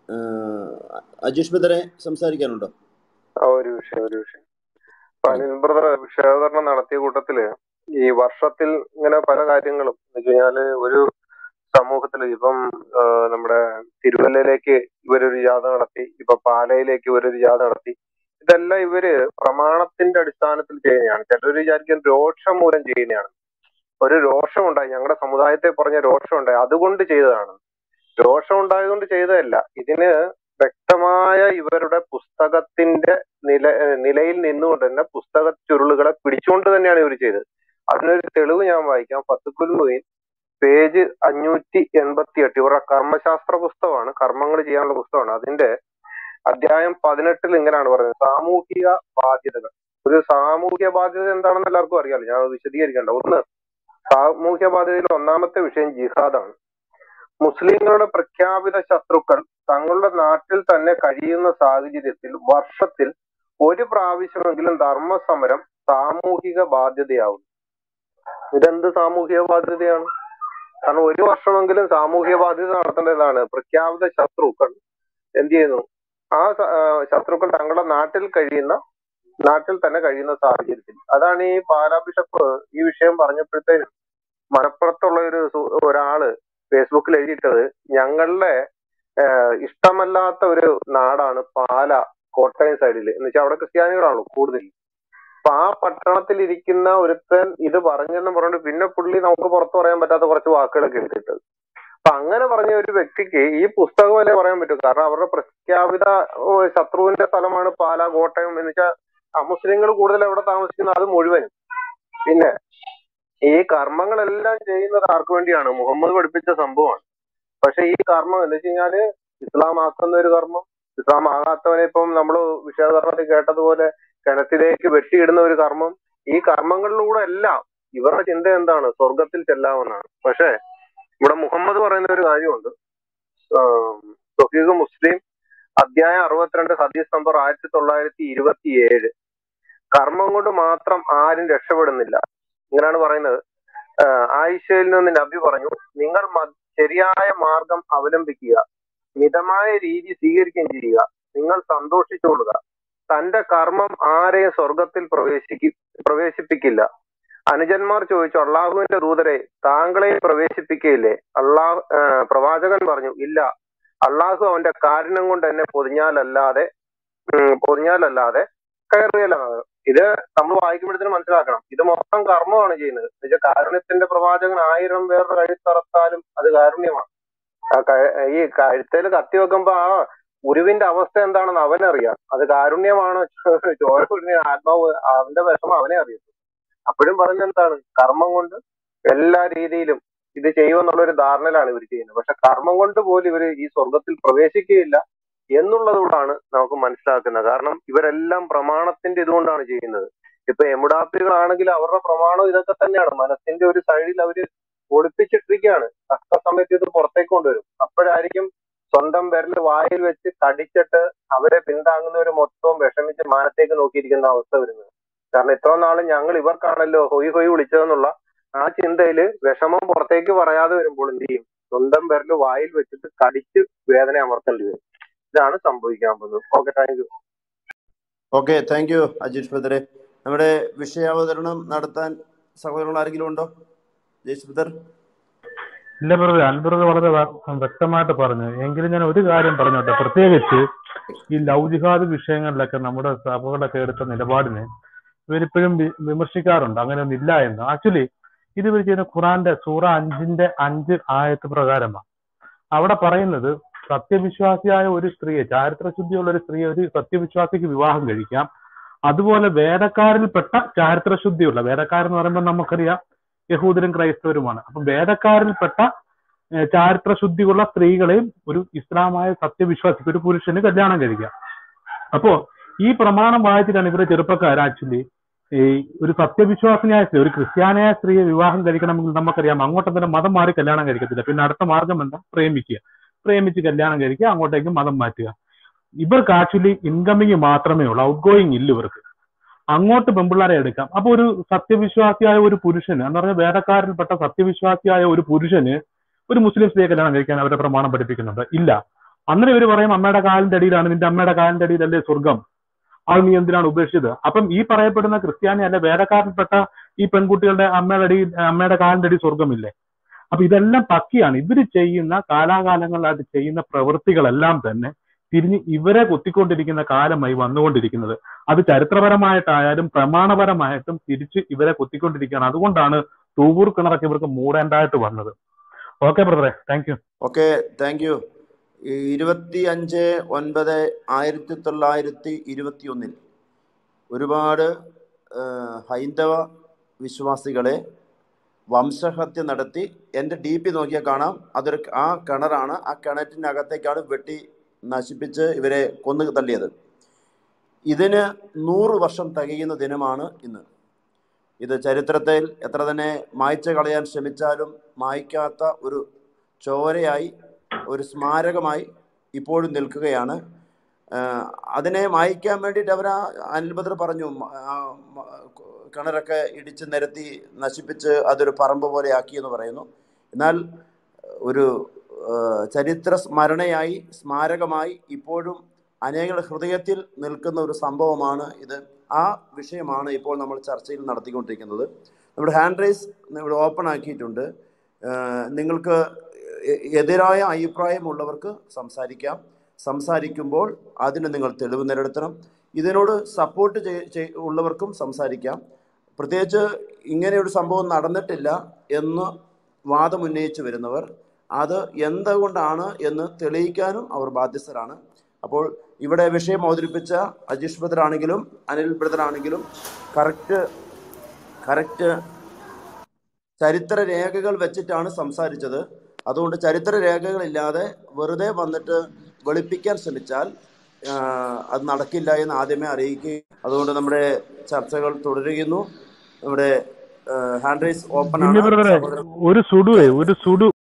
S2: ആഹ് അജീഷ് ബദറെ സംസാരിക്കാനുണ്ടോ
S3: ആ ഒരു വിഷയം ഒരു വിഷയം അപ്പൊ അനിൽ ബ്രദർ വിഷയാവതരണം നടത്തിയ കൂട്ടത്തില് ഈ വർഷത്തിൽ ഇങ്ങനെ പല കാര്യങ്ങളും എന്ന് വെച്ച് കഴിഞ്ഞാല് ഒരു സമൂഹത്തിൽ ഇപ്പം ആ, നമ്മുടെ തിരുവല്ലയിലേക്ക് ഇവരൊരു ജാഥ നടത്തി ഇപ്പൊ പാലയിലേക്ക് ഇവരൊരു ജാഥ നടത്തി ഇതെല്ലാം ഇവര് പ്രമാണത്തിന്റെ അടിസ്ഥാനത്തിൽ ചെയ്യുന്നതാണ് ചിലർ വിചാരിക്കും രോഷം മൂലം ചെയ്യുന്നതാണ് ഒരു രോഷം ഉണ്ടായി ഞങ്ങളുടെ സമുദായത്തെ പറഞ്ഞ രോഷം ഉണ്ടായി അതുകൊണ്ട് ചെയ്തതാണ് രോഷം ഉണ്ടായതുകൊണ്ട് ചെയ്തതല്ല ഇതിന് വ്യക്തമായ ഇവരുടെ പുസ്തകത്തിന്റെ നില ഏഹ് നിലയിൽ നിന്നുകൊണ്ട് തന്നെ പുസ്തക ചുരുളുകളെ പിടിച്ചുകൊണ്ട് തന്നെയാണ് ഇവർ ചെയ്തത് അതിനൊരു തെളിവ് ഞാൻ വായിക്കാം ഫത്തുക്കുൽ മൊയ്ൻ പേജ് അഞ്ഞൂറ്റി എൺപത്തി എട്ട് ഇവരുടെ കർമ്മശാസ്ത്ര പുസ്തകമാണ് കർമ്മങ്ങൾ ചെയ്യാനുള്ള പുസ്തകമാണ് അതിന്റെ അധ്യായം പതിനെട്ടിൽ ഇങ്ങനെയാണ് പറയുന്നത് സാമൂഹിക ബാധ്യതകൾ ഒരു സാമൂഹിക ബാധ്യത എന്താണെന്ന് എല്ലാവർക്കും അറിയാലോ ഞാൻ അത് വിശദീകരിക്കണ്ട ഒന്ന് സാമൂഹ്യ ബാധ്യതയിൽ ഒന്നാമത്തെ വിഷയം ജിഹാദാണ് മുസ്ലിങ്ങളുടെ പ്രഖ്യാപിത ശത്രുക്കൾ തങ്ങളുടെ നാട്ടിൽ തന്നെ കഴിയുന്ന സാഹചര്യത്തിൽ വർഷത്തിൽ ഒരു പ്രാവശ്യമെങ്കിലും ധർമ്മസമരം സാമൂഹിക ബാധ്യതയാവും ഇതെന്ത് സാമൂഹിക ബാധ്യതയാണ് കാരണം ഒരു വർഷമെങ്കിലും സാമൂഹിക ബാധ്യത നടത്തേണ്ടതാണ് പ്രഖ്യാപിത ശത്രുക്കൾ എന്ത് ചെയ്യുന്നു ആ സ- ആ, ശത്രുക്കൾ തങ്ങളുടെ നാട്ടിൽ കഴിയുന്ന നാട്ടിൽ തന്നെ കഴിയുന്ന സാഹചര്യത്തിൽ അതാണ് ഈ പാലാ ബിഷപ്പ് ഈ വിഷയം പറഞ്ഞപ്പോഴത്തേനും മലപ്പുറത്തുള്ള ഒരു സു- ഒരാള് ഫേസ്ബുക്കിൽ എഴുതിയിട്ടത് ഞങ്ങളുടെ ഏഹ്, ഇഷ്ടമല്ലാത്ത ഒരു നാടാണ് പാല കോട്ടയം സൈഡിൽ എന്ന് വെച്ചാൽ അവിടെ ക്രിസ്ത്യാനികളാണല്ലോ കൂടുതൽ അപ്പൊ ആ പട്ടണത്തിൽ ഇരിക്കുന്ന ഒരുത്തൻ ഇത് പറഞ്ഞെന്ന് പറഞ്ഞിട്ട് പിന്നെ പുള്ളി നമുക്ക് പുറത്തു പറയാൻ പറ്റാത്ത കുറച്ച് വാക്കുകളൊക്കെ എടുത്തിട്ടത് അപ്പൊ അങ്ങനെ പറഞ്ഞ ഒരു വ്യക്തിക്ക് ഈ പുസ്തകം അല്ലേ പറയാൻ പറ്റും കാരണം അവരുടെ പ്രഖ്യാപിത ഓ, ശത്രുവിന്റെ സ്ഥലമാണ് പാല കോട്ടയം എന്ന് വെച്ചാൽ അമുസ്ലിങ്ങൾ കൂടുതൽ എവിടെ താമസിക്കുന്ന അത് മുഴുവനും പിന്നെ ഈ കർമ്മങ്ങളെല്ലാം ചെയ്യുന്നത് ആർക്ക് വേണ്ടിയാണ് മുഹമ്മദ് പഠിപ്പിച്ച സംഭവമാണ് പക്ഷെ ഈ കർമ്മം എന്ന് വെച്ച് കഴിഞ്ഞാല് ഇസ്ലാം ആക്കുന്ന ഒരു കർമ്മം ഇസ്ലാം ആകാത്തവനെ ഇപ്പം നമ്മൾ വിഷയകരണത്തിൽ കേട്ടതുപോലെ കിണറ്റിലേക്ക് വെട്ടിയിടുന്ന ഒരു കർമ്മം ഈ കർമ്മങ്ങളിലൂടെ എല്ലാം ഇവരുടെ ചിന്ത എന്താണ് സ്വർഗത്തിൽ ചെല്ലാമെന്നാണ് പക്ഷെ ഇവിടെ മുഹമ്മദ് പറയുന്ന ഒരു കാര്യമുണ്ട് സൊഹീഖ് മുസ്ലിം അധ്യായം അറുപത്തിരണ്ട് ഹദീസ് നമ്പർ ആയിരത്തി തൊള്ളായിരത്തി ഇരുപത്തി ഏഴ് കർമ്മം കൊണ്ട് മാത്രം ആരും രക്ഷപ്പെടുന്നില്ല ഇങ്ങനെയാണ് പറയുന്നത് ആഹ് ആയിഷയിൽ നിന്ന് നബി പറഞ്ഞു നിങ്ങൾ മ- ശരിയായ മാർഗം അവലംബിക്കുക മിതമായ രീതി സ്വീകരിക്കുകയും ചെയ്യുക നിങ്ങൾ സന്തോഷിച്ചോളുക തന്റെ കർമ്മം ആരെയും സ്വർഗത്തിൽ പ്രവേശിക്കി പ്രവേശിപ്പിക്കില്ല അനുജന്മാർ ചോദിച്ചു അള്ളാഹുവിന്റെ ദൂതരെ താങ്കളെ പ്രവേശിപ്പിക്കുകയില്ലേ അള്ളാഹു ആ, പ്രവാചകൻ പറഞ്ഞു ഇല്ല അള്ളാഹു അവന്റെ കാരുണ്യം കൊണ്ട് എന്നെ പൊതിഞ്ഞാലല്ലാതെ ഉം, പൊതിഞ്ഞാലല്ലാതെ കയറുകയില്ല ഇത് നമ്മൾ വായിക്കുമ്പോഴത്തേനും മനസ്സിലാക്കണം ഇത് മൊത്തം കർമ്മമാണ് ചെയ്യുന്നത് എന്നുവെച്ചാൽ കാരുണ്യത്തിന്റെ പ്രവാചകൻ ആയിരം പേരുടെ കഴുത്തറത്താലും അത് കാരുണ്യമാണ് ആ കഴ- ഈ കഴുത്തേൽ കത്തി വെക്കുമ്പോ ആ ഉരുവിന്റെ അവസ്ഥ എന്താണെന്ന് അവനറിയാം അത് കാരുണ്യമാണ് ചോര കുടിഞ്ഞ ആത്മാവ് അവന്റെ വിഷമം അവനെ അറിയാം അപ്പോഴും പറഞ്ഞെന്താണ് കർമ്മം കൊണ്ട് എല്ലാ രീതിയിലും ഇത് ചെയ്യുമെന്നുള്ള ഒരു ധാരണയിലാണ് ഇവർ ചെയ്യുന്നത് പക്ഷെ കർമ്മം കൊണ്ട് പോലും ഇവർ ഈ സ്വർഗത്തിൽ പ്രവേശിക്കുകയില്ല എന്നുള്ളതുകൊണ്ടാണ് നമുക്ക് മനസ്സിലാക്കുന്നത് കാരണം ഇവരെല്ലാം പ്രമാണത്തിന്റെ ഇതുകൊണ്ടാണ് ചെയ്യുന്നത് ഇപ്പൊ എമുഡാപ്പികളാണെങ്കിൽ അവരുടെ പ്രമാണം ഇതൊക്കെ തന്നെയാണ് മനസ്സിന്റെ ഒരു സൈഡിൽ അവര് ഒളിപ്പിച്ചിട്ടിരിക്കുകയാണ് തക്ക സമയത്ത് ഇത് പുറത്തേക്ക് കൊണ്ടുവരും അപ്പോഴായിരിക്കും സ്വന്തം വിരൽ വായിൽ വെച്ച് കടിച്ചിട്ട് അവരെ പിന്താങ്ങുന്നവർ മൊത്തം വിഷമിച്ച് മാനത്തേക്ക് നോക്കിയിരിക്കുന്ന അവസ്ഥ വരുന്നത് കാരണം ഇത്ര നാളും ഞങ്ങൾ ഇവർക്കാണല്ലോ ഹൊയ് ഹൊയ് വിളിച്ചതെന്നുള്ള ആ ചിന്തയില് വിഷമം പുറത്തേക്ക് പറയാതെ വരുമ്പോൾ എന്ത് ചെയ്യും സ്വന്തം വിരൽ വായിൽ വെച്ചിട്ട് കടിച്ച് വേദന അമർത്തേണ്ടി വരും ഇതാണ് സംഭവിക്കാൻ പോകുന്നത് okay thank you
S2: okay thank you Ajeesh ബദറെ നമ്മുടെ വിഷയാവതരണം നടത്താൻ സഹോദരങ്ങൾ ആരെങ്കിലും ഉണ്ടോ ജയ്സ് ബദർ
S4: ഇല്ല ബ്രദർ അൻബ്രദർ വളരെ വ- വ്യക്തമായിട്ട് പറഞ്ഞു എങ്കിലും ഞാൻ ഒരു കാര്യം പറഞ്ഞോട്ടെ പ്രത്യേകിച്ച് ഈ ലവ് ജിഹാദ് വിഷയങ്ങളിലൊക്കെ നമ്മുടെ സഭകളൊക്കെ എടുത്ത നിലപാടിനെ ഇവരിപ്പോഴും വി- വിമർശിക്കാറുണ്ട് അങ്ങനെയൊന്നും ഇല്ല എന്ന് ആക്ച്വലി ഇത് ഇവർ ചെയ്യുന്ന ഖുറാന്റെ സൂറ അഞ്ചിന്റെ അഞ്ച് ആയത്ത് പ്രകാരമാണ് അവിടെ പറയുന്നത് സത്യവിശ്വാസിയായ ഒരു സ്ത്രീയെ ചാരിത്രശുദ്ധിയുള്ള ഒരു സ്ത്രീയെ ഒരു സത്യവിശ്വാസിക്ക് വിവാഹം കഴിക്കാം അതുപോലെ വേദക്കാരിൽപ്പെട്ട ചാരിത്രശുദ്ധിയുള്ള വേദക്കാരെന്ന് പറയുമ്പോൾ നമുക്കറിയാം യഹൂദരും ക്രൈസ്തവരുമാണ് അപ്പൊ വേദക്കാരിൽപ്പെട്ട ഏഹ്, ചാരിത്രശുദ്ധിയുള്ള സ്ത്രീകളെയും ഒരു ഇസ്ലാമായ സത്യവിശ്വാസിക്ക് ഒരു പുരുഷന് കല്യാണം കഴിക്കാം അപ്പോ ഈ പ്രമാണം വായിച്ചിട്ടാണ് ഇവരെ ചെറുപ്പക്കാർ ആക്ച്വലി ഈ ഒരു സത്യവിശ്വാസിനിയായ സ്ത്രീ ഒരു ക്രിസ്ത്യാനിയായ സ്ത്രീയെ വിവാഹം കഴിക്കണമെങ്കിൽ നമുക്കറിയാം അങ്ങോട്ട് തന്നെ മതം മാറി കല്യാണം കഴിക്കത്തില്ല പിന്നെ അടുത്ത മാർഗം എന്താ പ്രേമിക്കുക പ്രേമിച്ച് കല്യാണം കഴിക്കുക അങ്ങോട്ടേക്ക് മതം മാറ്റുക ഇവർക്ക് ആക്ച്വലി ഇൻകമിങ് മാത്രമേ ഉള്ളൂ ഔട്ട് ഗോയിങ് ഇല്ല ഇവർക്ക് അങ്ങോട്ട് പെമ്പിള്ളാരെ എടുക്കാം അപ്പൊ ഒരു സത്യവിശ്വാസിയായ ഒരു പുരുഷന് എന്ന് പറഞ്ഞാൽ വേദക്കാരിൽപ്പെട്ട സത്യവിശ്വാസിയായ ഒരു പുരുഷന് ഒരു മുസ്ലിം സ്ത്രീയെ കല്യാണം കഴിക്കാൻ അവരെ പ്രമാണം പഠിപ്പിക്കുന്നുണ്ട് ഇല്ല അന്നേരം ഇവര് പറയും അമ്മയുടെ കാലിന്റെ അടിയിലാണ് നിന്റെ അമ്മയുടെ കാലിന്റെ അടിയിലല്ലേ സ്വർഗം അത് നീ എന്തിനാണ് ഉപേക്ഷിച്ചത് അപ്പം ഈ പറയപ്പെടുന്ന ക്രിസ്ത്യാനി അല്ലെ വേദക്കാരിൽപ്പെട്ട ഈ പെൺകുട്ടികളുടെ അമ്മയുടെ അടി അമ്മയുടെ കാലിന്റെ അടി സ്വർഗമില്ലേ അപ്പൊ ഇതെല്ലാം പക്കിയാണ് ഇവര് ചെയ്യുന്ന കാലാകാലങ്ങളായിട്ട് ചെയ്യുന്ന പ്രവൃത്തികളെല്ലാം തന്നെ തിരിഞ്ഞ് ഇവരെ കുത്തിക്കൊണ്ടിരിക്കുന്ന കാലമായി വന്നുകൊണ്ടിരിക്കുന്നത് അത് ചരിത്രപരമായിട്ടായാലും പ്രമാണപരമായിട്ടും തിരിച്ച് ഇവരെ കുത്തിക്കൊണ്ടിരിക്കുകയാണ് അതുകൊണ്ടാണ് തൂവൂർ കിണറൊക്കെ ഇവർക്ക് മൂടേണ്ടതായിട്ട് വന്നത് ഓക്കെ ബ്രദറെ thank you
S2: okay thank you ഇരുപത്തി അഞ്ച് ഒൻപത് ആയിരത്തി തൊള്ളായിരത്തി ഇരുപത്തി ഒന്നിൽ ഒരുപാട് ആ, ഹൈന്ദവ വിശ്വാസികളെ വംശഹത്യ നടത്തി എൻ്റെ ഡി പി നോക്കിയാൽ കാണാം അതൊരു ആ കിണറാണ് ആ കിണറ്റിനകത്തേക്കാണ് വെട്ടി നശിപ്പിച്ച് ഇവരെ കൊന്നു തള്ളിയത് ഇതിന് നൂറ് വർഷം തികയുന്ന ദിനമാണ് ഇന്ന് ഇത് ചരിത്രത്തിൽ എത്ര തന്നെ മായ്ച്ചു കളയാൻ ശ്രമിച്ചാലും മായ്ക്കാത്ത ഒരു ചോരയായി ഒരു സ്മാരകമായി ഇപ്പോഴും നിൽക്കുകയാണ് ആഹ് അതിനെ മായ്ക്കാൻ വേണ്ടിയിട്ട് അവർ അനിൽ ബദർ പറഞ്ഞു മ- ആ മ- കിണറൊക്കെ ഇടിച്ച് നിരത്തി നശിപ്പിച്ച് അതൊരു പറമ്പ് പോലെ ആക്കി എന്ന് പറയുന്നു എന്നാൽ ഒരു ആഹ് ചരിത്ര സ്മരണയായി സ്മാരകമായി ഇപ്പോഴും അനേകരുടെ ഹൃദയത്തിൽ നിൽക്കുന്ന ഒരു സംഭവമാണ് ഇത് ആ വിഷയമാണ് ഇപ്പോൾ നമ്മൾ ചർച്ചയിൽ നടത്തിക്കൊണ്ടിരിക്കുന്നത് നമ്മുടെ ഹാൻഡ് റൈസ് ഇവിടെ ഓപ്പൺ ആക്കിയിട്ടുണ്ട് ആഹ് നിങ്ങൾക്ക് എ- എതിരായ അഭിപ്രായമുള്ളവർക്ക് സംസാരിക്കാം സംസാരിക്കുമ്പോൾ അതിന് നിങ്ങൾ തെളിവ് നിരത്തണം ഇതിനോട് സപ്പോർട്ട് ചെയ്- ചെയ്- ഉള്ളവർക്കും സംസാരിക്കാം പ്രത്യേകിച്ച് ഇങ്ങനെ ഒരു സംഭവം നടന്നിട്ടില്ല എന്ന് വാദമുന്നയിച്ച് വരുന്നവർ അത് എന്തുകൊണ്ടാണ് എന്ന് തെളിയിക്കാനും അവർ ബാധ്യസ്ഥരാണ് അപ്പോൾ ഇവിടെ വിഷയം അവതരിപ്പിച്ച അജീഷ് ബ്രദർ ആണെങ്കിലും അനിൽ ബ്രദർ ആണെങ്കിലും കറക്റ്റ് കറക്റ്റ് ചരിത്ര രേഖകൾ വെച്ചിട്ടാണ് സംസാരിച്ചത് അതുകൊണ്ട് ചരിത്ര രേഖകളില്ലാതെ വെറുതെ വന്നിട്ട് വെളുപ്പിക്കാൻ ശ്രമിച്ചാൽ ആ, അത് നടക്കില്ല എന്ന് ആദ്യമേ അറിയിക്കുകയും അതുകൊണ്ട് നമ്മുടെ ചർച്ചകൾ തുടരുന്നു നമ്മുടെ ഹാൻഡ് റൈസ് ഓപ്പൺ
S4: ജിമ്മി
S2: ആണ്
S4: ബ്രദറെ
S2: സഹോദരൻ
S4: ഒരു സുഡുവേ ഒരു സുഡു